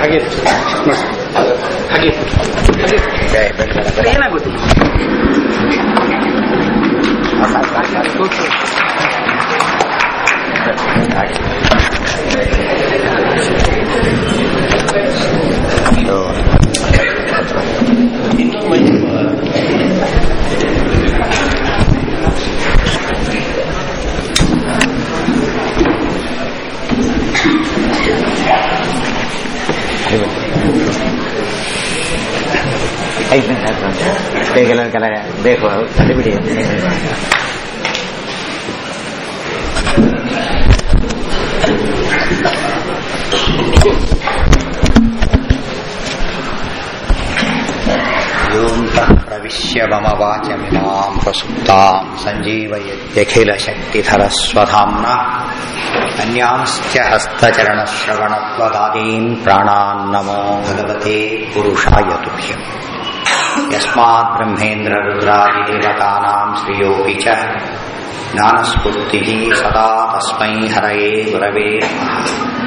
ಹಾಗೆ ಹಾಗೆ ಏನಾಗುತ್ತೆ ಕೆಲವು ಕೆಲ ಬೇಕು ಅದು ಬಿಡಿ योऽन्तः प्रविश्य मम वाचमिमाम् प्रसुप्ताम् सञ्जीवयत्यखिलशक्तिधरस्वधाम्ना अन्यांश्च हस्तचरणश्रवणत्वदादीन् प्राणान् नमो भगवते पुरुषाय तुभ्यम् यस्मात् ब्रह्मेन्द्ररुद्रादिदेवतानाम् श्रियोऽपि च ज्ञानस्फूर्तिः सदा तस्मै हरये गुरवे नमः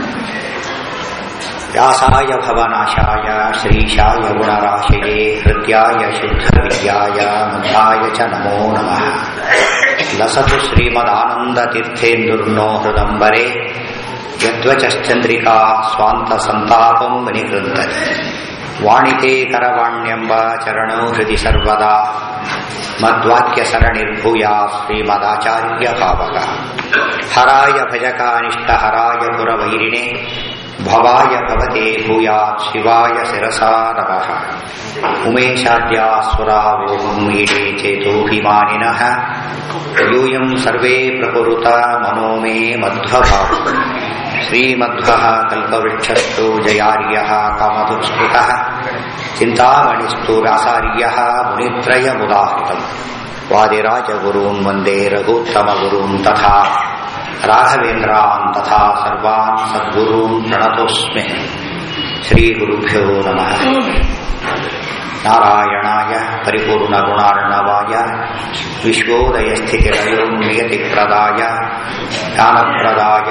व्यासाय भवनाशाय श्रीशाय गुणराशिये हृद्याय शुद्धविद्याय मध्याय च नमो नमः लसतु श्रीमदानन्दतीर्थेन्दुर्नो हृदम्बरे यद्वचश्चन्द्रिका स्वान्तसन्तापम् विनिकृन्तति वाणिते करवाण्यम्ब चरणो हृदि सर्वदा मद्वाक्यसरणिर्भूया श्रीमदाचार्यभावक हराय भजकानिष्टहराय पुरवैरिणे भवाय भवते भूयात् शिवाय शिरसा नमः उमेशाद्यासुरावोहम् ईडे चेतोऽभिमानिनः यूयम् सर्वे प्रकुरुत मनो मे मध्वभाव श्रीमध्वः कल्पवृक्षस्तु जयार्यः कामधुस्मृतः चिन्तामणिस्तु व्यासार्यः मुनित्रयमुदाहृतम् वादिराजगुरून् वन्दे रघुत्तमगुरून् तथा राघवेन्द्रान् तथा सर्वान् सद्गुरून् प्रणतोऽस्मि श्रीगुरुभ्यो नमः नारायणाय परिपूर्णगुणार्णवाय विश्वोदयस्थितिरयोन्नियतिप्रदाय ज्ञानप्रदाय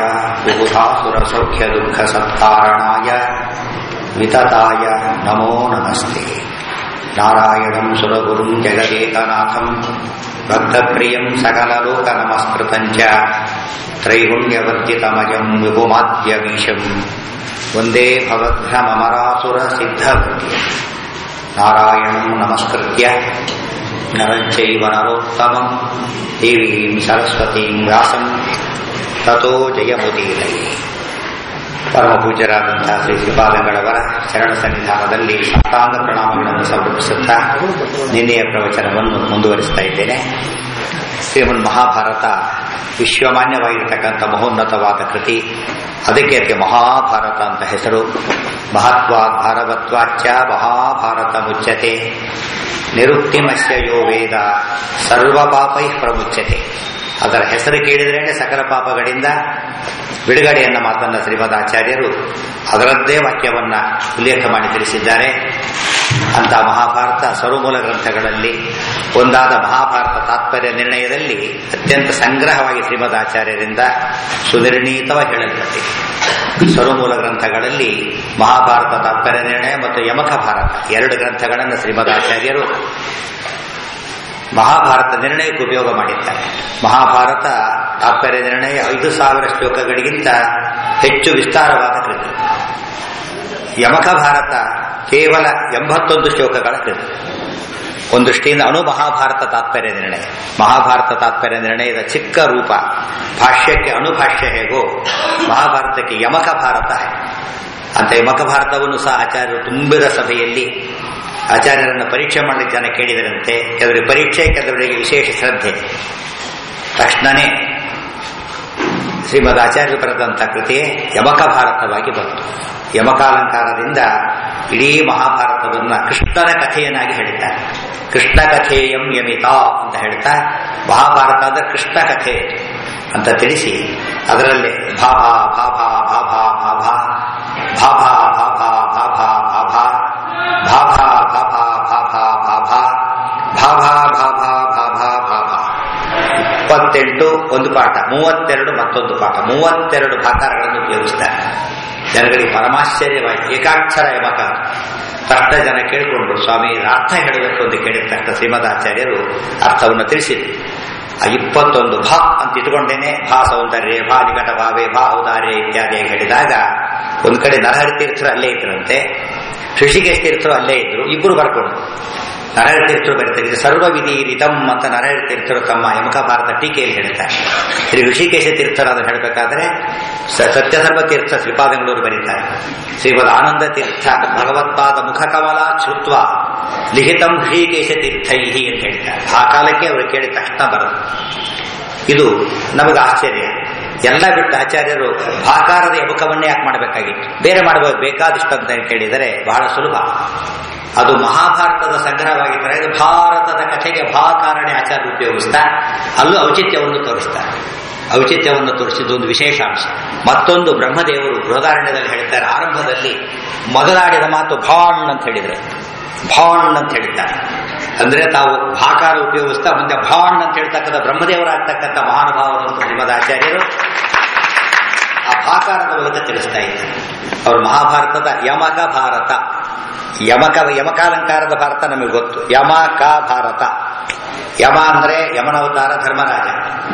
बुबुधासुरसौख्यदुःखसत्कारणाय वितताय नमो नमस्ते नारायणम् सुरगुरुम् जगदेकनाथम् भक्तप्रियम् सकललोकनमस्कृतम् च त्रैगुण्यवर्जितमजम् विपुमाद्यमीशम् वन्दे भवद्भ्रममरासुरसिद्धवृत्ति नारायणम् नमस्कृत्य नरञ्चैव नरोत्तमम् देवीम् सरस्वतीम् ವ್ಯಾಸಂ ತಥೋ ಜಯಮುದೀರಯೇ ಪರಮ ಪೂಜ್ಯರಾದಂತಹ ಶ್ರೀ ಶ್ರೀಪಾದಂಗಳವರ ಶರಣ ಸನ್ನಿಧಾನದಲ್ಲಿ ಸಾಷ್ಟಾಂಗ ಪ್ರಣಾಮಗಳನ್ನು ಸಮರ್ಪಿಸುತ್ತಾ ನಿನ್ನೆಯ ಪ್ರವಚನವನ್ನು ಮುಂದುವರಿಸ್ತಾ ಇದ್ದೇನೆ ಶ್ರೀಮನ್ ಮಹಾಭಾರತ ವಿಶ್ವಮಾನ್ಯವಾಗಿರ್ತಕ್ಕಂಥ ಮಹೋನ್ನತವಾದ ಕೃತಿ ಅದಕ್ಕೆ ಅದಕ್ಕೆ ಮಹಾಭಾರತ ಅಂತ ಹೆಸರು ಮಹತ್ವಾದ್ ಭಾರವತ್ವಾಚ್ಚ ಮಹಾಭಾರತ ಮುಚ್ಚತೆ ನಿರುಕ್ತಿಮಸ್ಯ ಯೋ ವೇದ ಸರ್ವ ಪಾಪೈ ಪ್ರಮುಚ್ಯತೆ ಅದರ ಹೆಸರು ಕೇಳಿದ್ರೇನೆ ಸಕಲ ಪಾಪಗಳಿಂದ ಬಿಡುಗಡೆಯನ್ನ ಮಾತನ್ನ ಶ್ರೀಮದ್ ಆಚಾರ್ಯರು ಅದರದ್ದೇ ವಾಕ್ಯವನ್ನ ಉಲ್ಲೇಖ ಮಾಡಿ ತಿಳಿಸಿದ್ದಾರೆ ಅಂತ ಮಹಾಭಾರತ ಸರ್ವಮೂಲ ಗ್ರಂಥಗಳಲ್ಲಿ ಒಂದಾದ ಮಹಾಭಾರತ ತಾತ್ಪರ್ಯ ನಿರ್ಣಯದಲ್ಲಿ ಅತ್ಯಂತ ಸಂಗ್ರಹವಾಗಿ ಶ್ರೀಮದ್ ಆಚಾರ್ಯರಿಂದ ಸುನಿರ್ಣೀತವಾಗಿ ಹೇಳಲ್ಪಟ್ಟಿದೆ ಸರ್ವಮೂಲ ಗ್ರಂಥಗಳಲ್ಲಿ ಮಹಾಭಾರತ ತಾತ್ಪರ್ಯ ನಿರ್ಣಯ ಮತ್ತು ಯಮಕ ಭಾರತ ಎರಡು ಗ್ರಂಥಗಳನ್ನು ಶ್ರೀಮದ್ ಆಚಾರ್ಯರು ಮಹಾಭಾರತ ನಿರ್ಣಯಕ್ಕೆ ಉಪಯೋಗ ಮಾಡಿದ್ದಾರೆ ಮಹಾಭಾರತ ತಾತ್ಪರ್ಯ ನಿರ್ಣಯ ಐದು ಸಾವಿರ ಶ್ಲೋಕಗಳಿಗಿಂತ ಹೆಚ್ಚು ವಿಸ್ತಾರವಾದ ಕೃತಿ ಯಮಕ ಭಾರತ ಕೇವಲ ಎಂಬತ್ತೊಂದು ಶ್ಲೋಕಗಳ ಕೃತಿ ಒಂದು ದೃಷ್ಟಿಯಿಂದ ಅನು ಮಹಾಭಾರತ ತಾತ್ಪರ್ಯ ನಿರ್ಣಯ ಮಹಾಭಾರತ ತಾತ್ಪರ್ಯ ನಿರ್ಣಯದ ಚಿಕ್ಕ ರೂಪ ಭಾಷ್ಯಕ್ಕೆ ಅನುಭಾಷ್ಯ ಹೇಗೋ ಮಹಾಭಾರತಕ್ಕೆ ಯಮಕ ಭಾರತ ಅಂತ ಯಮಕ ಭಾರತವನ್ನು ಸಹ ಆಚಾರ್ಯರು ತುಂಬಿದ ಸಭೆಯಲ್ಲಿ ಆಚಾರ್ಯರನ್ನು ಪರೀಕ್ಷೆ ಮಾಡಲಿಕ್ಕೆ ಜನ ಕೇಳಿದರಂತೆ ಕೆಲವರಿಗೆ ಪರೀಕ್ಷೆ ಕೆಲವರಿಗೆ ವಿಶೇಷ ಶ್ರದ್ಧೆ ತಕ್ಷಣನೇ ಶ್ರೀಮದ್ ಆಚಾರ್ಯರು ಬರೆದಂಥ ಕೃತಿ ಯಮಕ ಭಾರತವಾಗಿ ಬಂತು ಯಮಕಾಲಂಕಾರದಿಂದ ಇಡೀ ಮಹಾಭಾರತವನ್ನ ಕೃಷ್ಣನ ಕಥೆಯನ್ನಾಗಿ ಹೇಳಿದ್ದಾರೆ ಕೃಷ್ಣ ಕಥೆಯಂ ಯಮಿತಾ ಅಂತ ಹೇಳ್ತಾ ಮಹಾಭಾರತ ಅಂದ್ರೆ ಕೃಷ್ಣ ಕಥೆ ಅಂತ ತಿಳಿಸಿ ಅದರಲ್ಲಿ ಭಾಭಾ ಭಾಭಾ ಭಾಭಾ ಭಾಭಾ ಭಾಭಾ ಭಾಭಾ ಭಾಭಾ ಭಾಭಾ ಭಾಭಾ ಭಾಭಾ ಭಾಭಾ ಭಾಭಾ ಭಾಭಾ ಭಾಭಾ ಭಾಭಾ ಭಾಭಾ ಇಪ್ಪತ್ತೆಂಟು ಒಂದು ಪಾಠ ಮೂವತ್ತೆರಡು ಮತ್ತೊಂದು ಪಾಠ ಮೂವತ್ತೆರಡು ಭಾಕಾರಗಳನ್ನು ಉಪಯೋಗಿಸ್ತಾರೆ ಜನಗಳಿಗೆ ಪರಮಾಶ್ಚರ್ಯವಾಯಿತು ಏಕಾಕ್ಷರ ಯಮಕ ತಕ್ಷಣ ಜನ ಕೇಳಿಕೊಂಡ್ರು ಸ್ವಾಮಿ ಇದರ ಅರ್ಥ ಹೇಳಬೇಕು ಅಂತ ಕೇಳಿದ ತಕ್ಷಣ ಶ್ರೀಮದಾಚಾರ್ಯರು ಅರ್ಥವನ್ನು ತಿಳಿಸಿದ್ರು ಆ ಇಪ್ಪತ್ತೊಂದು ಭಾ ಅಂತ ಇಟ್ಕೊಂಡೇನೆ ಭಾ ಸೌಂದರ್ಯ ಭಾ ನಿಕಟ ಭಾವೆ ಭಾ ಔದಾರ್ಯ ಇತ್ಯಾದಿ ಹೇಳಿದಾಗ ಒಂದು ಕಡೆ ನರಹರಿ ತೀರ್ಥರು ಅಲ್ಲೇ ಇದ್ರಂತೆ ಋಷಿಕೇಶ ತೀರ್ಥರು ಅಲ್ಲೇ ಇದ್ರು ಇಬ್ಬರು ಬರ್ಕೊಂಡು ನರಹರಿ ತೀರ್ಥರು ಬರೀತಾರೆ ಸರ್ವ ವಿಧಿರಿತಂ ಅಂತ ನರಹರಿ ತೀರ್ಥರು ತಮ್ಮ ಯಮಕ ಭಾರತ ಟೀಕೆಯಲ್ಲಿ ಹೇಳ್ತಾರೆ ಶ್ರೀ ಋಷಿಕೇಶ ತೀರ್ಥರು ಅದನ್ನು ಹೇಳಬೇಕಾದ್ರೆ ಸತ್ಯಧರ್ಮ ತೀರ್ಥ ಶ್ರೀಪಾದಂಗಳೂರು ಬರೀತಾರೆ ಶ್ರೀಮದ್ ಆನಂದ ತೀರ್ಥ ಭಗವತ್ಪಾದ ಮುಖಕಮಲ ಶ್ರುತ್ವ ಲಿಖಿತಂ ಶ್ರೀಕೇಶ ತೀರ್ಥೈಹಿ ಅಂತ ಹೇಳ್ತಾರೆ ಆ ಕಾಲಕ್ಕೆ ಅವರು ಕೇಳಿದ ತಕ್ಷಣ ಬರೋದು ಇದು ನಮಗೆ ಆಶ್ಚರ್ಯ ಎಲ್ಲ ಬಿಟ್ಟು ಆಚಾರ್ಯರು ಭಾಕಾರದ ಯಮಕವನ್ನೇ ಯಾಕೆ ಮಾಡಬೇಕಾಗಿತ್ತು ಬೇರೆ ಮಾಡಬಹುದು ಬೇಕಾದಿಷ್ಟು ಅಂತ ಕೇಳಿದರೆ ಬಹಳ ಸುಲಭ ಅದು ಮಹಾಭಾರತದ ಸಂಗ್ರಹವಾಗಿದ್ದರೆ ಇದು ಭಾರತದ ಕಥೆಗೆ ಭಾಕಾರಣೆ ಆಚಾರ್ಯ ಉಪಯೋಗಿಸ್ತಾ ಅಲ್ಲೂ ಔಚಿತ್ಯವನ್ನು ತೋರಿಸ್ತಾರೆ ಔಚಿತ್ಯವನ್ನು ತೋರಿಸಿದ್ದು ಒಂದು ವಿಶೇಷ ಅಂಶ ಮತ್ತೊಂದು ಬ್ರಹ್ಮದೇವರು ಬೃಹದಾರಣ್ಯದಲ್ಲಿ ಹೇಳ್ತಾರೆ ಆರಂಭದಲ್ಲಿ ಮೊದಲಾಡಿದ ಮಾತು ಭಾಣ್ ಅಂತ ಹೇಳಿದ್ರೆ ಭಾಣ್ ಅಂತ ಹೇಳಿದ್ದಾರೆ ಅಂದ್ರೆ ತಾವು ಭಾಕಾರ ಉಪಯೋಗಿಸ್ತಾ ಮುಂದೆ ಭಾಣ್ ಅಂತ ಹೇಳ್ತಕ್ಕಂಥ ಬ್ರಹ್ಮದೇವರಾಗ್ತಕ್ಕಂಥ ಮಹಾನುಭಾವರು ಅಂತ ಶ್ರೀಮದ್ ಆಚಾರ್ಯರು ಆ ಭಾಕಾರದ ಮೂಲಕ ತಿಳಿಸ್ತಾ ಇದ್ದಾರೆ ಅವರು ಮಹಾಭಾರತದ ಯಮಕ ಭಾರತ ಯಮಕ ಯಮಕಾಲಂಕಾರದ ಭಾರತ ನಮಗೆ ಗೊತ್ತು ಯಮಕ ಭಾರತ ಯಮ ಅಂದ್ರೆ ಯಮನವತಾರ ಧರ್ಮರಾಜ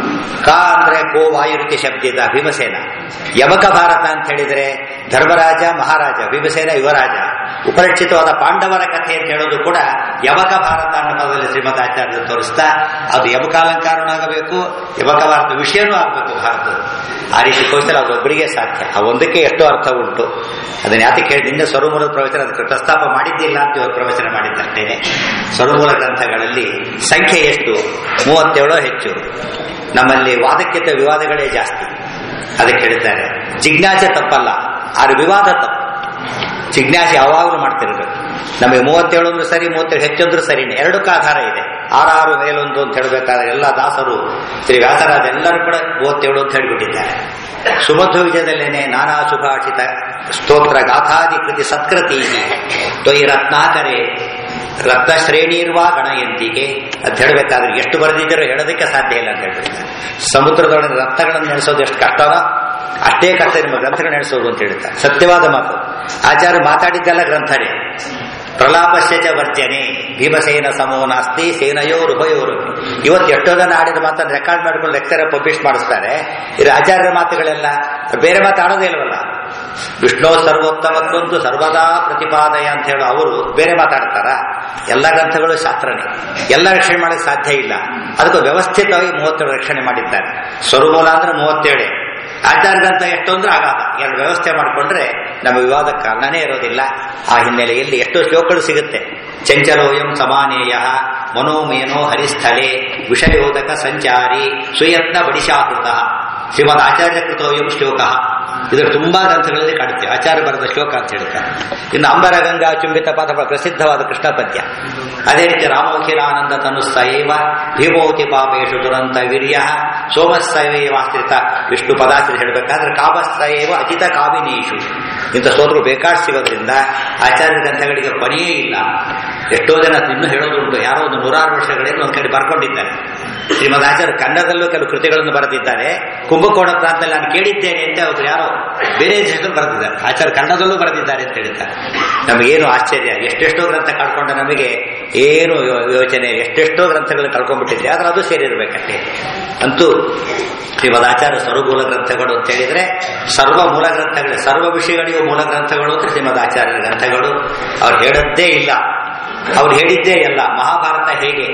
ಕ ಅಂದ್ರೆ ಕೋ ವಾಯುರುತಿ ಶಬ್ದಿದ ಭೀಮಸೇನ ಯಮಕ ಭಾರತ ಅಂತ ಹೇಳಿದ್ರೆ ಧರ್ಮರಾಜ ಮಹಾರಾಜ ಭೀಮಸೇನ ಯುವರಾಜ ಉಪರಕ್ಷಿತವಾದ ಪಾಂಡವರ ಕಥೆ ಅಂತ ಹೇಳೋದು ಕೂಡ ಯಮಕ ಭಾರತ ಅನ್ನೋ ಪದದಲ್ಲಿ ಶ್ರೀಮದ್ ಆಚಾರ್ಯರು ತೋರಿಸ್ತಾ ಅದು ಯಮಕಾಲಂಕಾರನಾಗಬೇಕು ಯಮಕ ಭಾರತ ವಿಷಯನೂ ಆಗಬೇಕು ಭಾರತ ಆ ರೀತಿ ತೋರಿಸಿದ್ರೆ ಅದು ಒಬ್ಬರಿಗೆ ಸಾಧ್ಯ ಆ ಒಂದಕ್ಕೆ ಎಷ್ಟೋ ಅರ್ಥ ಉಂಟು ಅದನ್ನ ಯಾತಕ್ಕೆ ಹೇಳಿ ನಿನ್ನೆ ಸ್ವರಮೂಲ ಪ್ರವಚನ ಅದಕ್ಕೆ ಪ್ರಸ್ತಾಪ ಮಾಡಿದ್ದಿಲ್ಲ ಅಂತ ಇವತ್ತು ಪ್ರವಚನ ಮಾಡಿದ್ದಷ್ಟೇನೆ ಸ್ವರಮೂಲ ಗ್ರಂಥಗಳಲ್ಲಿ ಸಂಖ್ಯೆ ಎಷ್ಟು ಮೂವತ್ತೇಳೋ ಹೆಚ್ಚು ನಮ್ಮಲ್ಲಿ ವಾದಕ್ಕಿಂತ ವಿವಾದಗಳೇ ಜಾಸ್ತಿ ಅದಕ್ಕೆ ಹೇಳ್ತಾರೆ ಜಿಜ್ಞಾಸೆ ತಪ್ಪಲ್ಲ ಆದ್ರೆ ವಿವಾದ ತಪ್ಪು ಜಿಜ್ಞಾಸೆ ಯಾವಾಗಲೂ ಮಾಡ್ತಿರ್ಬೇಕು ನಮಗೆ ಮೂವತ್ತೇಳು ಅಂದ್ರೂ ಸರಿ ಮೂವತ್ತೇಳು ಹೆಚ್ಚಂದ್ರೂ ಸರಿನೇ ಎರಡಕ್ಕೂ ಆಧಾರ ಇದೆ ಆರಾರು ಮೇಲೊಂದು ಅಂತ ಹೇಳಬೇಕಾದ್ರೆ ಎಲ್ಲ ದಾಸರು ಶ್ರೀ ವ್ಯಾಸರಾಜ ಎಲ್ಲರೂ ಕೂಡ ಮೂವತ್ತೇಳು ಅಂತ ಹೇಳಿಬಿಟ್ಟಿದ್ದಾರೆ ಸುಮಧ್ವ ವಿಜಯದಲ್ಲೇನೆ ನಾನಾ ಸುಭಾಷಿತ ಸ್ತೋತ್ರ ಗಾಥಾದಿ ಕೃತಿ ಸತ್ಕೃತಿ ತ್ವಯಿ ರತ್ನಾಕರೆ ರತ್ನ ಶ್ರೇಣಿರ್ವಾ ಗಣಯಂತಿಗೆ ಅಂತ ಹೇಳಬೇಕಾದ್ರೆ ಎಷ್ಟು ಬರೆದಿದ್ದಾರೋ ಹೇಳೋದಕ್ಕೆ ಸಾಧ್ಯ ಇಲ್ಲ ಅಂತ ಹೇಳ್ಬಿಡ್ತಾರೆ ಸಮುದ್ರದೊಳಗೆ ರತ್ನಗಳನ್ನು ನೆನೆಸೋದು ಎಷ್ಟು ಕಷ್ಟನೋ ಅಷ್ಟೇ ಕಷ್ಟ ನಿಮ್ಮ ಗ್ರಂಥಗಳು ನಡೆಸೋದು ಅಂತ ಹೇಳ್ತಾರೆ ಸತ್ಯವಾದ ಮಾತು ಆಚಾರ್ಯ ಮಾತಾಡಿದ್ದೆಲ್ಲ ಗ್ರಂಥನೇ ಪ್ರಲಾಪಶ್ಯ ಚ ವರ್ಜನೆ ಭೀಮಸೇನ ಸಮೋ ನಾಸ್ತಿ ಸೇನಯೋರು ಉಭಯೋರು ಇವತ್ತು ಎಷ್ಟೋ ಜನ ಆಡಿದ ಮಾತನ್ನು ರೆಕಾರ್ಡ್ ಮಾಡ್ಕೊಂಡು ಲೆಕ್ಚರ್ ಪಬ್ಲಿಷ್ ಮಾಡಿಸ್ತಾರೆ ಇದು ಆಚಾರ್ಯರ ಮಾತುಗಳೆಲ್ಲ ಬೇರೆ ಮಾತಾಡೋದೇ ಇಲ್ವಲ್ಲ ವಿಷ್ಣು ಸರ್ವೋತ್ತಮತ್ತೊಂದು ಸರ್ವದಾ ಪ್ರತಿಪಾದಯ ಅಂತ ಹೇಳೋ ಅವರು ಬೇರೆ ಮಾತಾಡ್ತಾರ ಎಲ್ಲ ಗ್ರಂಥಗಳು ಶಾಸ್ತ್ರನೇ ಎಲ್ಲ ರಕ್ಷಣೆ ಮಾಡಕ್ಕೆ ಸಾಧ್ಯ ಇಲ್ಲ ಅದಕ್ಕೆ ವ್ಯವಸ್ಥಿತವಾಗಿ ಮೂವತ್ತೇಳು ರಕ್ಷಣೆ ಮಾಡಿದ್ದಾರೆ ಸ್ವರಮೂಲ ಅಂದ್ರೆ ಮೂವತ್ತೇಳೆ ಆಚಾರ ಗ್ರಂಥ ಎಷ್ಟು ಅಂದ್ರೆ ಆಗಾದ ಎರಡು ವ್ಯವಸ್ಥೆ ಮಾಡಿಕೊಂಡ್ರೆ ನಮ್ಮ ವಿವಾದಕ್ಕೆ ಕಾರಣನೇ ಇರೋದಿಲ್ಲ ಆ ಹಿನ್ನೆಲೆಯಲ್ಲಿ ಎಷ್ಟೋ ಶ್ಲೋಕಗಳು ಸಿಗುತ್ತೆ ಚಂಚಲೋಯಂ ಸಮಾನೇಯ ಮನೋಮೇನೋ ಹರಿಸ್ಥಲೆ ವಿಷಯೋದಕ ಸಂಚಾರಿ ಸುಯತ್ನ ಬಡಿಶಾಕೃತ ಶ್ರೀಮದ್ ಆಚಾರ್ಯ ಕೃತೋಯಂ ಶ್ಲೋಕ ಇದು ತುಂಬಾ ಗ್ರಂಥಗಳಲ್ಲಿ ಕಾಣುತ್ತೆ ಆಚಾರ್ಯ ಬರೆದ ಶ್ಲೋಕ ಅಂತ ಹೇಳ್ತಾರೆ ಇನ್ನು ಅಂಬರ ಗಂಗಾ ಚುಂಬಿತ ಪಾದ ಪ್ರಸಿದ್ಧವಾದ ಕೃಷ್ಣ ಪದ್ಯ ಅದೇ ರೀತಿ ರಾಮೋಖಿಲಾನಂದ ತನುಸ್ಸೈವ ಭೀಮೋತಿ ಪಾಪೇಶು ದುರಂತ ವೀರ್ಯ ಸೋಮಸ್ಸೈವೇವಾಶ್ರಿತ ವಿಷ್ಣು ಪದಾಶ್ರಿ ಹೇಳಬೇಕಾದ್ರೆ ಕಾಮಸ್ಸೈವ ಅಜಿತ ಕಾಮಿನೀಶು ಇಂಥ ಸ್ತೋತ್ರಗಳು ಬೇಕಾಡ್ ಸಿಗೋದ್ರಿಂದ ಆಚಾರ್ಯ ಗ್ರಂಥಗಳಿಗೆ ಕೊನೆಯೇ ಇಲ್ಲ ಎಷ್ಟೋ ಜನ ಇನ್ನೂ ಹೇಳೋದುಂಟು ಯಾರೋ ಒಂದು ನೂರಾರು ವರ್ಷಗಳಿಂದ ಒಂದ್ ಕಡೆ ಬರ್ಕೊಂಡಿದ್ದಾರೆ ಶ್ರೀಮದ್ ಆಚಾರ್ಯ ಕನ್ನಡದಲ್ಲೂ ಕೆಲವು ಕೃತಿಗಳನ್ನು ಬರೆದಿದ್ದಾರೆ ಕುಂಭಕೋಣ ಪ್ರಾಂತದಲ್ಲಿ ನಾನು ಕೇಳಿದ್ದೇನೆ ಅಂತ ಅವರು ಯಾರೋ ಬೇರೆ ದೇಶದಲ್ಲಿ ಬರೆದಿದ್ದಾರೆ ಆಚಾರ್ಯ ಕನ್ನಡದಲ್ಲೂ ಬರೆದಿದ್ದಾರೆ ಅಂತ ಹೇಳಿದ್ದಾರೆ ನಮಗೇನು ಆಶ್ಚರ್ಯ ಎಷ್ಟೆಷ್ಟೋ ಗ್ರಂಥ ಕಳ್ಕೊಂಡ ನಮಗೆ ಏನು ಯೋ- ಯೋಚನೆ ಎಷ್ಟೆಷ್ಟೋ ಗ್ರಂಥಗಳು ಕಳ್ಕೊಂಡ್ಬಿಟ್ಟಿದೆ ಆದ್ರೆ ಅದು ಸೇರಿರ್ಬೇಕಷ್ಟೇ ಅಂತೂ ಶ್ರೀಮದ್ ಆಚಾರ್ಯ ಸರ್ವಮೂಲ ಗ್ರಂಥಗಳು ಅಂತ ಹೇಳಿದ್ರೆ ಸರ್ವ ಮೂಲ ಗ್ರಂಥಗಳೇ ಸರ್ವ ವಿಷಯಗಳಿಗೂ ಮೂಲ ಗ್ರಂಥಗಳು ಅಂತ ಶ್ರೀಮದ್ ಆಚಾರ್ಯರ ಗ್ರಂಥಗಳು ಅವ್ರು ಹೇಳದ್ದೇ ಇಲ್ಲ ಅವ್ರು ಹೇಳಿದ್ದೇ ಇಲ್ಲ ಮಹಾಭಾರತ ಹೇಗೆ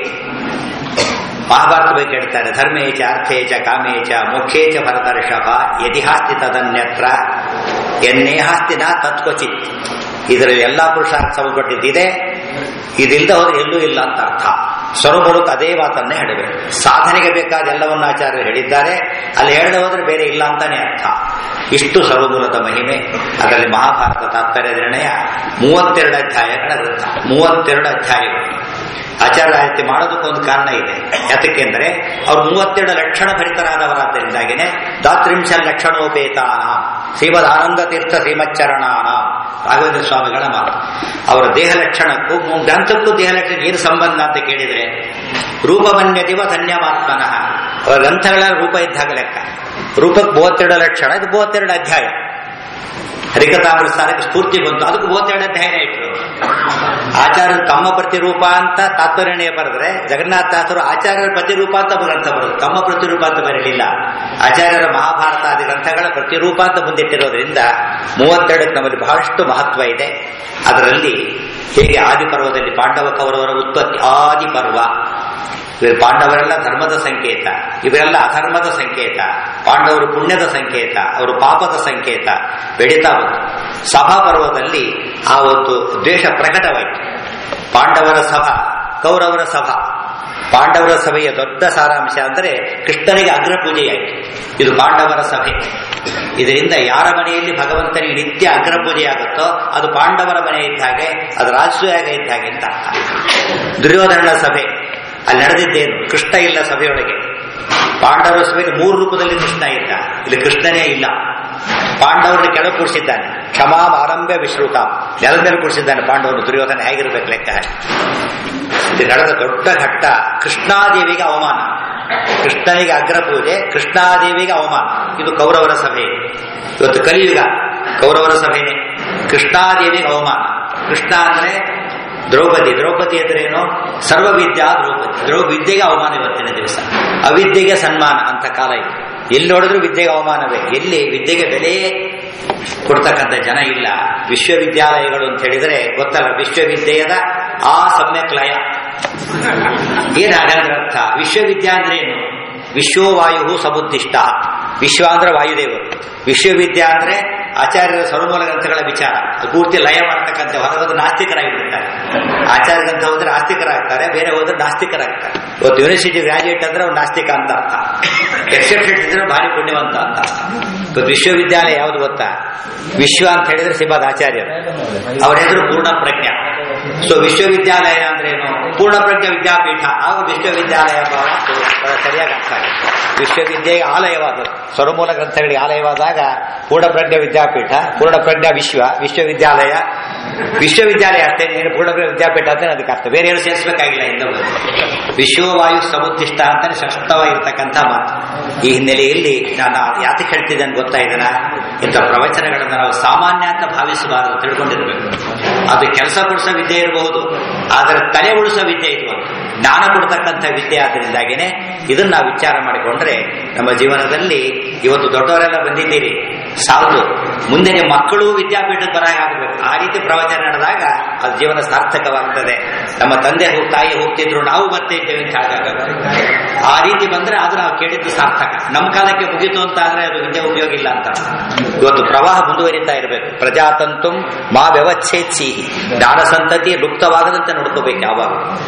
ಮಹಾಭಾರತ ಬಗ್ಗೆ ಹೇಳ್ತಾರೆ ಧರ್ಮೇಚ ಅರ್ಥೇಚ ಕಾಮೇಚ ಮೋಕ್ಷೇಚ ಭರತರ್ಷಭ ಯದಿಹಾಸ್ತಿ ತದನ್ಯತ್ರ ಎನ್ನೇಹಾಸ್ತಿ ನಾ ತತ್ವಚಿತ್ ಇದರಲ್ಲಿ ಎಲ್ಲಾ ಪುರುಷಾರ್ಥ ಸಂಬಂಧಪಟ್ಟಿದ್ದಿದೆ ಇದಿಲ್ಲದೆ ಹೋದ್ರೆ ಎಲ್ಲೂ ಇಲ್ಲ ಅಂತ ಅರ್ಥ ಸ್ವರೂಪಕ್ಕೆ ಅದೇ ಮಾತನ್ನೇ ಹೇಳಬೇಕು ಸಾಧನೆಗೆ ಬೇಕಾದ ಎಲ್ಲವನ್ನ ಆಚಾರ್ಯರು ಹೇಳಿದ್ದಾರೆ ಅಲ್ಲಿ ಹೇಳದೆ ಹೋದ್ರೆ ಬೇರೆ ಇಲ್ಲ ಅಂತಾನೆ ಅರ್ಥ ಇಷ್ಟು ಸರ್ವಮೂಲದ ಮಹಿಮೆ ಅದರಲ್ಲಿ ಮಹಾಭಾರತ ತಾತ್ಪರ್ಯ ನಿರ್ಣಯ ಮೂವತ್ತೆರಡು ಅಧ್ಯಾಯಗಳ ಗ್ರಂಥ ಮೂವತ್ತೆರಡು ಅಧ್ಯಾಯಗಳು ಆಚಾರ್ಯ ಆ ರೀತಿ ಮಾಡೋದಕ್ಕೊಂದು ಕಾರಣ ಇದೆ ಯಾತಕ್ಕೆಂದ್ರೆ ಅವ್ರು ಮೂವತ್ತೆರಡು ಲಕ್ಷಣ ಭರಿತರಾದವರಾದ್ದರಿಂದಾಗಿನೇ ದಾತ್ರಿಂಶ ಲಕ್ಷಣೋಪೇತಾನ ಶ್ರೀಮದ್ ಆನಂದ ತೀರ್ಥ ಶ್ರೀಮಚ್ಚರಣಾನ ರಾಘವೇಂದ್ರ ಸ್ವಾಮಿಗಳ ಮಾತು ಅವರ ದೇಹ ಲಕ್ಷಣಕ್ಕೂ ಮು- ಗ್ರಂಥಕ್ಕೂ ದೇಹ ಲಕ್ಷಣ ಏನು ಸಂಬಂಧ ಅಂತ ಕೇಳಿದ್ರೆ ರೂಪವನ್ಯದಿವ ಧನ್ಯಮಾತ್ಮನಃ ಅವರ ಗ್ರಂಥಗಳ ರೂಪ ಇದ್ದಾಗ ಲೆಕ್ಕ ರೂಪಕ್ಕೆ ಮೂವತ್ತೆರಡು ಲಕ್ಷಣ ಇದು ಮೂವತ್ತೆರಡು ಅಧ್ಯಾಯ ಹರಿಕಥಾಮೃತಸಾರಕ್ಕೆ ಸ್ಫೂರ್ತಿ ಬಂತು ಅದಕ್ಕೆ ಮೂವತ್ತೆರಡು ಅಧ್ಯಾಯನೇ ಇಟ್ರು ಆಚಾರ್ಯರು ತಮ್ಮ ಪ್ರತಿರೂಪ ಅಂತ ತಾತ್ಪರ್ಯಣೀಯ ಬರೆದ್ರೆ ಜಗನ್ನಾಥ ದಾಸರು ಆಚಾರ್ಯರ ಪ್ರತಿರೂಪ ಅಂತ ಗ್ರಂಥ ಬರೆದು ತಮ್ಮ ಪ್ರತಿರೂಪ ಅಂತ ಬರಲಿಲ್ಲ ಆಚಾರ್ಯರ ಮಹಾಭಾರತ ಆದಿ ಗ್ರಂಥಗಳ ಪ್ರತಿರೂಪ ಅಂತ ಮುಂದಿಟ್ಟಿರೋದ್ರಿಂದ ಮೂವತ್ತೆರಡಕ್ಕೆ ನಮ್ಮಲ್ಲಿ ಬಹಳಷ್ಟು ಮಹತ್ವ ಇದೆ ಅದರಲ್ಲಿ ಹೇಗೆ ಆದಿಪರ್ವದಲ್ಲಿ ಪಾಂಡವ ಕೌರವರ ಉತ್ಪತ್ತಿ ಆದಿಪರ್ವ ಇವರು ಪಾಂಡವರೆಲ್ಲ ಧರ್ಮದ ಸಂಕೇತ ಇವರೆಲ್ಲ ಅಧರ್ಮದ ಸಂಕೇತ ಪಾಂಡವರು ಪುಣ್ಯದ ಸಂಕೇತ ಅವರು ಪಾಪದ ಸಂಕೇತ ಬೆಳೀತಾ ಬಂತು ಸಭಾ ಪರ್ವದಲ್ಲಿ ಆ ಒಂದು ದ್ವೇಷ ಪ್ರಕಟವಾಯಿತು ಪಾಂಡವರ ಸಭಾ ಕೌರವರ ಸಭಾ ಪಾಂಡವರ ಸಭೆಯ ದೊಡ್ಡ ಸಾರಾಂಶ ಅಂದರೆ ಕೃಷ್ಣನಿಗೆ ಅಗ್ರ ಪೂಜೆಯಾಯಿತು ಇದು ಪಾಂಡವರ ಸಭೆ ಇದರಿಂದ ಯಾರ ಮನೆಯಲ್ಲಿ ಭಗವಂತನಿಗೆ ನಿತ್ಯ ಅಗ್ರ ಪೂಜೆಯಾಗುತ್ತೋ ಅದು ಪಾಂಡವರ ಮನೆ ಇದ್ದ ಹಾಗೆ ಅದು ರಾಜಸೂಯಾಗ ಇದ್ದ ಹಾಗೆ ಅಂತ ಅರ್ಥ ದುರ್ಯೋಧನನ ಸಭೆ ಅಲ್ಲಿ ನಡೆದಿದ್ದೇನು ಕೃಷ್ಣ ಇಲ್ಲ ಸಭೆಯೊಳಗೆ ಪಾಂಡವರ ಸಭೆಗೆ ಮೂರು ರೂಪದಲ್ಲಿ ಕೃಷ್ಣ ಇದ್ದ ಇಲ್ಲಿ ಕೃಷ್ಣನೇ ಇಲ್ಲ ಪಾಂಡವರನ್ನು ಕೆಳಗೆ ಕೂಡಿಸಿದ್ದಾನೆ ಕ್ಷಮಾ ಆರಂಭ್ಯ ವಿಶ್ರುತ ನೆಲದ ಮೇಲೆ ಕೂಡಿಸಿದ್ದಾನೆ ಪಾಂಡವರು ದುರ್ಯೋಧನ ಹೇಗಿರ್ಬೇಕು ಲೆಕ್ಕ ಇದು ನಡೆದ ದೊಡ್ಡ ಘಟ್ಟ ಕೃಷ್ಣಾದೇವಿಗೆ ಅವಮಾನ ಕೃಷ್ಣನಿಗೆ ಅಗ್ರ ಪೂಜೆ ಕೃಷ್ಣಾದೇವಿಗೆ ಅವಮಾನ ಇದು ಕೌರವರ ಸಭೆ ಇವತ್ತು ಕಲಿಯುಗ ಕೌರವರ ಸಭೆನೇ ಕೃಷ್ಣಾದೇವಿಗೆ ಅವಮಾನ ಕೃಷ್ಣ ಅಂದ್ರೆ ದ್ರೌಪದಿ ದ್ರೌಪದಿ ಎದುರೇನು ಸರ್ವವಿದ್ಯಾ ದ್ರೌಪದಿ ದ್ರೌ ವಿದ್ಯೆಗೆ ಅವಮಾನ ಇವತ್ತಿನ ದಿವಸ ಅವಿದ್ಯೆಗೆ ಸನ್ಮಾನ ಅಂತ ಕಾಲ ಇದೆ ಎಲ್ಲಿ ನೋಡಿದ್ರು ವಿದ್ಯೆಗೆ ಅವಮಾನವೇ ಎಲ್ಲಿ ವಿದ್ಯೆಗೆ ಬೆಲೆ ಕೊಡ್ತಕ್ಕಂಥ ಜನ ಇಲ್ಲ ವಿಶ್ವವಿದ್ಯಾಲಯಗಳು ಅಂತ ಹೇಳಿದ್ರೆ ಗೊತ್ತಲ್ಲ ವಿಶ್ವವಿದ್ಯೆಯದ ಆ ಸಮ್ಯಕ್ ಲಯ ಏನ್ ಹಾಗಾದ್ರೆ ಅರ್ಥ ವಿಶ್ವವಿದ್ಯಾ ಅಂದ್ರೆ ಏನು ವಿಶ್ವವಾಯು ಸಮುದ್ದಿಷ್ಟ ವಿಶ್ವ ಅಂದ್ರೆ ವಾಯುದೇವರು ವಿಶ್ವವಿದ್ಯಾ ಅಂದ್ರೆ ಆಚಾರ್ಯರ ಸರ್ವಮೂಲ ಗ್ರಂಥಗಳ ವಿಚಾರ ಅದು ಪೂರ್ತಿ ಲಯ ಮಾಡ್ತಕ್ಕಂಥ ಹೊರಗೋದು ನಾಸ್ತಿಕರಾಗಿಬಿಡ್ತಾರೆ ಆಚಾರ್ಯ ಗ್ರಂಥ ಹೋದ್ರೆ ಆಸ್ತಿಕರಾಗ್ತಾರೆ ಬೇರೆ ಹೋದ್ರೆ ನಾಸ್ತಿಕರಾಗ್ತಾರೆ ಇವತ್ತು ಯೂನಿವರ್ಸಿಟಿ ಗ್ರಾಜುಯೇಟ್ ಅಂದ್ರೆ ಅವ್ರು ನಾಸ್ತಿಕ ಅಂತ ಅರ್ಥ ಎಕ್ಸೆಪ್ಟೆಡ್ ಇದ್ರೆ ಭಾರಿ ಪುಣ್ಯವಂತ ಅಂತ ಇವತ್ತು ವಿಶ್ವವಿದ್ಯಾಲಯ ಯಾವುದು ಗೊತ್ತಾ ವಿಶ್ವ ಅಂತ ಹೇಳಿದ್ರೆ ಶ್ರೀಪಾದ ಆಚಾರ್ಯರು ಅವರ ಹೆಸರು ಪೂರ್ಣ ಪ್ರಜ್ಞ ಸೊ ವಿಶ್ವವಿದ್ಯಾಲಯ ಅಂದ್ರೆ ಏನು ಪೂರ್ಣ ಪ್ರಜ್ಞ ವಿದ್ಯಾಪೀಠ ಆಗ ವಿಶ್ವವಿದ್ಯಾಲಯ ಭಾವ ಸರಿಯಾಗಿ ಅರ್ಥ ಆಗುತ್ತೆ ವಿಶ್ವವಿದ್ಯೆಗೆ ಆಲಯವಾದದ್ದು ಸ್ವರಮೂಲ ಗ್ರಂಥಗಳಿಗೆ ಆಲಯವಾದಾಗ ಪೂರ್ಣಪ್ರಜ್ಞ ವಿದ್ಯಾಪೀಠ ಪೂರ್ಣಪ್ರಜ್ಞ ವಿಶ್ವ ವಿಶ್ವವಿದ್ಯಾಲಯ ವಿಶ್ವವಿದ್ಯಾಲಯ ಅಷ್ಟೇ ನೀನು ಪೂರ್ಣಪ್ರಜ್ಞ ವಿದ್ಯಾಪೀಠ ಅಂತ ಅದಕ್ಕೆ ಅರ್ಥ ಬೇರೆ ಏನು ಸೇರಿಸಬೇಕಾಗಿಲ್ಲ ಹಿಂದೆ ವಿಶ್ವವಾಯು ಸಮುದ್ದಿಷ್ಟ ಅಂತಾನೆ ಸ್ಪಷ್ಟವಾಗಿರ್ತಕ್ಕಂಥ ಮಾತು ಈ ಹಿನ್ನೆಲೆಯಲ್ಲಿ ನಾನು ಯಾತಕ್ಕೆ ಹೇಳ್ತಿದ್ದೆ ಅಂತ ಗೊತ್ತಾ ಇದನ್ನ ಇಂಥ ಪ್ರವಚನಗಳನ್ನು ನಾವು ಸಾಮಾನ್ಯ ಅಂತ ಭಾವಿಸಬಾರದು ತಿಳ್ಕೊಂಡಿರ್ಬೇಕು ಅದು ಕೆಲಸ ಕೊಡಿಸೋ ವಿದ್ಯೆ ಇರಬಹುದು ಆದರೆ ತಲೆ ಉಳಿಸೋ ವಿದ್ಯೆ ಇದು ಒಂದು. ಜ್ಞಾನ ಕೊಡ್ತಕ್ಕಂಥ ವಿದ್ಯೆ ಆದ್ದರಿಂದಾಗಿನೇ ಇದನ್ನ ನಾವು ವಿಚಾರ ಮಾಡಿಕೊಂಡ್ರೆ ನಮ್ಮ ಜೀವನದಲ್ಲಿ ಇವತ್ತು ದೊಡ್ಡವರೆಲ್ಲ ಬಂದಿದ್ದೀರಿ ಸಾಲದು ಮುಂದೆ ನಿಮ್ಮ ಮಕ್ಕಳು ವಿದ್ಯಾಪೀಠದ ಬರಾಗಬೇಕು ಆ ರೀತಿ ಪ್ರವಚನ ನಡೆದಾಗ ಅದು ಜೀವನ ಸಾರ್ಥಕವಾಗ್ತದೆ ನಮ್ಮ ತಂದೆ ಹೋಗಿ ತಾಯಿ ಹೋಗ್ತಿದ್ರು ನಾವು ಬರ್ತಾ ಇದ್ದೇವೆ ಅಂತ ಹಾಗಾಗಬೇಕು ಆ ರೀತಿ ಬಂದ್ರೆ ಅದು ನಾವು ಕೇಳಿದ್ದು ಸಾರ್ಥಕ ನಮ್ಮ ಕಾಲಕ್ಕೆ ಮುಗಿತು ಅಂತ ಆದ್ರೆ ಅದು ವಿದ್ಯೆ ಉಪಯೋಗ ಇಲ್ಲ ಅಂತ ಇವತ್ತು ಪ್ರವಾಹ ಮುಂದುವರಿತಾ ಇರಬೇಕು ಪ್ರಜಾತಂತು ಮಾ ವ್ಯವಚ್ಛೇತ್ಸಿ ಜ್ಞಾನ ಸಂತತಿ ಲುಪ್ತವಾಗದಂತೆ ನೋಡ್ಕೋಬೇಕು ಯಾವಾಗ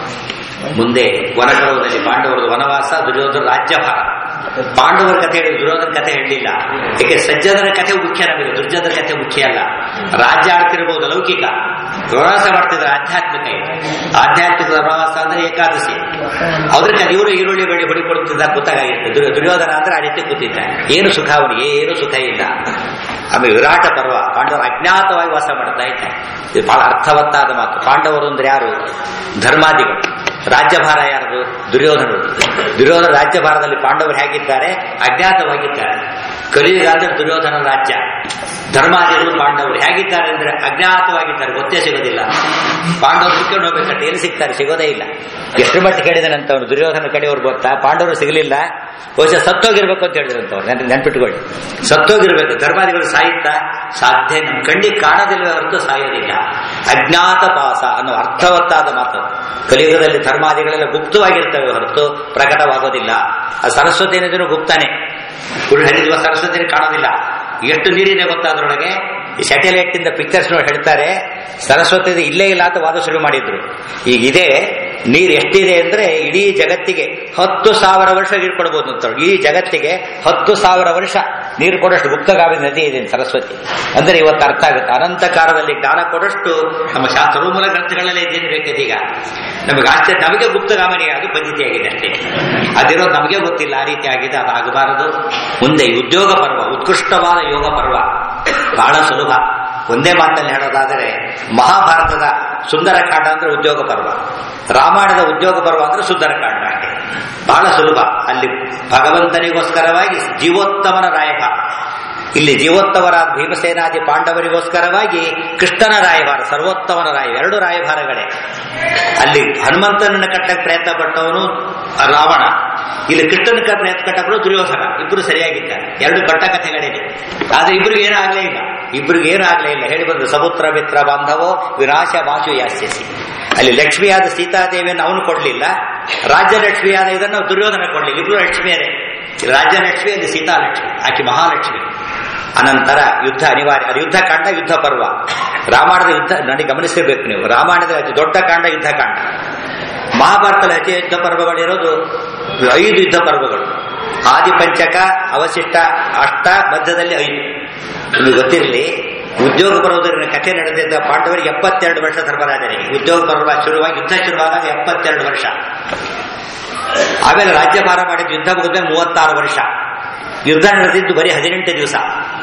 ಮುಂದೆ ವನಕರವದಲ್ಲಿ ಪಾಂಡವರದು ವನವಾಸ ದುರ್ಯೋಧನ ರಾಜ್ಯಭಾರ ಪಾಂಡವರ ಕಥೆ ಹೇಳಿ ದುರ್ಯೋಧನ ಕಥೆ ಹೇಳಲಿಲ್ಲ ಏಕೆ ಸಜ್ಜನರ ಕಥೆ ಮುಖ್ಯ ನಮಗೆ ದುರ್ಜನರ ಕಥೆ ಮುಖ್ಯ ಅಲ್ಲ ರಾಜ್ಯ ಆಡ್ತಿರ್ಬೋದು ಲೌಕಿಕ ವನವಾಸ ಮಾಡ್ತಿದ್ರೆ ಆಧ್ಯಾತ್ಮಿಕ ಇದೆ. ಆಧ್ಯಾತ್ಮಿಕ ವನವಾಸ ಅಂದ್ರೆ ಏಕಾದಶಿ ಅದ್ರ ಕಥೆ ಇವರು ಈರುಳ್ಳಿ ಬೆಳೆ ಹೊಡಿಕೊಡ್ತಿದ್ದ ಗೊತ್ತಾಗಿರುತ್ತೆ ದುರ್ಯೋ- ದುರ್ಯೋಧನ ಅಂದ್ರೆ ಆ ರೀತಿ ಕೂತಿದ್ದ ಏನು ಸುಖ ಅವನಿಗೆ ಏನು ಸುಖ ಇಲ್ಲ ಆಮೇಲೆ ವಿರಾಟ ಪರ್ವ ಪಾಂಡವರು ಅಜ್ಞಾತವಾಗಿ ವಾಸ ಮಾಡ್ತಾ ಇದ್ದ ಇದು ಬಹಳ ಅರ್ಥವತ್ತಾದ ಮಾತು ಪಾಂಡವರು ಅಂದ್ರೆ ಯಾರು ಧರ್ಮಾದಿಗಳು ರಾಜ್ಯಭಾರ ಯಾರದು ದುರ್ಯೋಧನರು ದುರ್ಯೋಧನ ರಾಜ್ಯಭಾರದಲ್ಲಿ ಪಾಂಡವರು ಹೇಗಿದ್ದಾರೆ ಅಜ್ಞಾತವಾಗಿದ್ದಾರೆ ಕಲಿಯುಗ ಅಂದ್ರೆ ದುರ್ಯೋಧನ ರಾಜ್ಯ ಧರ್ಮಾದಿಗಳು ಪಾಂಡವರು ಹೇಗಿದ್ದಾರೆ ಅಂದ್ರೆ ಅಜ್ಞಾತವಾಗಿದ್ದಾರೆ ಗೊತ್ತೇ ಸಿಗೋದಿಲ್ಲ ಪಾಂಡವರು ಸಿಕ್ಕೊಂಡು ಹೋಗ್ಬೇಕಂತ ಎಲ್ಲಿ ಸಿಗ್ತಾರೆ ಸಿಗೋದೇ ಇಲ್ಲ ಎಷ್ಟು ಮಟ್ಟಿಗೆ ಹೇಳಿದನಂತ ಅವನು ದುರ್ಯೋಧನ ಕಡೆಯವ್ರು ಗೊತ್ತಾ ಪಾಂಡವರು ಸಿಗಲಿಲ್ಲ ಬಹುಶಃ ಸತ್ತೋಗಿರ್ಬೇಕು ಅಂತ ಹೇಳಿದ್ರಂತವ್ರು ನೆನ್ ನೆನ್ಪಿಟ್ಕೊಳ್ಳಿ ಸತ್ತೋಗಿರ್ಬೇಕು ಧರ್ಮಾದಿಗಳು ಸಾಯುತ್ತಾ ಸಾಧ್ಯ ನಮ್ಮ ಕಣ್ಣಿಗೆ ಕಾಣೋದಿಲ್ವೇ ಹೊರತು ಸಾಯೋದಿಲ್ಲ ಅಜ್ಞಾತ ಪಾಸ ಅನ್ನೋ ಅರ್ಥವತ್ತಾದ ಮಾತು ಕಲಿಯುಗದಲ್ಲಿ ಧರ್ಮಾದಿಗಳೆಲ್ಲ ಗುಪ್ತವಾಗಿರ್ತವೆ ಹೊರತು ಪ್ರಕಟವಾಗೋದಿಲ್ಲ ಆ ಸರಸ್ವತಿ ನದಿನೂ ಗುಪ್ತಾನೆ ಕುಳ್ಳು ಹರಿಯುವ ಸರಸ್ವತಿನ ಕಾಣೋದಿಲ್ಲ ಎಷ್ಟು ನೀರಿದೆ ಗೊತ್ತಾ ಅದರೊಳಗೆ ಈ ಸ್ಯಾಟಲೈಟ್ ಇಂದ ಪಿಕ್ಚರ್ಸ್ ನೋಡಿ ಹೇಳ್ತಾರೆ ಸರಸ್ವತಿ ಇಲ್ಲೇ ಇಲ್ಲ ಅಂತ ವಾದ ಶುರು ಮಾಡಿದ್ರು ಈಗ ಇದೆ ನೀರು ಎಷ್ಟಿದೆ ಅಂದ್ರೆ ಇಡೀ ಜಗತ್ತಿಗೆ ಹತ್ತು ಸಾವಿರ ವರ್ಷ ನೀರು ಕೊಡ್ಬೋದು ಅಂತ ಈ ಜಗತ್ತಿಗೆ ಹತ್ತು ಸಾವಿರ ವರ್ಷ ನೀರು ಕೊಡೋಷ್ಟು ಗುಪ್ತಗಾಮಿ ನದಿ ಇದೆ ಸರಸ್ವತಿ ಅಂದ್ರೆ ಇವತ್ತು ಅರ್ಥ ಆಗುತ್ತೆ ಅನಂತ ಕಾಲದಲ್ಲಿ ಜ್ಞಾನ ಕೊಡೋಷ್ಟು ನಮ್ಮ ಶಾಸ್ತ್ರ ಮೂಲ ಗ್ರಂಥಗಳಲ್ಲೇ ಇದೇನು ಬೇಕಿದೀಗ ನಮಗೆ ಆಶ್ಚರ್ಯ ನಮಗೆ ಗುಪ್ತಗಾಮನಿ ಅದು ಪದ್ಧತಿಯಾಗಿದೆ ಅಷ್ಟೇ ಅದಿರೋದು ನಮಗೆ ಗೊತ್ತಿಲ್ಲ ಆ ರೀತಿ ಆಗಿದೆ ಅದಾಗಬಾರದು ಮುಂದೆ ಈ ಉದ್ಯೋಗ ಪರ್ವ ಉತ್ಕೃಷ್ಟವಾದ ಯೋಗ ಪರ್ವ ಬಹಳ ಸುಲಭ ಒಂದೇ ಮಾತಲ್ಲಿ ಹೇಳೋದಾದರೆ ಮಹಾಭಾರತದ ಸುಂದರಕಾಂಡ ಅಂದ್ರೆ ಉದ್ಯೋಗ ಪರ್ವ ರಾಮಾಯಣದ ಉದ್ಯೋಗ ಪರ್ವ ಅಂದ್ರೆ ಸುಂದರಕಾಂಡ ಅಷ್ಟೇ ಬಹಳ ಸುಲಭ ಅಲ್ಲಿ ಭಗವಂತನಿಗೋಸ್ಕರವಾಗಿ ಜೀವೋತ್ತಮನ ರಾಯಭಾರ ಇಲ್ಲಿ ಜೀವೋತ್ತಮರಾದ ಭೀಮಸೇನಾದಿ ಪಾಂಡವರಿಗೋಸ್ಕರವಾಗಿ ಕೃಷ್ಣನ ರಾಯಭಾರ ಸರ್ವೋತ್ತಮನ ರಾಯ ಎರಡು ರಾಯಭಾರಗಳೇ ಅಲ್ಲಿ ಹನುಮಂತನನ್ನು ಕಟ್ಟಕ್ಕೆ ಪ್ರಯತ್ನ ಪಟ್ಟವನು ರಾವಣ ಇಲ್ಲಿ ಕೃಷ್ಣನ ಕ- ಪ್ರಯತ್ನ ಕಟ್ಟವರು ದುರ್ಯೋಧನ ಇಬ್ಬರು ಸರಿಯಾಗಿದ್ದಾರೆ ಎರಡು ಕಟ್ಟ ಕಥೆಗಳಿವೆ ಆದ್ರೆ ಇಬ್ಬರಿಗೆ ಏನೂ ಆಗ್ಲೇ ಇಲ್ಲ ಇಬ್ಬರಿಗೆ ಏನೂ ಆಗ್ಲೇ ಇಲ್ಲ ಹೇಳಿ ಬಂದು ಸಮುದ್ರ ಮಿತ್ರ ಬಾಂಧವೋ ವಿನಾಶ ವಾಚು ಯಾಸ್ಯಸಿ ಅಲ್ಲಿ ಲಕ್ಷ್ಮಿಯಾದ ಸೀತಾದೇವಿಯನ್ನು ಅವನು ಕೊಡ್ಲಿಲ್ಲ ರಾಜ್ಯ ಲಕ್ಷ್ಮಿಯಾದ ಇದನ್ನು ದುರ್ಯೋಧನ ಕೊಡ್ಲಿಲ್ಲ ಇಬ್ರು ಲಕ್ಷ್ಮಿಯರೇ ರಾಜ್ಯ ಲಕ್ಷ್ಮಿ ಅಲ್ಲಿ ಸೀತಾಲಕ್ಷ್ಮಿ ಆಕೆ ಮಹಾಲಕ್ಷ್ಮಿ ಅನಂತರ ಯುದ್ಧ ಅನಿವಾರ್ಯ ಅದು ಯುದ್ಧ ಕಾಂಡ ಯುದ್ಧ ಪರ್ವ ರಾಮಾಯಣದ ಯುದ್ಧ ನನಗೆ ಗಮನಿಸಬೇಕು ನೀವು ರಾಮಾಯಣದ ಅತಿ ದೊಡ್ಡ ಕಾಂಡ ಯುದ್ಧ ಕಾಂಡ ಮಹಾಭಾರತದಲ್ಲಿ ಅತಿ ಯುದ್ಧ ಪರ್ವಗಳಿರೋದು ಐದು ಯುದ್ಧ ಪರ್ವಗಳು ಆದಿಪಂಚಕ ಅವಶಿಷ್ಟ ಅಷ್ಟ ಮಧ್ಯದಲ್ಲಿ ಐದು ನಿಮಗೆ ಗೊತ್ತಿರಲಿ ಉದ್ಯೋಗ ಪರ್ವದಲ್ಲಿನ ಕಥೆ ನಡೆದಿದ್ದ ಪಾಂಡವರಿಗೆ ಎಪ್ಪತ್ತೆರಡು ವರ್ಷ ಧರ್ಮರಾಜನಿಗೆ ಉದ್ಯೋಗ ಪರ್ವ ಶುರುವಾಗಿ ಯುದ್ಧ ಶುರುವಾದಾಗ ಎಪ್ಪತ್ತೆರಡು ವರ್ಷ ಆಮೇಲೆ ರಾಜ್ಯಭಾರ ಮಾಡಿದ ಯುದ್ಧ ಮುಗಿದ ಮೂವತ್ತಾರು ವರ್ಷ ಯುದ್ಧ ನಡೆದಿದ್ದು ಬರೀ ಹದಿನೆಂಟು ದಿವಸ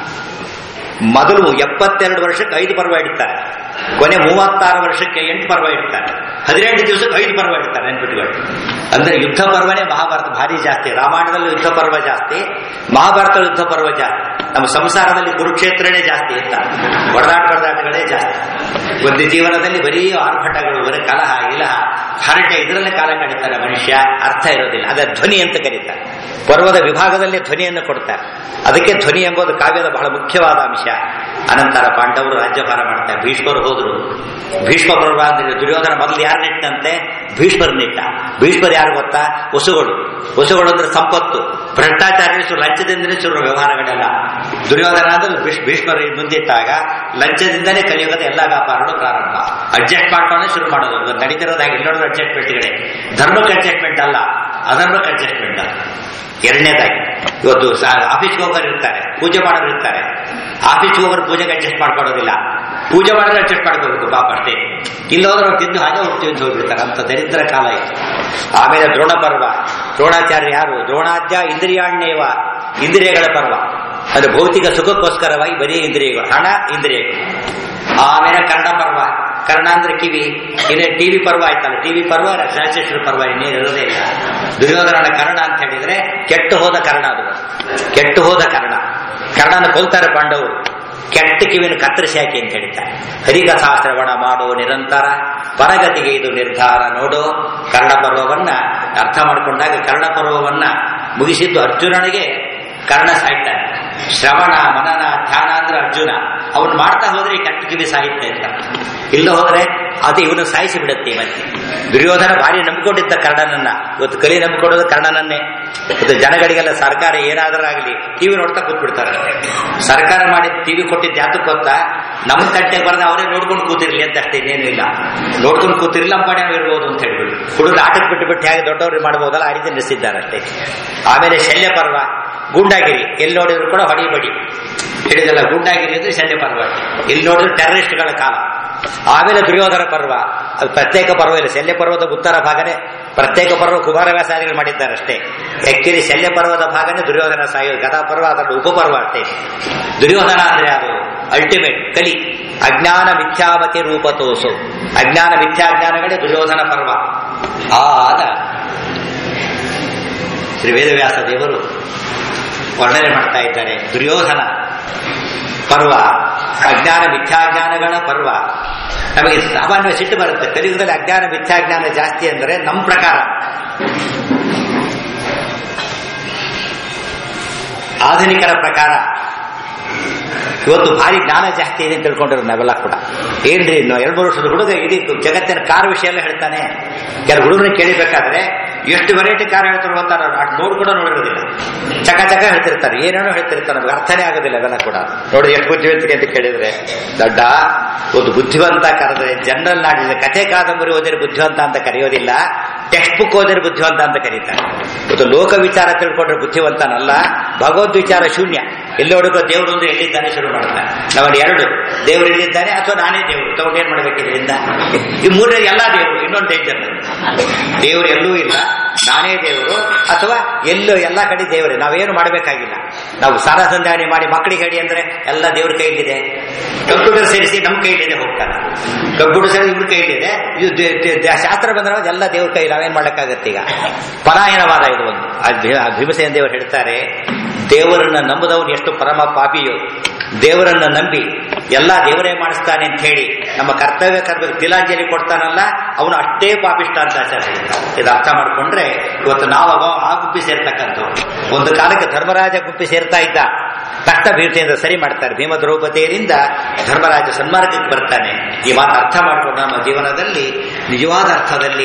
ಮೊದಲು ಎಪ್ಪತ್ತೆರಡು ವರ್ಷಕ್ಕೆ ಐದು ಪರ್ವ ಇಡ್ತಾರೆ ಕೊನೆ ಮೂವತ್ತಾರು ವರ್ಷಕ್ಕೆ ಎಂಟು ಪರ್ವ ಇಡ್ತಾರೆ ಹದಿನೆಂಟು ದಿವಸಕ್ಕೆ ಐದು ಪರ್ವ ಇಡ್ತಾರೆ ನೆನ್ಪಿಟ್ಕೊಳ್ಳಿ ಅಂದ್ರೆ ಯುದ್ಧ ಪರ್ವನೇ ಮಹಾಭಾರತ ಭಾರಿ ಜಾಸ್ತಿ ರಾಮಾಯಣದಲ್ಲಿ ಯುದ್ಧ ಪರ್ವ ಜಾಸ್ತಿ ಮಹಾಭಾರತ ಯುದ್ಧ ಪರ್ವ ಜಾಸ್ತಿ ನಮ್ಮ ಸಂಸಾರದಲ್ಲಿ ಕುರುಕ್ಷೇತ್ರನೇ ಜಾಸ್ತಿ ಅಂತ ಹೊಡೆದಾಟ ಹೊಡೆದಾಟಗಳೇ ಜಾಸ್ತಿ ಒಂದು ಜೀವನದಲ್ಲಿ ಬರೀ ಆರ್ಭಟಗಳು ಬರೀ ಕಲಹ ಇಲಹ ಹರಟೆ ಇದರಲ್ಲೇ ಕಾಲ ಕಳೀತಾರೆ ಮನುಷ್ಯ ಅರ್ಥ ಇರೋದಿಲ್ಲ ಅದೇ ಧ್ವನಿ ಅಂತ ಕರೀತಾರೆ ಪರ್ವದ ವಿಭಾಗದಲ್ಲೇ ಧ್ವನಿಯನ್ನು ಕೊಡ್ತಾರೆ ಅದಕ್ಕೆ ಧ್ವನಿ ಎಂಬುದು ಕಾವ್ಯದ ಬಹಳ ಮುಖ್ಯವಾದ ಅಂಶ ಅನಂತರ ಪಾಂಡವರು ರಾಜ್ಯಭಾರ ಮಾಡ್ತಾರೆ ಭೀಷ್ಮರು ಹೋದ್ರು ಭೀಷ್ಮ ಪರ್ವ ಅಂದ್ರೆ ದುರ್ಯೋಧನ ಮೊದಲು ಯಾರು ನಿಟ್ಟಂತೆ ಭೀಷ್ಮರು ನಿಟ್ಟ ಭೀಷ್ಮರು ಯಾರು ಗೊತ್ತಾ ವಸುಗಳು ವಸುಗಳು ಅಂದ್ರೆ ಸಂಪತ್ತು ಭ್ರಷ್ಟಾಚಾರ ಶುರು ಲಂಚದಿಂದಲೇ ಶುರು ವ್ಯವಹಾರಗಳೆಲ್ಲ ದುರ್ಯೋಧನ ಅಂದ್ರೆ ಭೀಷ್- ಭೀಷ್ಮರು ಮುಂದಿಟ್ಟಾಗ ಲಂಚದಿಂದಲೇ ಕಲಿಯುಗದ ಎಲ್ಲ ವ್ಯಾಪಾರಗಳು ಪ್ರಾರಂಭ ಅಡ್ಜಸ್ಟ್ ಮಾಡ್ಕೊಂಡೆ ಶುರು ಮಾಡೋದು ಇವತ್ತು ನಡೀತಿರೋದಾಗ ಎಲ್ಲರೂ ಅಡ್ಜಸ್ಟ್ಮೆಂಟ್ಗಳೇ ಧರ್ಮಕ್ಕೆ ಅಡ್ಜಸ್ಟ್ಮೆಂಟ್ ಅಲ್ಲ ಅಧರ್ಮಕ್ಕೆ ಅಡ್ಜಸ್ಟ್ಮೆಂಟ್ ಅಲ್ಲ ಎರಡನೇದಾಗಿ ಇವತ್ತು ಸಾ- ಆಫೀಸ್ಗೆ ಹೋಗೋರು ಇರ್ತಾರೆ ಪೂಜೆ ಮಾಡೋರು ಇರ್ತಾರೆ ಆಫೀಸ್ಗೆ ಹೋಗೋರು ಪೂಜೆಗೆ ಅಡ್ಜಸ್ಟ್ ಮಾಡ್ಕೊಳ್ಳೋದಿಲ್ಲ ಪೂಜೆ ಮಾಡಿದ್ರೆ ಅಡ್ಜಸ್ಟ್ ಮಾಡ್ಕೋಬೇಕು ಪಾಪ ಅಷ್ಟೇ ಇಲ್ಲೋದ್ರೆ ಅವ್ರು ತಿಂದು ಹಾಗೆ ಅವ್ರು ತಿಂದು ಹೋಗ್ಬಿಡ್ತಾರೆ ಅಂತ ದರಿದ್ರ ಕಾಲ ಇತ್ತು ಆಮೇಲೆ ದ್ರೋಣ ಪರ್ವ ದ್ರೋಣಾಚಾರ್ಯ ಯಾರು ದ್ರೋಣಾದ್ಯ ಇಂದ್ರಿಯಾಣ್ಯವ ಇಂದ್ರಿಯಗಳ ಪರ್ವ ಅದು ಭೌತಿಕ ಸುಖಕ್ಕೋಸ್ಕರವಾಗಿ ಬರೀ ಇಂದ್ರಿಯಗಳು ಹಣ ಇಂದ್ರಿಯಗಳು ಆಮೇಲೆ ಕರ್ಣ ಪರ್ವ ಕರ್ಣ ಅಂದ್ರೆ ಕಿವಿ ಇದೇ ಟಿವಿ ಪರ್ವ ಆಯ್ತಲ್ಲ ಟಿವಿ ಪರ್ವ ರಾಜೇಶ್ವರ ಪರ್ವ ಇನ್ನೇನು ಇರೋದೇ ಇಲ್ಲ ದುರ್ಯೋಧನನ ಕರ್ಣ ಅಂತ ಹೇಳಿದ್ರೆ ಕೆಟ್ಟು ಹೋದ ಕರ್ಣ ಅದು ಕೆಟ್ಟು ಹೋದ ಕರ್ಣ ಕರ್ಣನ ಕೊಲ್ತಾರೆ ಪಾಂಡವರು ಕೆಟ್ಟ ಕಿವಿನ ಕತ್ತರಿಸಿ ಹಾಕಿ ಅಂತ ಹೇಳ್ತಾರೆ ಹರಿಕ ಶಾಸ್ತ್ರವಣ ಮಾಡೋ ನಿರಂತರ ಪರಗತಿಗೆ ಇದು ನಿರ್ಧಾರ ನೋಡು ಕರ್ಣ ಪರ್ವವನ್ನ ಅರ್ಥ ಮಾಡಿಕೊಂಡಾಗ ಕರ್ಣ ಪರ್ವವನ್ನ ಮುಗಿಸಿದ್ದು ಅರ್ಜುನನಿಗೆ ಕರ್ಣ ಸಾಯ್ತಾನೆ ಶ್ರವಣ ಮನನ ಧ್ಯಾನ ಅಂದ್ರೆ ಅರ್ಜುನ ಅವನು ಮಾಡ್ತಾ ಹೋದ್ರೆ ಈ ಕೆಟ್ಟ ಕಿವಿ ಸಾಯುತ್ತೆ ಅಂತ ಇಲ್ಲ ಹೋದ್ರೆ ಅದು ಇವನು ಸಾಯಿಸಿ ಬಿಡುತ್ತೆ ಮತ್ತೆ ದುರ್ಯೋಧನ ಭಾರಿ ನಂಬಿಕೊಂಡಿದ್ದ ಕರ್ಣನನ್ನ ಇವತ್ತು ಕಲಿ ನಂಬಿಕೊಳ್ಳೋದು ಕರ್ಣನನ್ನೇ ಇವತ್ತು ಜನಗಳಿಗೆಲ್ಲ ಸರ್ಕಾರ ಏನಾದರೂ ಆಗಲಿ ಟಿವಿ ನೋಡ್ತಾ ಕೂತ್ಬಿಡ್ತಾರೆ ಸರ್ಕಾರ ಮಾಡಿ ಟಿವಿ ಕೊಟ್ಟಿದ್ದು ಯಾತಕ್ಕೆ ಗೊತ್ತಾ ನಮ್ಮ ತಟ್ಟೆಗೆ ಬರೆದ ಅವರೇ ನೋಡ್ಕೊಂಡು ಕೂತಿರ್ಲಿ ಅಂತ ಅಷ್ಟೇ ಇನ್ನೇನು ಇಲ್ಲ ನೋಡ್ಕೊಂಡು ಕೂತಿರ್ಲಿ ನಮ್ಮ ಪಡೆ ಇರ್ಬೋದು ಅಂತ ಹೇಳ್ಬಿಟ್ಟು ಹುಡುಗರು ಆಟಕ್ಕೆ ಬಿಟ್ಟು ಬಿಟ್ಟು ಹೇಗೆ ದೊಡ್ಡವ್ರಿಗೆ ಮಾಡ್ಬೋದಲ್ಲ ಆ ರೀತಿ ನಡೆಸಿದ್ದಾರೆ ಅಷ್ಟೇ ಆಮೇಲೆ ಶಲ್ಯ ಪರ್ವ ಗೂಂಡಾಗಿರಿ ಎಲ್ಲಿ ನೋಡಿದ್ರು ಕೂಡ ಹೊಡಿ ಬಡಿ ಹೇಳಿದಲ್ಲ ಗೂಂಡಾಗಿರಿ ಅಂದ್ರೆ ಶಲ್ಯ ಪರ್ವ ಎಲ್ಲಿ ನೋಡಿದ್ರು ಟೆರರಿಸ್ಟ್ಗಳ ಕಾಲ ಆಮೇಲೆ ದುರ್ಯೋಧನ ಪರ್ವ ಅದು ಪ್ರತ್ಯೇಕ ಪರ್ವ ಇಲ್ಲ ಶಲ್ಯ ಪರ್ವದ ಉತ್ತರ ಭಾಗನೇ ಪ್ರತ್ಯೇಕ ಪರ್ವ ಕುಮಾರವ್ಯಾಸಾದಿಗಳು ಮಾಡಿದ್ದಾರೆ ಅಷ್ಟೇ ಆಕ್ಚುಲಿ ಶಲ್ಯ ಪರ್ವದ ಭಾಗನೇ ದುರ್ಯೋಧನ ಸಾಯೋ ಗದಾ ಪರ್ವ ಅದರ ಉಪಪರ್ವ ಅಷ್ಟೇ ದುರ್ಯೋಧನ ಅಂದ್ರೆ ಅದು ಅಲ್ಟಿಮೇಟ್ ಕಲಿ ಅಜ್ಞಾನ ಮಿಥ್ಯಾಮತಿ ರೂಪ ತೋಸು ಅಜ್ಞಾನ ಮಿಥ್ಯಾಜ್ಞಾನಗಳೇ ದುರ್ಯೋಧನ ಪರ್ವ ಆದ ಶ್ರೀ ವೇದವ್ಯಾಸ ದೇವರು ವರ್ಣನೆ ಮಾಡ್ತಾ ಇದ್ದಾರೆ ದುರ್ಯೋಧನ ಪರ್ವ ಅಜ್ಞಾನ ಮಿಥ್ಯಾಜ್ಞಾನಗಳ ಪರ್ವ ನಮಗೆ ಸಾಮಾನ್ಯ ಸಿಟ್ಟು ಬರುತ್ತೆ ಕಲಿಯುಗದಲ್ಲಿ ಅಜ್ಞಾನ ಮಿಥ್ಯಾಜ್ಞಾನ ಜಾಸ್ತಿ ಅಂದರೆ ನಮ್ಮ ಪ್ರಕಾರ ಆಧುನಿಕರ ಪ್ರಕಾರ ಇವತ್ತು ಭಾರಿ ಜ್ಞಾನ ಜಾಸ್ತಿ ಇದೆ ಅಂತ ತಿಳ್ಕೊಂಡಿರೋ ನಾವೆಲ್ಲ ಕೂಡ ಏನ್ರಿ ಇನ್ನು ಎರಡು ಮೂರು ವರ್ಷದ ಹುಡುಗ ಇಡೀ ಜಗತ್ತಿನ ಕಾರ್ ವಿಷಯ ಎಲ್ಲ ಹೇಳ್ತಾನೆ ಕೆಲವು ಹುಡುಗರನ್ನ ಕೇಳಿಬೇಕಾದ್ರೆ ಎಷ್ಟು ವೆರೈಟಿ ಕಾರ್ ಹೇಳ್ತಾರೆ ಗೊತ್ತಾ ನಾವು ಅದ್ ನೋಡ್ ಕೂಡ ನೋಡಿರೋದಿಲ್ಲ ಚಕ ಚಕ ಹೇಳ್ತಿರ್ತಾರೆ ಏನೇನೋ ಹೇಳ್ತಿರ್ತಾರೆ ನಮ್ಗೆ ಅರ್ಥನೇ ಆಗೋದಿಲ್ಲ ಅವೆಲ್ಲ ಕೂಡ ನೋಡಿ ಎಷ್ಟು ಬುದ್ಧಿವಂತಿಕೆ ಅಂತ ಕೇಳಿದ್ರೆ ದೊಡ್ಡ ಒಂದು ಬುದ್ಧಿವಂತ ಕರೆದ್ರೆ ಜನರಲ್ ನಾಡಿದ್ರೆ ಕಥೆ ಕಾದಂಬರಿ ಓದಿದ್ರೆ ಬುದ್ಧಿವಂತ ಅಂತ ಕರೆಯೋದಿಲ್ಲ ಟೆಕ್ಸ್ಟ್ ಬುಕ್ ಓದಿದ್ರೆ ಬುದ್ಧಿವಂತ ಅಂತ ಕರೀತಾರೆ ಇವತ್ತು ಲೋಕ ವಿಚಾರ ತಿಳ್ಕೊಂಡ್ರೆ ಬುದ್ಧಿವಂತನಲ್ಲ ಭಗವದ್ ವಿಚಾರ ಶೂನ್ಯ ಎಲ್ಲಿ ಹುಡುಗ ದೇವರು ಅಂದ್ರೆ ಎಲ್ಲಿದ್ದಾನೆ ಶುರು ಮಾಡ್ತಾನೆ ನಾವಲ್ಲಿ ಎರಡು ದೇವರು ಎಲ್ಲಿದ್ದಾನೆ ಅಥವಾ ನಾನೇ ದೇವರು ತಗೊಂಡು ಏನ್ ಮಾಡ್ಬೇಕು ಇದರಿಂದ ಈ ಮೂರನೇ ಎಲ್ಲಾ ದೇವರು ಇನ್ನೊಂದು ಡೇಂಜರ್ ದೇವರು ಎಲ್ಲೂ ಇಲ್ಲ ನಾನೇ ದೇವರು ಅಥವಾ ಎಲ್ಲೋ ಎಲ್ಲ ಕಡೆ ದೇವರೇ ನಾವೇನು ಮಾಡಬೇಕಾಗಿಲ್ಲ ನಾವು ಸಾರ ಸಂಧಾರಣೆ ಮಾಡಿ ಮಕ್ಕಳಿಗೆ ಹೇಳಿ ಅಂದ್ರೆ ಎಲ್ಲ ದೇವ್ರ ಕೈಲಿದೆ ಕಂಪ್ಯೂಟರ್ ಸೇರಿಸಿ ನಮ್ಮ ಕೈಲಿದೆ ಹೋಗ್ತಾರೆ ಕಂಪ್ಯೂಟರ್ ಸೇರಿಸಿ ಇವ್ರ ಕೈಲಿದೆ ಇದು ದೇ- ದೇ- ದೇ- ಶಾಸ್ತ್ರ ಬಂದ್ರೆ ಎಲ್ಲ ದೇವ್ರ ಕೈ ನಾವೇನ್ ಮಾಡಕ್ಕಾಗತ್ತೆ ಈಗ ಪರಾಯಣವಾದ ಇದು ಒಂದು ಆ ಭೀ- ಆ ಭೀಮಸೇನ ದೇವರು ಹೇಳ್ತಾರೆ ದೇವರನ್ನ ನಂಬುದವನು ಎಷ್ಟು ಪರಮ ಪಾಪಿಯೋ ದೇವರನ್ನ ನಂಬಿ ಎಲ್ಲ ದೇವರೇ ಮಾಡಿಸ್ತಾನೆ ಅಂತ ಹೇಳಿ ನಮ್ಮ ಕರ್ತವ್ಯ ಕರ್ಬೇಕು ತಿಲಾಂಜಲಿ ಕೊಡ್ತಾನಲ್ಲ ಅವನು ಅಷ್ಟೇ ಪಾಪಿಷ್ಟ ಅಂತ ಆಚಾರ್ಯ ಹೇಳ್ತಾರೆ ಇದು ಅರ್ಥ ಮಾಡ್ಕೊಂಡ್ರೆ ಇವತ್ತು ನಾವು ಅವ- ಆ ಗುಂಪಿ ಸೇರ್ತಕ್ಕಂಥವ್ರು ಒಂದು ಕಾಲಕ್ಕೆ ಧರ್ಮರಾಜ ಗುಂಪಿ ಸೇರ್ತಾ ಇದ್ದ ತಕ್ಷಣ ಭೀಮಸೇನ ಸರಿ ಮಾಡ್ತಾರೆ ಭೀಮ ದ್ರೌಪದಿಯರಿಂದ ಧರ್ಮರಾಜ ಸನ್ಮಾರ್ಗಕ್ಕೆ ಬರ್ತಾನೆ ಈ ಮಾತು ಅರ್ಥ ಮಾಡಿಕೊಂಡು ನಮ್ಮ ಜೀವನದಲ್ಲಿ ನಿಜವಾದ ಅರ್ಥದಲ್ಲಿ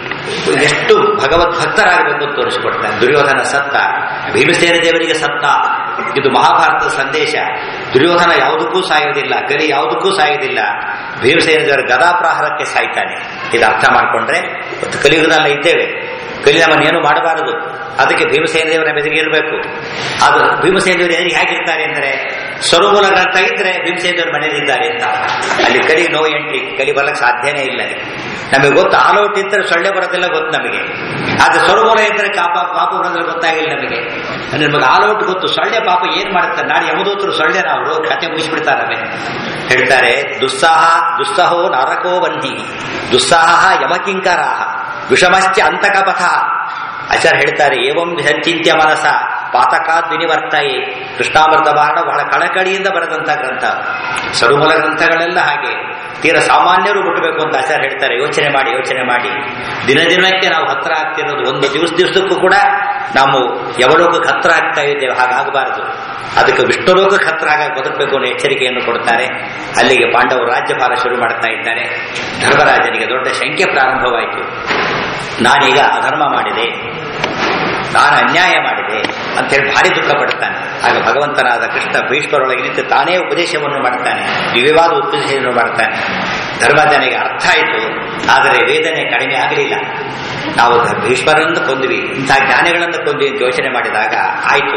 ಎಷ್ಟು ಭಗವದ್ ಭಕ್ತರಾಗಬೇಕು ಅಂತ ತೋರಿಸಿಕೊಡ್ತಾನೆ ದುರ್ಯೋಧನ ಸತ್ತ ಭೀಮಸೇನ ದೇವರಿಗೆ ಸತ್ತ ಇದು ಮಹಾಭಾರತದ ಸಂದೇಶ ದುರ್ಯೋಧನ ಯಾವುದಕ್ಕೂ ಸಾಯೋದಿಲ್ಲ ಕಲಿ ಯಾವುದಕ್ಕೂ ಸಾಯೋದಿಲ್ಲ ಭೀಮಸೇನ ದೇವರ ಗದಾಪ್ರಹಾರಕ್ಕೆ ಸಾಯ್ತಾನೆ ಇದು ಅರ್ಥ ಮಾಡಿಕೊಂಡ್ರೆ ಇವತ್ತು ಕಲಿಯುಗದಲ್ಲ ಇದ್ದೇವೆ ಕಲಿ ನಮ್ಮನ್ನೇನು ಮಾಡಬಾರದು ಅದಕ್ಕೆ ಭೀಮಸೇನ ದೇವರ ಮೆದುರಿಗೆ ಇರಬೇಕು ಅದು ಭೀಮಸೇನ ದೇವರು ಎದುರಿಗೆ ಹೇಗಿರ್ತಾರೆ ಅಂದರೆ ಸ್ವರಮೂಲ ಗ್ರಂಥ ಇದ್ರೆ ಭೀಮಸೇನ ದೇವರು ಮನೇಲಿ ಇದ್ದಾರೆ ಅಂತ ಅಲ್ಲಿ ಕಲಿ ನೋ ಎಂಟ್ರಿ ಕಲಿ ಬರ್ಲಕ್ಕೆ ಸಾಧ್ಯನೇ ಇಲ್ಲ ಅಲ್ಲಿ. ನಮಗೆ ಗೊತ್ತು ಆಲೌಟ್ ಇದ್ದರೆ ಸೊಳ್ಳೆ ಬರೋದಿಲ್ಲ ಗೊತ್ತು ನಮಗೆ ಆದ್ರೆ ಸ್ವರಮೂಲ ಇದ್ದರೆ ಕಾಪ ಪಾಪ ಬರೋದಿಲ್ಲ ಗೊತ್ತಾಗಿಲ್ಲ ನಮಗೆ ಅಂದ್ರೆ ನಮಗೆ ಆಲೌಟ್ ಗೊತ್ತು ಸೊಳ್ಳೆ ಪಾಪ ಏನ್ ಮಾಡುತ್ತಾರೆ ನಾಳೆ ಯಮದೂತರು ಸೊಳ್ಳೆನ ಅವರು ಕತೆ ಮುಗಿಸ್ಬಿಡ್ತಾರೆ ಹೇಳ್ತಾರೆ ದುಸ್ಸಾಹ ದುಸ್ಸಹೋ ನರಕೋ ಬನ್ನಿ ದುಸ್ಸಾಹ ಯಮಕಿಂಕರಾಹ ವಿಷಮಶ್ಚ ಅಂತಕಪಥ ಆಚಾರ್ಯ ಹೇಳ್ತಾರೆ ಏವಂ ಸಂಚಿತ್ಯ ಮನಸ ಪಾತಕಾದ್ ವಿನಿವರ್ತಯೇ ಕೃಷ್ಣಾಮೃತ ಬಾಣ ಬಹಳ ಕಳಕಳಿಯಿಂದ ಬರೆದಂತ ಗ್ರಂಥ ಸರುಮೂಲ ಗ್ರಂಥಗಳೆಲ್ಲ ಹಾಗೆ ತೀರ ಸಾಮಾನ್ಯರು ಮುಟ್ಟಬೇಕು ಅಂತ ಆಚಾರ್ಯ ಹೇಳ್ತಾರೆ ಯೋಚನೆ ಮಾಡಿ ಯೋಚನೆ ಮಾಡಿ ದಿನ ದಿನಕ್ಕೆ ನಾವು ಹತ್ರ ಆಗ್ತಿರೋದು ಒಂದು ದಿವಸ ದಿವಸಕ್ಕೂ ಕೂಡ ನಾವು ಯವಲೋಕಕ್ಕೆ ಹತ್ರ ಆಗ್ತಾ ಇದ್ದೇವೆ ಹಾಗಾಗಬಾರದು ಅದಕ್ಕೆ ವಿಷ್ಣು ಲೋಕಕ್ಕೆ ಹತ್ರ ಆಗಿ ಬದುಕಬೇಕು ಅನ್ನೋ ಎಚ್ಚರಿಕೆಯನ್ನು ಕೊಡ್ತಾರೆ ಅಲ್ಲಿಗೆ ಪಾಂಡವರು ರಾಜ್ಯಭಾರ ಶುರು ಮಾಡ್ತಾ ಇದ್ದಾರೆ ಧರ್ಮರಾಜನಿಗೆ ದೊಡ್ಡ ಶಂಕೆ ಪ್ರಾರಂಭವಾಯಿತು ನಾನೀಗ ಅಧರ್ಮ ಮಾಡಿದೆ ನಾನು ಅನ್ಯಾಯ ಮಾಡಿದೆ ಅಂತ ಹೇಳಿ ಭಾರಿ ದುಃಖ ಪಡ್ತಾನೆ ಆಗ ಭಗವಂತನಾದ ಕೃಷ್ಣ ಭೀಷ್ಮರೊಳಗೆ ನಿಂತು ತಾನೇ ಉಪದೇಶವನ್ನು ಮಾಡ್ತಾನೆ ದಿವ್ಯವಾದ ಉಪದೇಶವನ್ನು ಮಾಡ್ತಾನೆ ಧರ್ಮಜನಿಗೆ ಅರ್ಥ ಆಯಿತು ಆದರೆ ವೇದನೆ ಕಡಿಮೆ ಆಗಲಿಲ್ಲ ನಾವು ಧ- ಭೀಷ್ಮರನ್ನು ಕೊಂದ್ವಿ ಇಂತಹ ಜ್ಞಾನಿಗಳನ್ನು ಕೊಂದ್ವಿ ಅಂತ ಯೋಚನೆ ಮಾಡಿದಾಗ ಆಯಿತು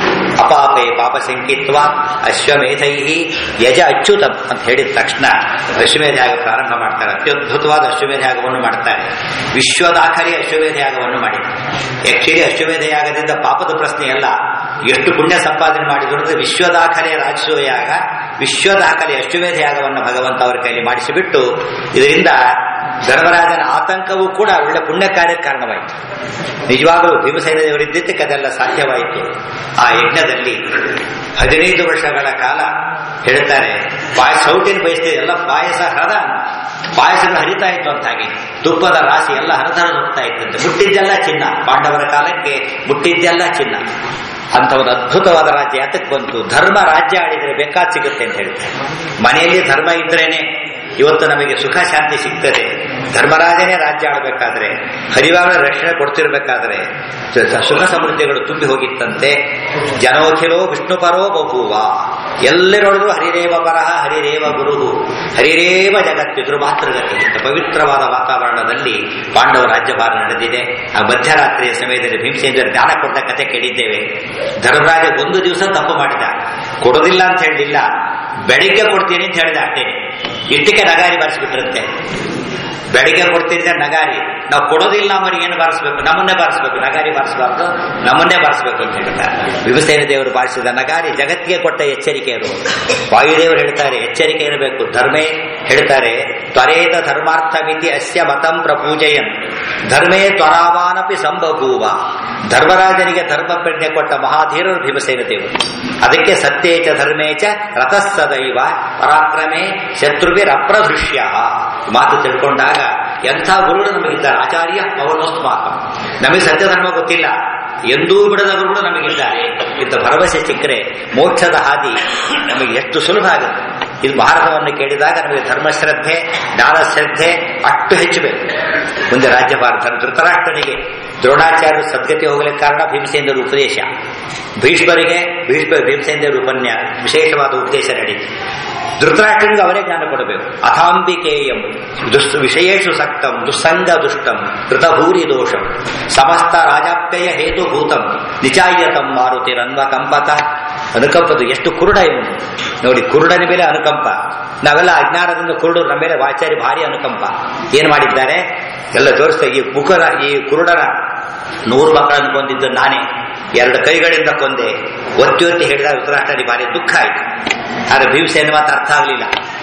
ಅಪಾಪೆ ಪಾಪ ಸಂಕಿತ್ವ ಅಶ್ವಮೇಧೈ ಯಜ ಅಚ್ಯುತಂ ಅಂತ ಹೇಳಿದ ತಕ್ಷಣ ಅಶ್ವಮೇಧ ಯಾಗ ಪ್ರಾರಂಭ ಮಾಡ್ತಾರೆ ಅತ್ಯದ್ಭುತವಾದ ಅಶ್ವಮೇಧ ಯಾಗವನ್ನು ಮಾಡ್ತಾರೆ ವಿಶ್ವ ದಾಖಲೆ ಅಶ್ವಮೇಧ ಯಾಗವನ್ನು ಮಾಡಿದ್ದಾರೆ ಆಕ್ಚುಲಿ ಅಶ್ವಮೇಧ ಯಾಗದಿಂದ ಪಾಪದ ಪ್ರಶ್ನೆ ಅಲ್ಲ ಎಷ್ಟು ಪುಣ್ಯ ಸಂಪಾದನೆ ಮಾಡಿದ್ರು ಅಂದ್ರೆ ವಿಶ್ವ ದಾಖಲೆ ರಾಜಸೂಯ ಯಾಗ ವಿಶ್ವ ದಾಖಲೆ ಅಶ್ವಮೇಧ ಯಾಗವನ್ನು ಭಗವಂತ ಅವರ ಕೈಲಿ ಮಾಡಿಸಿಬಿಟ್ಟು ಇದರಿಂದ ಧರ್ಮರಾಜನ ಆತಂಕವೂ ಕೂಡ ಒಳ್ಳೆ ಪುಣ್ಯ ಕಾರ್ಯಕ್ಕೆ ಕಾರಣವಾಯಿತು ನಿಜವಾಗಲೂ ಭೀಮಸೇನ ದೇವರಿದ್ದಕ್ಕೆ ಅದೆಲ್ಲ ಸಾಧ್ಯವಾಯಿತು ಆ ಯಜ್ಞದಲ್ಲಿ ಹದಿನೈದು ವರ್ಷಗಳ ಕಾಲ ಹೇಳ್ತಾರೆ ಪಾಯ ಸೌಟಿನ ಬಯಸ್ತಿದೆ ಎಲ್ಲ ಪಾಯಸ ಹರದ ಪಾಯಸಗಳು ಹರಿತಾ ಇತ್ತು ಅಂತ ಹಾಗೆ ತುಪ್ಪದ ರಾಶಿ ಎಲ್ಲ ಹರಿದು ಹರಿದು ಹೋಗ್ತಾ ಇತ್ತಂತೆ ಮುಟ್ಟಿದ್ದೆಲ್ಲ ಚಿನ್ನ ಪಾಂಡವರ ಕಾಲಕ್ಕೆ ಮುಟ್ಟಿದ್ದೆಲ್ಲ ಚಿನ್ನ ಅಂತ ಒಂದು ಅದ್ಭುತವಾದ ರಾಜ್ಯ ಯಾತಕ್ಕೆ ಬಂತು ಧರ್ಮ ರಾಜ್ಯ ಆಡಿದರೆ ಬೇಕಾದ್ ಸಿಗುತ್ತೆ ಅಂತ ಹೇಳ್ತಾರೆ ಮನೆಯಲ್ಲಿ ಧರ್ಮ ಇದ್ರೇನೆ ಇವತ್ತು ನಮಗೆ ಸುಖ ಶಾಂತಿ ಸಿಗ್ತದೆ ಧರ್ಮರಾಜನೇ ರಾಜ್ಯ ಆಡಬೇಕಾದ್ರೆ ಹರಿವಾಳ ರಕ್ಷಣೆ ಕೊಡ್ತಿರ್ಬೇಕಾದ್ರೆ ಸ- ಸುಖ ಸಮೃದ್ಧಿಗಳು ತುಂಬಿ ಹೋಗಿತ್ತಂತೆ ಜನೋಖಿಲೋ ವಿಷ್ಣುಪರೋ ಬಭೂವ ಎಲ್ಲಿ ನೋಡಿದ್ರು ಹರಿರೇವ ಪರಹ ಹರಿರೇವ ಗುರು ಹರಿರೇವ ಜಗತ್ತಿದ್ರು ಮಾತೃಗತಿ ಇಂಥ ಪವಿತ್ರವಾದ ವಾತಾವರಣದಲ್ಲಿ ಪಾಂಡವ ರಾಜ್ಯಭಾರ ನಡೆದಿದೆ ಆ ಮಧ್ಯರಾತ್ರಿಯ ಸಮಯದಲ್ಲಿ ಭೀಮಸೇಂದ್ರ ಜ್ಞಾನ ಕೊಟ್ಟ ಕತೆ ಕೇಳಿದ್ದೇವೆ ಧರ್ಮರಾಜ ಒಂದು ದಿವಸ ತಪ್ಪು ಮಾಡಿದ ಕೊಡೋದಿಲ್ಲ ಅಂತ ಹೇಳಲಿಲ್ಲ ಬೆಳಿಗ್ಗೆ ಕೊಡ್ತೀನಿ ಅಂತ ಹೇಳಿದ ಅಷ್ಟೇನೆ ಇಟ್ಟಿಗೆ ನಗಾರಿ ಬಾರಿಸ್ಬಿಟ್ರಂತೆ ಬೆಳಿಗ್ಗೆ ಕೊಡ್ತಿದ್ದ ನಗಾರಿ ನಾವು ಕೊಡೋದಿಲ್ಲ ಅವರಿಗೆ ಏನು ಬಾರಿಸ್ಬೇಕು ನಮ್ಮನ್ನೇ ಬಾರಿಸ್ಬೇಕು ನಗಾರಿ ಬಾರಿಸಬಾರ್ದು ನಮ್ಮನ್ನೇ ಬಾರಿಸ್ಬೇಕು ಅಂತ ಹೇಳ್ತಾರೆ ವಿಭಸೇನ ದೇವರು ಬಾರಿಸಿದ ನಗಾರಿ ಜಗತ್ತಿಗೆ ಕೊಟ್ಟ ಎಚ್ಚರಿಕೆ ಅದು ವಾಯುದೇವರು ಹೇಳ್ತಾರೆ ಎಚ್ಚರಿಕೆ ಇರಬೇಕು ಧರ್ಮೇ ಹೇಳ್ತಾರೆ ತ್ವರೇತ ಧರ್ಮಾರ್ಥ ಮಿತಿ ಅಸ್ಯ ಮತಂ ಪ್ರಪೂಜಯನ್ ಧರ್ಮೇ ತ್ವರಾವಾನಪಿ ಸಂಬಭೂವ ಧರ್ಮರಾಜನಿಗೆ ಧರ್ಮ ಪ್ರಜ್ಞೆ ಕೊಟ್ಟ ಮಹಾಧೀರರು ಭೀಮಸೇನ ದೇವರು ಅದಕ್ಕೆ ಸತ್ಯೇಚ ಧರ್ಮೇಚ ರಥಸ್ಸದೈವ ಪರಾಕ್ರಮೇ ಶತ್ರುಭಿರಪ್ರದೃಶ್ಯ ಮಾತು ತಿಳ್ಕೊಂಡಾಗ ಎಂಥ ಗುರುಗಳು ನಮಗಿದ್ದಾರೆ ಆಚಾರ್ಯ ಪವನೋಸ್ಮಾಕ ನಮಗೆ ಸತ್ಯ ಧರ್ಮ ಗೊತ್ತಿಲ್ಲ ಎಂದೂ ಬಿಡದ ಗುರುಗಳು ನಮಗಿದ್ದಾರೆ ಇಂಥ ಭರವಸೆ ಸಿಕ್ಕರೆ ಮೋಕ್ಷದ ಹಾದಿ ನಮಗೆ ಎಷ್ಟು ಸುಲಭ ಆಗುತ್ತೆ ಇದು ಭಾರತವನ್ನು ಕೇಳಿದಾಗ ನಮಗೆ ಧರ್ಮಶ್ರದ್ಧೆ ಜ್ಞಾನ ಶ್ರದ್ಧೆ ಅಷ್ಟು ಹೆಚ್ಚಬೇಕು ಮುಂದೆ ರಾಜ್ಯಭಾರ ಧೃತರಾಷ್ಟ್ರನಿಗೆ ದ್ರೋಣಾಚಾರ್ಯರು ಸದ್ಗತಿ ಹೋಗಲಿಕ್ಕೆ ಕಾರಣ ಭೀಮಸೇಂದ್ರ ಉಪದೇಶ ಭೀಷ್ಮರಿಗೆ ಭೀಷ್ಮ ಭೀಮಸೇಂದ್ರ ಉಪನ್ಯ ವಿಶೇಷವಾದ ಉಪದೇಶ ನಡೀತು ಧೃತರಾಷ್ಟ್ರನಿಗೆ ಅವರೇ ಜ್ಞಾನ ಕೊಡಬೇಕು ಅಥಾಂಬಿಕೇಯಂ ದುಸ್ ವಿಷಯೇಶು ಸಕ್ತಂ ದುಸ್ಸಂಗ ದುಷ್ಟಂ ಕೃತಭೂರಿ ದೋಷಂ ಸಮಸ್ತ ರಾಜಾಪ್ಯಯ ಹೇತುಭೂತಂ ನಿಚಾಯತಂ ಮಾರುತಿರನ್ವ ಕಂಪತ ಅನುಕಂಪದು ಎಷ್ಟು ಕುರುಡ ಇವನು ನೋಡಿ ಕುರುಡನ ಮೇಲೆ ಅನುಕಂಪ ನಾವೆಲ್ಲ ಅಜ್ಞಾನದಿಂದ ಕುರುಡರು ನಮ್ಮ ಮೇಲೆ ವಾಚಾರಿ ಭಾರಿ ಅನುಕಂಪ ಏನ್ ಮಾಡಿದ್ದಾರೆ ಎಲ್ಲ ತೋರಿಸ್ತಾ ಈ ಮುಖರ ಈ ಕುರುಡನ ನೂರು ಮಕ್ಕಳನ್ನು ಕೊಂದಿದ್ದು ನಾನೇ ಎರಡು ಕೈಗಳಿಂದ ಕೊಂದೆ ಒತ್ತಿ ಒತ್ತಿ ಹೇಳಿದ ಧೃತರಾಷ್ಟ್ರನಿಗೆ ಭಾರಿ ದುಃಖ ಆಯಿತು ಆದ್ರೆ ಭೀಮಸೇನ ಮಾತು ಅರ್ಥ ಆಗಲಿಲ್ಲ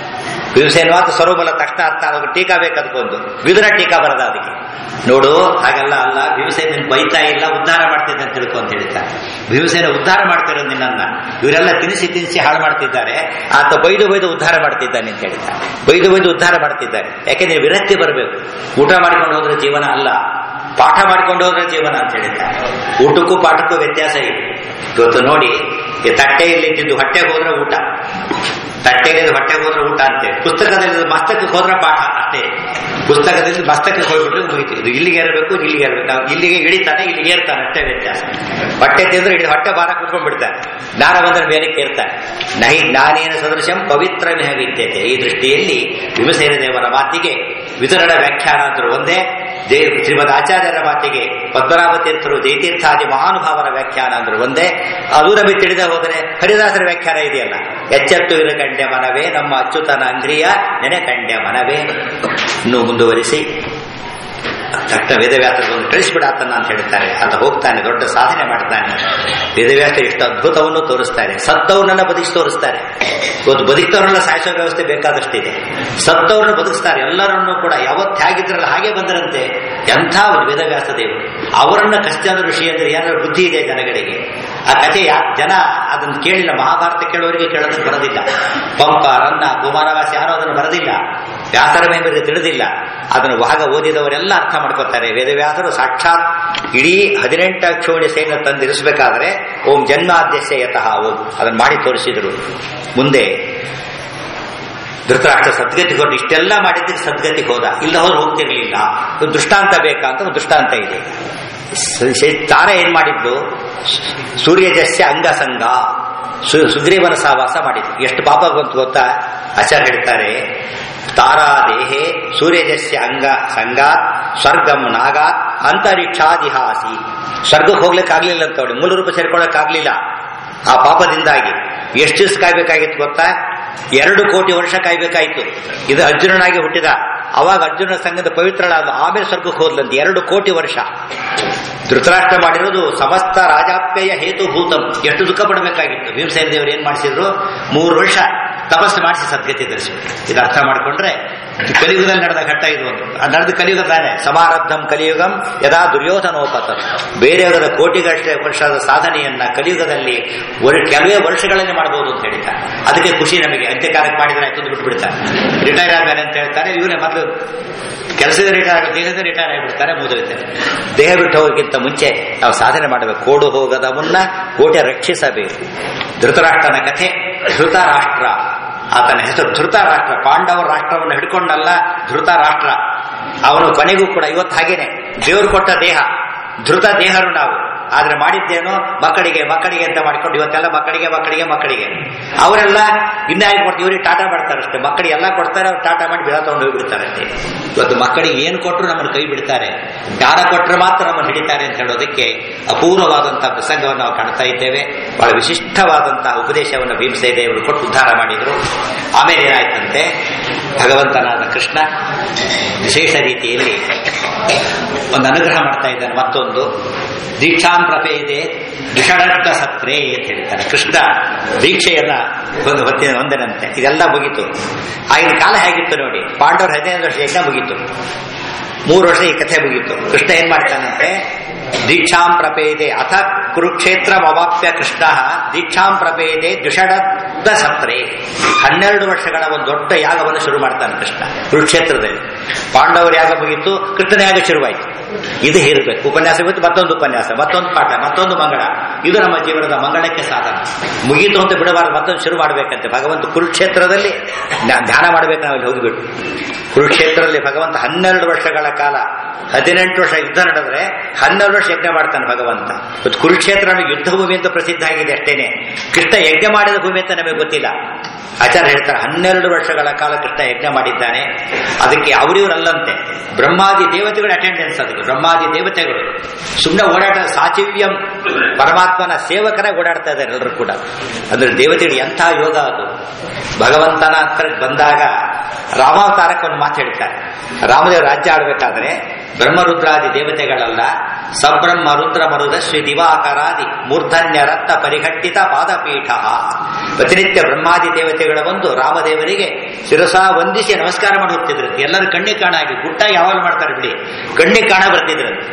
ಭೀಮಸೇನ ಮಾತು ಸ್ವರೂಪಲ್ಲ ತಕ್ಷಣ ಅರ್ಥ ಆಗೋದು ಟೀಕಾ ಬೇಕದಕ್ಕೊಂದು ವಿದುರ ಟೀಕಾ ಬರದ ಅದಕ್ಕೆ ನೋಡು ಹಾಗೆಲ್ಲ ಅಲ್ಲ ಭೀಮಸೇನ ಬೈತಾ ಇಲ್ಲ ಉದ್ಧಾರ ಮಾಡ್ತಿದ್ದೆ ಅಂತ ತಿಳ್ಕೊ ಅಂತ ಹೇಳ್ತಾರೆ ಭೀಮಸೇನ ಉದ್ಧಾರ ಮಾಡ್ತಿರೋದು ನಿನ್ನನ್ನ ಇವರೆಲ್ಲ ತಿನಿಸಿ ತಿನಿಸಿ ಹಾಳು ಮಾಡ್ತಿದ್ದಾರೆ ಆತ ಬೈದು ಬೈದು ಉದ್ಧಾರ ಮಾಡ್ತಿದ್ದಾನೆ ಅಂತ ಹೇಳಿದ್ದಾರೆ ಬೈದು ಬೈದು ಉದ್ಧಾರ ಮಾಡ್ತಿದ್ದಾರೆ ಯಾಕೆಂದ್ರೆ ವಿರಕ್ತಿ ಬರಬೇಕು ಊಟ ಮಾಡ್ಕೊಂಡು ಹೋದ್ರೆ ಜೀವನ ಅಲ್ಲ ಪಾಠ ಮಾಡ್ಕೊಂಡು ಹೋದ್ರೆ ಜೀವನ ಅಂತ ಹೇಳಿದ್ದಾರೆ ಊಟಕ್ಕೂ ಪಾಠಕ್ಕೂ ವ್ಯತ್ಯಾಸ ಇದೆ ಇವತ್ತು ನೋಡಿ ಈ ತಟ್ಟೆಯಲ್ಲಿ ಇದ್ದಿದ್ದು ಹೊಟ್ಟೆಗೆ ಹೋದ್ರೆ ಊಟ ತಟ್ಟೆಗೆ ಹೊಟ್ಟೆಗೆ ಹೋದ್ರೆ ಊಟ ಅಂತೇಳಿ ಪುಸ್ತಕದಲ್ಲಿ ಮಸ್ತಕಕ್ಕೆ ಹೋದ್ರೆ ಪಾಠ ಅಷ್ಟೇ ಪುಸ್ತಕದಲ್ಲಿ ಮಸ್ತಕಕ್ಕೆ ಹೋಗ್ಬಿಟ್ರೆ ಮುಗಿತು ಇದು ಇಲ್ಲಿಗೆ ಏರಬೇಕು ಇಲ್ಲಿಗೆ ಏರಬೇಕು ಅವ್ನು ಇಲ್ಲಿಗೆ ಇಳಿತಾನೆ ಇಲ್ಲಿಗೆ ಏರ್ತಾನೆ ಅಷ್ಟೇ ವ್ಯತ್ಯಾಸ ಹೊಟ್ಟೆ ತಿಂದ್ರೆ ಇಡೀ ಹೊಟ್ಟೆ ಭಾರ ಕುತ್ಕೊಂಡ್ಬಿಡ್ತಾನೆ ಜ್ಞಾನ ಬಂದ್ರೆ ಮೇಲಕ್ಕೆ ಏರ್ತಾನೆ ನಹಿ ಜ್ಞಾನೇನ ಸದೃಶಂ ಪವಿತ್ರ ಮಿಹ ವಿದ್ಯತೆ ಈ ದೃಷ್ಟಿಯಲ್ಲಿ ಭೀಮಸೇನ ದೇವರ ಮಾತಿಗೆ ವಿತರಣ ವ್ಯಾಖ್ಯಾನ ಅಂದ್ರು ಒಂದೇ ದೇ ಶ್ರೀಮದ್ ಆಚಾರ್ಯರ ಮಾತಿಗೆ ಪದ್ಮನಾಭ ತೀರ್ಥರು ಜಯತೀರ್ಥಾದಿ ಮಹಾನುಭಾವರ ವ್ಯಾಖ್ಯಾನ ಅಂದ್ರು ಒಂದೇ ಅದು ನಮಗೆ ತಿಳಿದ ಹೋದರೆ ಹರಿದಾಸರ ವ್ಯಾಖ್ಯಾನ ಇದೆಯಲ್ಲ ಎಚ್ಚೆತ್ತು ಇರು ಕಂಡ್ಯ ಮನವೇ ನಮ್ಮ ಅಚ್ಯುತನ ಅಂಗ್ರಿಯ ನೆನೆ ಕಂಡ್ಯ ಮನವೇ ಇನ್ನು ಮುಂದುವರಿಸಿ ತಕ್ಷಣ ವೇದವ್ಯಾಸರನ್ನು ಕಳಿಸಿಬಿಡಾತನ ಅಂತ ಹೇಳ್ತಾರೆ ಆತ ಹೋಗ್ತಾನೆ ದೊಡ್ಡ ಸಾಧನೆ ಮಾಡ್ತಾನೆ ವೇದವ್ಯಾಸ ಎಷ್ಟು ಅದ್ಭುತವನ್ನು ತೋರಿಸ್ತಾರೆ ಸತ್ತವ್ರನ್ನೆಲ್ಲ ಬದುಕಿಸಿ ತೋರಿಸ್ತಾರೆ ಇವತ್ತು ಬದುಕಿದವ್ರನ್ನೆಲ್ಲ ಸಾಯಿಸೋ ವ್ಯವಸ್ಥೆ ಬೇಕಾದಷ್ಟಿದೆ ಸತ್ತವ್ರನ್ನ ಬದುಕಿಸ್ತಾರೆ ಎಲ್ಲರನ್ನೂ ಕೂಡ ಯಾವತ್ತು ಹೇಗಿದ್ರಲ್ಲ ಹಾಗೆ ಬಂದರಂತೆ ಎಂಥ ಒಂದು ವೇದವ್ಯಾಸ ದೇವರು ಅವರನ್ನ ಕಷ್ಟದ ಋಷಿ ಅಂದ್ರೆ ಏನಾದ್ರು ಬುದ್ಧಿ ಇದೆ ಜನಗಳಿಗೆ ಆ ಕಥೆ ಯಾ ಜನ ಅದನ್ನು ಕೇಳಿಲ್ಲ ಮಹಾಭಾರತ ಕೇಳೋರಿಗೆ ಕೇಳೋದಕ್ಕೆ ಬರೋದಿಲ್ಲ ಪಂಪ ರನ್ನ ಕುಮಾರವಾಸ ಯಾರೋ ಅದನ್ನು ಬರೋದಿಲ್ಲ ವ್ಯಾಸರ ಮೇಲೆ ತಿಳಿದಿಲ್ಲ ಅದನ್ನು ಭಾಗ ಓದಿದವರೆಲ್ಲ ಅರ್ಥ ಮಾಡ್ಕೋತಾರೆ ವೇದವ್ಯಾಸರು ಸಾಕ್ಷಾತ್ ಇಡೀ ಹದಿನೆಂಟು ಅಕ್ಷೋಣಿ ಸೇನೆ ತಂದಿರಿಸಬೇಕಾದ್ರೆ ಓಂ ಜನ್ಮಾದ್ಯಸ್ಯ ಯತಃ ಓಂ ಅದನ್ನು ಮಾಡಿ ತೋರಿಸಿದರು ಮುಂದೆ ಧೃತರಾಷ್ಟ್ರ ಸದ್ಗತಿ ಹೊರಟು ಇಷ್ಟೆಲ್ಲ ಮಾಡಿದ್ದಕ್ಕೆ ಸದ್ಗತಿ ಹೋದ ಇಲ್ಲ ಹೋದ್ರೆ ಹೋಗ್ತಿರ್ಲಿಲ್ಲ ಇದು ದೃಷ್ಟಾಂತ ಬೇಕಾ ಅಂತ ಒಂದು ದೃಷ್ಟಾಂತ ಇದೆ ಸ- ಶೇ- ತಾರ ಏನ್ ಮಾಡಿದ್ದು ಸೂರ್ಯಜಸ್ಯ ಅಂಗಸಂಗ ಸು- ಸುಗ್ರೀವನ ಸಹವಾಸ ಮಾಡಿದ್ದು ಎಷ್ಟು ಪಾಪ ಬಂತು ಗೊತ್ತಾ ಆಚಾರ್ಯ ಹೇಳ್ತಾರೆ ತಾರಾ ದೇಹೆ ಸೂರ್ಯಜಸ್ಯ ಅಂಗ ಸಂಗಾತ್ ಸ್ವರ್ಗಂ ನಾಗಾತ್ ಅಂತರಿಕ್ಷಾದಿಹಾಸಿ ಸ್ವರ್ಗಕ್ಕೆ ಹೋಗ್ಲಿಕ್ಕೆ ಆಗ್ಲಿಲ್ಲ ಅಂತ ನೋಡಿ ಮೂಲ ರೂಪ ಸೇರ್ಕೊಳಕ್ ಆಗ್ಲಿಲ್ಲ ಆ ಪಾಪದಿಂದಾಗಿ ಎಷ್ಟು ದಿವಸ ಕಾಯ್ಬೇಕಾಗಿತ್ತು ಗೊತ್ತಾ ಎರಡು ಕೋಟಿ ವರ್ಷ ಕಾಯ್ಬೇಕಾಯ್ತು ಇದು ಅರ್ಜುನನಾಗಿ ಹುಟ್ಟಿದ ಅವಾಗ ಅರ್ಜುನ ಸಂಘದ ಪವಿತ್ರಳಾದ ಆಮೇಲೆ ಸ್ವರ್ಗಕ್ಕೆ ಹೋದ್ಲಂತೆ ಎರಡು ಕೋಟಿ ವರ್ಷ ಧೃತರಾಷ್ಟ್ರ ಮಾಡಿರೋದು ಸಮಸ್ತ ರಾಜಾಪ್ಯಯ ಹೇತುಭೂತಂ ಎಷ್ಟು ದುಃಖ ಪಡಬೇಕಾಗಿತ್ತು ಭೀಮಸೇನ ದೇವರು ಏನ್ ಮಾಡಿಸಿದ್ರು ಮೂರು ವರ್ಷ ತಪಸ್ಸು ಮಾಡಿಸಿ ಸದ್ಗತಿ ಧರಿಸಿದ್ರು ಇದು ಅರ್ಥ ಮಾಡ್ಕೊಂಡ್ರೆ ಕಲಿಯುಗದಲ್ಲಿ ನಡೆದ ಘಟ್ಟ ಇದು ಒಂದು ಆ ನಡೆದ ಕಲಿಯುಗ ತಾನೆ ಸಮಾರಬ್ಧಂ ಕಲಿಯುಗಂ ಯದಾ ದುರ್ಯೋಧನೋಪತ ಬೇರೆಯವರ ಕೋಟಿಗಷ್ಟೇ ವರ್ಷದ ಸಾಧನೆಯನ್ನ ಕಲಿಯುಗದಲ್ಲಿ ವರ್- ಕೆಲವೇ ವರ್ಷಗಳಲ್ಲಿ ಮಾಡಬಹುದು ಅಂತ ಹೇಳಿದ್ದಾರೆ ಅದಕ್ಕೆ ಖುಷಿ ನಮಗೆ ಅಂತ್ಯಕಾಲಕ್ಕೆ ಮಾಡಿದ್ರೆ ಆಯ್ತು ಬಿಟ್ಟು ಬಿಡ್ತಾರೆ ರಿಟೈರ್ ಆದ್ಮೇಲೆ ಅಂತ ಹೇಳ್ತಾರೆ ಇವರೇ ಮೊದಲು ಕೆಲಸದ ರಿಟೈರ್ ಆಗ ದೇಹದ ರಿಟೈರ್ ಆಗಿಬಿಡ್ತಾರೆ ಮುಗಿದುತ್ತೆ ದೇಹ ಬಿಟ್ಟು ಹೋಗೋಕ್ಕಿಂತ ಮುಂಚೆ ನಾವು ಸಾಧನೆ ಮಾಡಬೇಕು ಕೋಡು ಹೋಗದ ಮುನ್ನ ಕೋಟೆ ರಕ್ಷಿಸಬೇಕು ಧೃತರಾಷ್ಟ್ರನ ಕಥೆ ಧೃತರಾಷ್ಟ್ರ ಆತನ ಹೆಸರು ಧೃತರಾಷ್ಟ್ರ ಪಾಂಡವರ ರಾಷ್ಟ್ರವನ್ನು ಹಿಡ್ಕೊಂಡಲ್ಲ ಧೃತರಾಷ್ಟ್ರ ಅವನು ಕೊನೆಗೂ ಕೂಡ ಇವತ್ತು ಹಾಗೇನೆ ದೇವರು ಕೊಟ್ಟ ದೇಹ ಧೃತ ದೇಹರು ನಾವು ಆದ್ರೆ ಮಾಡಿದ್ದೇನು ಮಕ್ಕಳಿಗೆ ಮಕ್ಕಳಿಗೆ ಅಂತ ಮಾಡ್ಕೊಂಡು ಇವತ್ತೆಲ್ಲ ಮಕ್ಕಳಿಗೆ ಮಕ್ಕಳಿಗೆ ಮಕ್ಕಳಿಗೆ ಅವರೆಲ್ಲ ಇನ್ನೇ ಆಗಿ ಕೊಡ್ತೀವಿ ಇವ್ರಿಗೆ ಟಾಟಾ ಮಾಡ್ತಾರೆ ಅಷ್ಟೇ ಮಕ್ಕಳಿಗೆ ಎಲ್ಲ ಕೊಡ್ತಾರೆ ಅವ್ರು ಟಾಟಾ ಮಾಡಿ ಬೆಳ ತಗೊಂಡು ಹೋಗ್ಬಿಡ್ತಾರೆ ಅಷ್ಟೇ ಇವತ್ತು ಮಕ್ಕಳಿಗೆ ಏನು ಕೊಟ್ಟರು ನಮ್ಮನ್ನು ಕೈ ಬಿಡ್ತಾರೆ ಜ್ಞಾನ ಕೊಟ್ಟರೆ ಮಾತ್ರ ನಮ್ಮನ್ನು ಹಿಡಿತಾರೆ ಅಂತ ಹೇಳೋದಕ್ಕೆ ಅಪೂರ್ವವಾದಂತಹ ಪ್ರಸಂಗವನ್ನು ನಾವು ಕಾಣ್ತಾ ಇದ್ದೇವೆ ಬಹಳ ವಿಶಿಷ್ಟವಾದಂತಹ ಉಪದೇಶವನ್ನು ಭೀಮಸೇ ದೇವರು ಕೊಟ್ಟು ಉದ್ಧಾರ ಮಾಡಿದರು ಆಮೇಲೆ ಏನಾಯ್ತಂತೆ ಭಗವಂತನಾದ ಕೃಷ್ಣ ವಿಶೇಷ ರೀತಿಯಲ್ಲಿ ಒಂದು ಅನುಗ್ರಹ ಮಾಡ್ತಾ ಇದ್ದಾನೆ ಮತ್ತೊಂದು ದೀಕ್ಷಾಂ ಪ್ರಭೇದೆ ದ್ವಿಷಡಡ್ಡ ಸತ್ರೆ ಅಂತ ಹೇಳ್ತಾರೆ ಕೃಷ್ಣ ದೀಕ್ಷೆಯನ್ನ ಒಂದು ಹೊತ್ತಿನ ಹೊಂದನಂತೆ ಇದೆಲ್ಲ ಮುಗೀತು ಆಗಿನ ಕಾಲ ಹೇಗಿತ್ತು ನೋಡಿ ಪಾಂಡವರು ಹದಿನೈದು ವರ್ಷ ಯಜ್ಞ ಮುಗೀತು ಮೂರು ವರ್ಷ ಈ ಕಥೆ ಮುಗೀತು ಕೃಷ್ಣ ಏನ್ ಮಾಡ್ತಾನಂತೆ ದೀಕ್ಷಾಂ ಪ್ರಪೇದೆ ಅಥ ಕುರುಕ್ಷೇತ್ರ ಅವಾಪ್ಯ ಕೃಷ್ಣ ದೀಕ್ಷಾಂ ಪ್ರಪೇದೆ ದ್ವಿಷಡದ್ದ ಸತ್ರೆ ಹನ್ನೆರಡು ವರ್ಷಗಳ ಒಂದು ದೊಡ್ಡ ಯಾಗವನ್ನು ಶುರು ಮಾಡ್ತಾನೆ ಕೃಷ್ಣ ಕುರುಕ್ಷೇತ್ರದಲ್ಲಿ ಪಾಂಡವರ ಯಾಗ ಮುಗೀತು ಕೃಷ್ಣನ ಯಾಗ ಶುರುವಾಯಿತು ಇದು ಹೇರಬೇಕು ಉಪನ್ಯಾಸ ಬಿಟ್ಟು ಮತ್ತೊಂದು ಉಪನ್ಯಾಸ ಮತ್ತೊಂದು ಪಾಠ ಮತ್ತೊಂದು ಮಂಗಳ ಇದು ನಮ್ಮ ಜೀವನದ ಮಂಗಳಕ್ಕೆ ಸಾಧನ ಮುಗೀತು ಅಂತ ಬಿಡಬಾರದು ಮತ್ತೊಂದು ಶುರು ಮಾಡಬೇಕಂತೆ ಭಗವಂತ ಕುರುಕ್ಷೇತ್ರದಲ್ಲಿ ಧ್ಯ- ಧ್ಯಾನ ಮಾಡಬೇಕು ನಾವಲ್ಲಿ ಹೋಗಿಬಿಟ್ಟು ಕುರುಕ್ಷೇತ್ರದಲ್ಲಿ ಭಗವಂತ ಹನ್ನೆರಡು ವರ್ಷಗಳ ಕಾಲ ಹದಿನೆಂಟು ವರ್ಷ ಯುದ್ಧ ನಡೆದ್ರೆ ಹನ್ನೆರಡು ವರ್ಷ ಯಜ್ಞ ಮಾಡ್ತಾನೆ ಭಗವಂತ ಇವತ್ತು ಕುರುಕ್ಷೇತ್ರ ನಮಗೆ ಯುದ್ಧ ಭೂಮಿ ಅಂತ ಪ್ರಸಿದ್ಧ ಆಗಿದೆ ಅಷ್ಟೇನೆ ಕೃಷ್ಣ ಯಜ್ಞ ಮಾಡಿದ ಭೂಮಿ ಅಂತ ನಮಗೆ ಗೊತ್ತಿಲ್ಲ ಆಚಾರ್ಯ ಹೇಳ್ತಾರೆ ಹನ್ನೆರಡು ವರ್ಷಗಳ ಕಾಲ ಕೃಷ್ಣ ಯಜ್ಞ ಮಾಡಿದ್ದಾನೆ ಅದಕ್ಕೆ ಅವರಿವರಲ್ಲಂತೆ ಬ್ರಹ್ಮಾದಿ ದೇವತೆಗಳ ಅಟೆಂಡೆನ್ಸ್ ಅದಕ್ಕೆ ಬ್ರಹ್ಮಾದಿ ದೇವತೆಗಳು ಸುಮ್ಮನೆ ಓಡಾಟ ಸಾಚಿವ್ಯಂ ಪರಮಾತ್ಮನ ಸೇವಕರ ಓಡಾಡ್ತಾ ಇದ್ದಾರೆ ಎಲ್ಲರೂ ಕೂಡ ಅಂದ್ರೆ ದೇವತೆಗಳು ಎಂಥ ಯೋಗ ಅದು ಭಗವಂತನ ಹತ್ರ ಬಂದಾಗ ರಾಮಾವತಾರಕ್ಕೆ ಒಂದು ಮಾತು ಹೇಳ್ತಾರೆ ರಾಮದೇವ ರಾಜ್ಯ ಆಡಬೇಕಾದ್ರೆ ಬ್ರಹ್ಮರುದ್ರಾದಿ ದೇವತೆಗಳಲ್ಲ ಸಬ್ರಹ್ಮ ರುದ್ರ ಮರುದ ಶ್ರೀ ದಿವಾಕರಾದಿ ಮೂರ್ಧನ್ಯ ರಕ್ತ ಪರಿಘಟ್ಟಿತ ಪಾದಪೀಠ ಪ್ರತಿನಿತ್ಯ ಬ್ರಹ್ಮಾದಿ ದೇವತೆಗಳ ಬಂದು ರಾಮದೇವರಿಗೆ ಶಿರಸ ವಂದಿಸಿ ನಮಸ್ಕಾರ ಮಾಡಿ ಹೋಗ್ತಿದ್ರು ಎಲ್ಲರೂ ಕಣ್ಣಿಗೆ ಕಾಣಾಗಿ ಗುಟ್ಟ ಯಾವಾಗ ಮಾಡ್ತಾರೆ ಬಿಡಿ ಕಣ್ಣಿಗೆ ಕಾಣ ಬರ್ತಿದ್ರು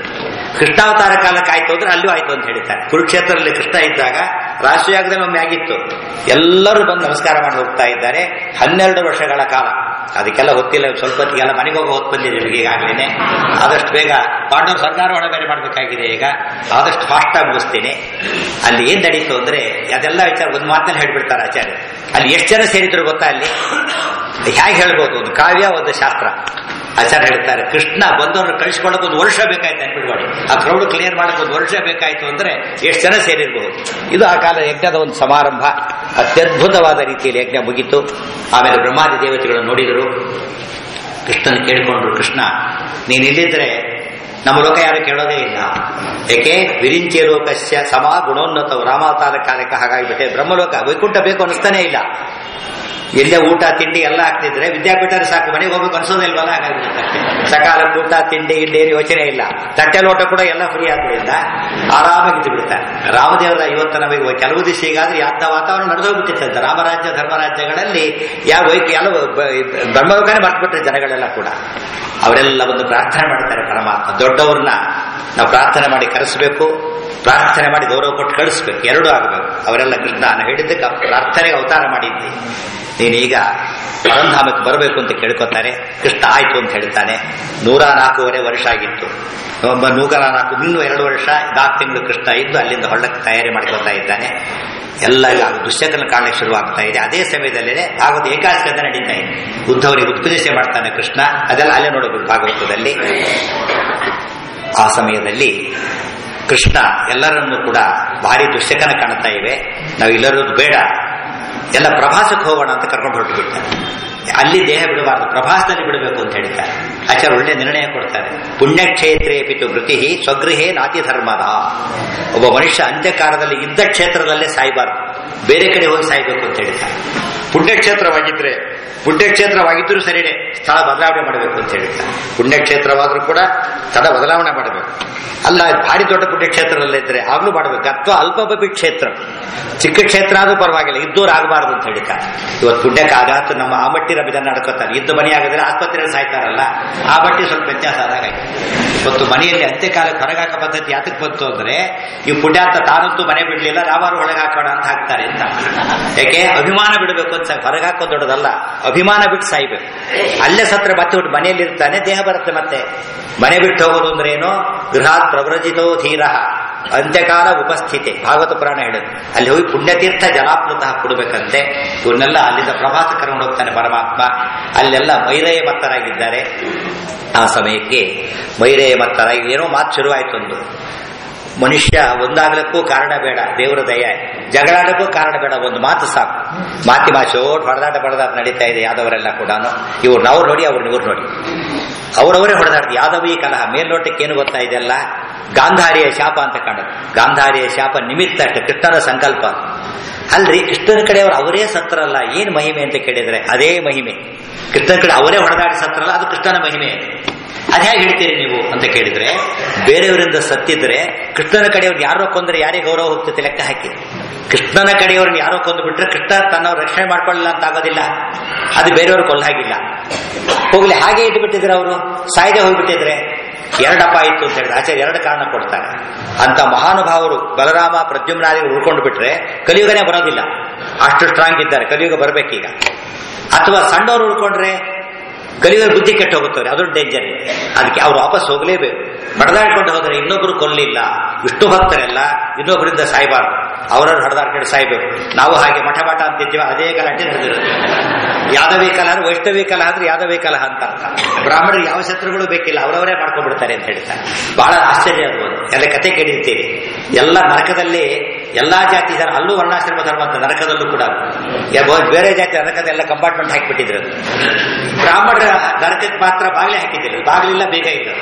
ಕೃಷ್ಣಾವತಾರ ಕಾಲಕ್ಕೆ ಆಯ್ತು ಅಂದ್ರೆ ಅಲ್ಲೂ ಆಯ್ತು ಅಂತ ಹೇಳ್ತಾರೆ ಕುರುಕ್ಷೇತ್ರದಲ್ಲಿ ಕೃಷ್ಣ ಇದ್ದಾಗ ರಾಷ್ಟ್ರಯಾಗದಲ್ಲಿ ಒಮ್ಮೆ ಆಗಿತ್ತು ಎಲ್ಲರೂ ಬಂದು ನಮಸ್ಕಾರ ಮಾಡಿ ಹೋಗ್ತಾ ಇದ್ದಾರೆ ಹನ್ನೆರಡು ವರ್ಷಗಳ ಕಾಲ ಅದಕ್ಕೆಲ್ಲ ಗೊತ್ತಿಲ್ಲ ಸ್ವಲ್ಪ ಹೊತ್ತಿಗೆಲ್ಲ ಮನೆಗೆ ಹೋಗೋ ಹೊತ್ತು ಬಂದಿದೆ ನಿಮಗೆ ಈಗಾಗಲೇ ಆದಷ್ಟು ಬೇಗ ಪಾಂಡವರು ಸರ್ಕಾರವನ್ನ ಬೇರೆ ಮಾಡಬೇಕಾಗಿದೆ ಈಗ ಆದಷ್ಟು ಫಾಸ್ಟ್ ಆಗಿ ಮುಗಿಸ್ತೀನಿ ಅಲ್ಲಿ ಏನ್ ನಡೀತು ಅಂದ್ರೆ ಅದೆಲ್ಲ ವಿಚಾರ ಒಂದು ಮಾತಲ್ಲಿ ಹೇಳ್ಬಿಡ್ತಾರೆ ಆಚಾರ್ಯ ಅಲ್ಲಿ ಎಷ್ಟು ಜನ ಸೇರಿದ್ರು ಗೊತ್ತಾ ಅಲ್ಲಿ ಹೇಗೆ ಹೇಳ್ಬೋದು ಒಂದು ಕಾವ್ಯ ಒಂದು ಶಾಸ್ತ್ರ ಆಚಾರ್ಯ ಹೇಳ್ತಾರೆ ಕೃಷ್ಣ ಬಂದವ್ರನ್ನ ಕಳಿಸ್ಕೊಳ್ಳೋಕೆ ಒಂದು ವರ್ಷ ಬೇಕಾಯ್ತು ಅನ್ಬಿಡ್ಬೇಡಿ ಆ ಕ್ರೌಡ್ ಕ್ಲಿಯರ್ ಮಾಡಕ್ಕೆ ಒಂದು ವರ್ಷ ಬೇಕಾಯ್ತು ಅಂದ್ರೆ ಎಷ್ಟು ಜನ ಸೇರಿರ್ಬೋದು ಇದು ಆ ಕಾಲ ಯಜ್ಞದ ಒಂದು ಸಮಾರಂಭ ಅತ್ಯದ್ಭುತವಾದ ರೀತಿಯಲ್ಲಿ ಯಜ್ಞ ಮುಗೀತು ಆಮೇಲೆ ಬ್ರಹ್ಮಾದಿ ದೇವತೆಗಳು ನೋಡಿದರು ಕೃಷ್ಣನ ಕೇಳಿಕೊಂಡ್ರು ಕೃಷ್ಣ ನೀನ್ ಇಲ್ಲಿದ್ರೆ ನಮ್ಮ ಲೋಕ ಯಾರು ಕೇಳೋದೇ ಇಲ್ಲ ಏಕೆ ವಿರಿಂಚಿ ಲೋಕಸ್ಯ ಸಮಾ ಗುಣೋನ್ನತವು ರಾಮಾವತಾರ ಕಾಲಕ್ಕೆ ಹಾಗಾಗಿಬಿಟ್ಟೆ ಬ್ರಹ್ಮಲೋಕ ವೈಕುಂಠ ಬೇಕು ಅನಿಸ್ತಾನೆ ಇಲ್ಲ ಎಲ್ಲೇ ಊಟ ತಿಂಡಿ ಎಲ್ಲ ಆಗ್ತಿದ್ರೆ ವಿದ್ಯಾಪೀಠ ಸಾಕು ಮನೆಗೆ ಹೋಗ್ಬೇಕು ಅನ್ಸೋದೇ ಇಲ್ವಲ್ಲ ಹಾಗಾಗ್ಬಿಡುತ್ತೆ ಸಕಾಲ ಊಟ ತಿಂಡಿ ಇಲ್ಲೇನು ಯೋಚನೆ ಇಲ್ಲ ತಟ್ಟೆ ಲೋಟ ಕೂಡ ಎಲ್ಲ ಫ್ರೀ ಆದ್ರಿಂದ ಆರಾಮಾಗಿದ್ದು ಬಿಡ್ತಾರೆ ರಾಮದೇವರ ಇವತ್ತು ನಮಗೆ ಕೆಲವು ದಿವಸ ಈಗಾದ್ರೆ ಯಾವ ವಾತಾವರಣ ನಡೆದೋಗ್ಬಿಟ್ಟಿತ್ತಂತೆ ರಾಮರಾಜ್ಯ ಧರ್ಮರಾಜ್ಯಗಳಲ್ಲಿ ಯಾವ ವೈಕ್ ಎಲ್ಲ ಬ- ಬ್ರಹ್ಮಲೋಕನೇ ಮರ್ತ್ಬಿಟ್ರೆ ಜನಗಳೆಲ್ಲ ಕೂಡ ಅವರೆಲ್ಲ ಒಂದು ಪ್ರಾರ್ಥನೆ ಮಾಡ್ತಾರೆ ಪರಮಾತ್ಮ ದೊಡ್ಡವ್ರನ್ನ ನಾವು ಪ್ರಾರ್ಥನೆ ಮಾಡಿ ಕರೆಸಬೇಕು ಪ್ರಾರ್ಥನೆ ಮಾಡಿ ಗೌರವ ಕೊಟ್ಟು ಕಳಿಸ್ಬೇಕು ಎರಡೂ ಆಗಬೇಕು ಅವರೆಲ್ಲ ಕೃಷ್ಣ ನಾನು ಹೇಳಿದ್ದಕ್ಕೆ ಪ್ರಾರ್ಥನೆಗೆ ಅವತಾರ ಮಾಡಿದ್ದಿ ನೀನೀಗ ಪರಂಧಾಮಕ್ಕೆ ಬರಬೇಕು ಅಂತ ಕೇಳ್ಕೊತಾರೆ ಕೃಷ್ಣ ಆಯ್ತು ಅಂತ ಹೇಳ್ತಾನೆ ನೂರ ನಾಲ್ಕೂವರೆ ವರ್ಷ ಆಗಿತ್ತು ಒಬ್ಬ ನೂರ ನಾಲ್ಕು ಇನ್ನೂ ಎರಡು ವರ್ಷ ನಾಲ್ಕು ತಿಂಗಳು ಕೃಷ್ಣ ಇದ್ದು ಅಲ್ಲಿಂದ ಹೊಳ್ಳಕ್ಕೆ ತಯಾರಿ ಮಾಡ್ಕೊತಾ ಇದ್ದಾನೆ ಎಲ್ಲ ಈಗ ದುಶ್ಚಕನ ಕಾಣಕ್ಕೆ ಶುರುವಾಗ್ತಾ ಇದೆ ಅದೇ ಸಮಯದಲ್ಲೇ ಭಾಗವತ ಏಕಾಸ್ಕಂದ ನಡೀತಾ ಇದೆ ಉದ್ಧವರಿಗೆ ಉತ್ಪದೇಶ ಮಾಡ್ತಾನೆ ಕೃಷ್ಣ ಅದೆಲ್ಲ ಅಲ್ಲೇ ನೋಡಬೇಕು ಭಾಗವತದಲ್ಲಿ ಆ ಸಮಯದಲ್ಲಿ ಕೃಷ್ಣ ಎಲ್ಲರನ್ನೂ ಕೂಡ ಭಾರಿ ದುಶ್ಚಕನ ಕಾಣ್ತಾ ಇವೆ ನಾವು ಇಲ್ಲರೋದು ಬೇಡ ಎಲ್ಲ ಪ್ರಭಾಸಕ್ಕೆ ಹೋಗೋಣ ಅಂತ ಕರ್ಕೊಂಡು ಹೊರಟು ಬಿಡ್ತಾರೆ ಅಲ್ಲಿ ದೇಹ ಬಿಡಬಾರದು ಪ್ರಭಾಸದಲ್ಲಿ ಬಿಡಬೇಕು ಅಂತ ಹೇಳ್ತಾರೆ ಆಚಾರ್ಯ ಒಳ್ಳೆ ನಿರ್ಣಯ ಕೊಡ್ತಾರೆ ಪುಣ್ಯಕ್ಷೇತ್ರೇ ಪಿತು ವೃತ್ತಿ ಸ್ವಗೃಹೇ ನಾತಿ ಧರ್ಮದ ಒಬ್ಬ ಮನುಷ್ಯ ಅಂತ್ಯಕಾಲದಲ್ಲಿ ಇದ್ದ ಕ್ಷೇತ್ರದಲ್ಲೇ ಸಾಯಬಾರದು ಬೇರೆ ಕಡೆ ಹೋಗಿ ಸಾಯ್ಬೇಕು ಅಂತ ಹೇಳ್ತಾರೆ ಪುಣ್ಯಕ್ಷೇತ್ರವಾಗಿದ್ರೆ ಪುಣ್ಯಕ್ಷೇತ್ರವಾಗಿದ್ದರೂ ಸರಿನೇ ಸ್ಥಳ ಬದಲಾವಣೆ ಮಾಡಬೇಕು ಅಂತ ಹೇಳ್ತಾರೆ ಪುಣ್ಯಕ್ಷೇತ್ರವಾದರೂ ಕೂಡ ಸ್ಥಳ ಬದಲಾವಣೆ ಮಾಡಬೇಕು ಅಲ್ಲ ಭಾರಿ ದೊಡ್ಡ ಪುಣ್ಯಕ್ಷೇತ್ರದಲ್ಲಿದ್ದರೆ ಆಗ್ಲೂ ಮಾಡಬೇಕು ಅಥವಾ ಅಲ್ಪಬಿ ಕ್ಷೇತ್ರ ಚಿಕ್ಕ ಕ್ಷೇತ್ರ ಆದ್ರೂ ಪರವಾಗಿಲ್ಲ ಇದ್ದೋರು ಆಗಬಾರದು ಅಂತ ಹೇಳ್ತಾರೆ ಇವತ್ತು ಪುಣ್ಯಕ್ಕೆ ಆಘಾತ ನಮ್ಮ ಆ ಮಟ್ಟಿ ರಬಿದನ್ನ ನಡ್ಕೋತಾರೆ ಇದ್ದು ಮನೆ ಆಗಿದ್ರೆ ಆಸ್ಪತ್ರೆಯಲ್ಲಿ ಸಾಯ್ತಾರಲ್ಲ ಆ ಮಟ್ಟಿ ಸ್ವಲ್ಪ ವ್ಯತ್ಯಾಸ ಆದಾಗ ಆಯ್ತು. ಇವತ್ತು ಮನೆಯಲ್ಲಿ ಅಂತ್ಯಕಾಲಕ್ಕೆ ಹೊರಗಾಕ ಪದ್ಧತಿ ಯಾತಕ್ಕೆ ಬಂತು ಅಂದ್ರೆ ಈ ಪುಣ್ಯಾರ್ಥ ತಾನಂತೂ ಮನೆ ಬಿಡ್ಲಿಲ್ಲ ನಾವಾರು ಒಳಗೆ ಹಾಕೋಣ ಅಂತ ಹಾಕ್ತಾರೆ ಅಂತ ಯಾಕೆ ಅಭಿಮಾನ ಬಿಡಬೇಕು ಅಂತ ಹೊರಗೆ ಹಾಕೋದು ದೊಡ್ಡದಲ್ಲ ಅಭಿಮಾನ ಬಿಟ್ಟು ಸಾಯ್ಬೇಕು ಅಲ್ಲೇ ಸತ್ರ ಮತ್ತೆ ಬಿಟ್ಟು ಮನೆಯಲ್ಲಿ ಇರ್ತಾನೆ ದೇಹ ಬರುತ್ತೆ ಮತ್ತೆ ಮನೆ ಬಿಟ್ಟು ಹೋಗೋದು ಅಂದ್ರೆ ಏನು ಗೃಹಾತ್ ಪ್ರವ್ರಜಿತೋ ಧೀರ ಅಂತ್ಯಕಾಲ ಉಪಸ್ಥಿತಿ ಭಾಗವತ ಪುರಾಣ ಹೇಳುದು ಅಲ್ಲಿ ಹೋಗಿ ಪುಣ್ಯತೀರ್ಥ ಜಲಾಪ್ಲುತ ಕೊಡಬೇಕಂತೆ ಇವನ್ನೆಲ್ಲ ಅಲ್ಲಿಂದ ಪ್ರವಾಸ ಕರ್ಕೊಂಡು ಹೋಗ್ತಾನೆ ಪರಮಾತ್ಮ ಅಲ್ಲೆಲ್ಲ ಮೈರೇಯ ಮತ್ತರಾಗಿದ್ದಾರೆ ಆ ಸಮಯಕ್ಕೆ ಮೈರೇಯ ಮತ್ತರಾಗಿ ಏನೋ ಮಾತು ಶುರುವಾಯ್ತು ಒಂದು ಮನುಷ್ಯ ಒಂದಾಗ್ಲಿಕ್ಕೂ ಕಾರಣ ಬೇಡ ದೇವರ ದಯ ಜಗಳಾಡಕ್ಕೂ ಕಾರಣ ಬೇಡ ಒಂದು ಮಾತು ಸಾಕು ಮಾತಿ ಮಾಚೋಟ್ ಹೊಡೆದಾಟ ಬಡದಾಟ ನಡೀತಾ ಇದೆ ಯಾದವರೆಲ್ಲ ಕೂಡ ಇವ್ರು ನಾವು ನೋಡಿ ಅವ್ರನ್ನ ಇವ್ರು ನೋಡಿ ಅವರವರೇ ಹೊಡೆದಾಡ್ದು ಯಾದವಿ ಕಲಹ ಮೇಲ್ನೋಟಕ್ಕೆ ಏನು ಗೊತ್ತಾ ಇದೆಲ್ಲ ಗಾಂಧಾರಿಯ ಶಾಪ ಅಂತ ಕಾಣುತ್ತೆ ಗಾಂಧಾರಿಯ ಶಾಪ ನಿಮಿತ್ತ ಅಷ್ಟೇ ಕೃಷ್ಣನ ಸಂಕಲ್ಪ ಅಲ್ರಿ ಕೃಷ್ಣನ ಕಡೆಯವರು ಅವರೇ ಸತ್ರಲ್ಲ ಏನ್ ಮಹಿಮೆ ಅಂತ ಕೇಳಿದ್ರೆ ಅದೇ ಮಹಿಮೆ ಕೃಷ್ಣನ ಕಡೆ ಅವರೇ ಹೊಡೆದಾಡಿ ಸತ್ರಲ್ಲ ಅದು ಕೃಷ್ಣನ ಮಹಿಮೆ ಅದ್ ಹೇಗೆ ಹೇಳ್ತೀರಿ ನೀವು ಅಂತ ಕೇಳಿದ್ರೆ ಬೇರೆಯವರಿಂದ ಸತ್ತಿದ್ರೆ ಕೃಷ್ಣನ ಕಡೆಯವ್ರು ಯಾರೋ ಕೊಂದ್ರೆ ಯಾರಿಗೆ ಗೌರವ ಹೋಗ್ತೈತೆ ಲೆಕ್ಕ ಹಾಕಿ ಕೃಷ್ಣನ ಕಡೆಯವ್ರನ್ನ ಯಾರೋ ಕೊಂದು ಬಿಟ್ರೆ ಕೃಷ್ಣ ತನ್ನ ರಕ್ಷಣೆ ಮಾಡ್ಕೊಳ್ಳಿಲ್ಲ ಅಂತ ಆಗೋದಿಲ್ಲ ಅದು ಬೇರೆಯವ್ರು ಕೊಲ್ಲಾಗಿಲ್ಲ ಹೋಗ್ಲಿ ಹಾಗೆ ಇದ್ದು ಬಿಟ್ಟಿದ್ರೆ ಅವರು ಸಾಯ್ದೆ ಹೋಗ್ಬಿಟ್ಟಿದ್ರೆ ಎರಡಪ್ಪ ಆಯ್ತು ಅಂತ ಹೇಳಿದ್ರೆ ಆಚಾರ್ಯ ಎರಡು ಕಾರಣ ಕೊಡ್ತಾರೆ ಅಂತ ಮಹಾನುಭಾವರು ಬಲರಾಮ ಪ್ರದ್ಯುಮ್ನಾದಿಗಳು ಉಳ್ಕೊಂಡು ಬಿಟ್ರೆ ಕಲಿಯುಗನೇ ಬರೋದಿಲ್ಲ ಅಷ್ಟು ಸ್ಟ್ರಾಂಗ್ ಇದ್ದಾರೆ ಕಲಿಯುಗ ಬರಬೇಕೀಗ ಅಥವಾ ಸಣ್ಣವರು ಉಳ್ಕೊಂಡ್ರೆ ಕಲಿಯುಗ ಬುದ್ಧಿ ಕೆಟ್ಟು ಹೋಗುತ್ತವ್ರೆ ಅದೊಂದು ಡೇಂಜರ್ ಅದಕ್ಕೆ ಅವ್ರು ವಾಪಸ್ ಹೋಗಲೇಬೇಕು ಬಡದಾಡ್ಕೊಂಡು ಹೋದ್ರೆ ಇನ್ನೊಬ್ರು ಕೊಲ್ಲಿಲ್ಲ ವಿಷ್ಣು ಭಕ್ತರೆಲ್ಲ ಇನ್ನೊಬ್ಬರಿಂದ ಸಾಯ್ಬಾರ್ದು ಅವರವ್ರು ಹೊಡೆದಾಡ್ಕೊಂಡು ಸಾಯ್ಬೇಕು ನಾವು ಹಾಗೆ ಮಠ ಮಠ ಅಂತಿದ್ದೀವಿ ಅದೇ ಗಲಾಟೆ ನಡೆದಿರುತ್ತೆ ಯಾದವಿ ಕಲಹ ಅಂದ್ರೆ ವೈಷ್ಣವಿ ಕಲಹ ಅಂದ್ರೆ ಯಾದವಿ ಕಲಹ ಅಂತ ಅರ್ಥ ಬ್ರಾಹ್ಮಣರು ಯಾವ ಶತ್ರುಗಳು ಬೇಕಿಲ್ಲ ಅವರವರೇ ಮಾಡ್ಕೊಂಡ್ಬಿಡ್ತಾರೆ ಅಂತ ಹೇಳ್ತಾರೆ ಬಹಳ ಆಶ್ಚರ್ಯ ಆಗ್ಬೋದು ಎಲ್ಲ ಕತೆ ಕೇಳಿರ್ತೀರಿ ಎಲ್ಲ ನರಕದಲ್ಲಿ ಎಲ್ಲಾ ಜಾತಿ ಜನ ಅಲ್ಲೂ ವರ್ಣಾಶ್ರಮ ಧರ್ಮ ಅಂತ ನರಕದಲ್ಲೂ ಕೂಡ ಯಾ- ಬೇರೆ ಜಾತಿ ನರಕದೆಲ್ಲ ಕಂಪಾರ್ಟ್ಮೆಂಟ್ ಹಾಕಿಬಿಟ್ಟಿದ್ರು ಬ್ರಾಹ್ಮಣರ ನರಕಕ್ಕೆ ಮಾತ್ರ ಬಾಗಿಲೇ ಹಾಕಿದ್ದಿಲ್ಲ ಬಾಗಿಲಿಲ್ಲ ಬೇಗ ಇದ್ರು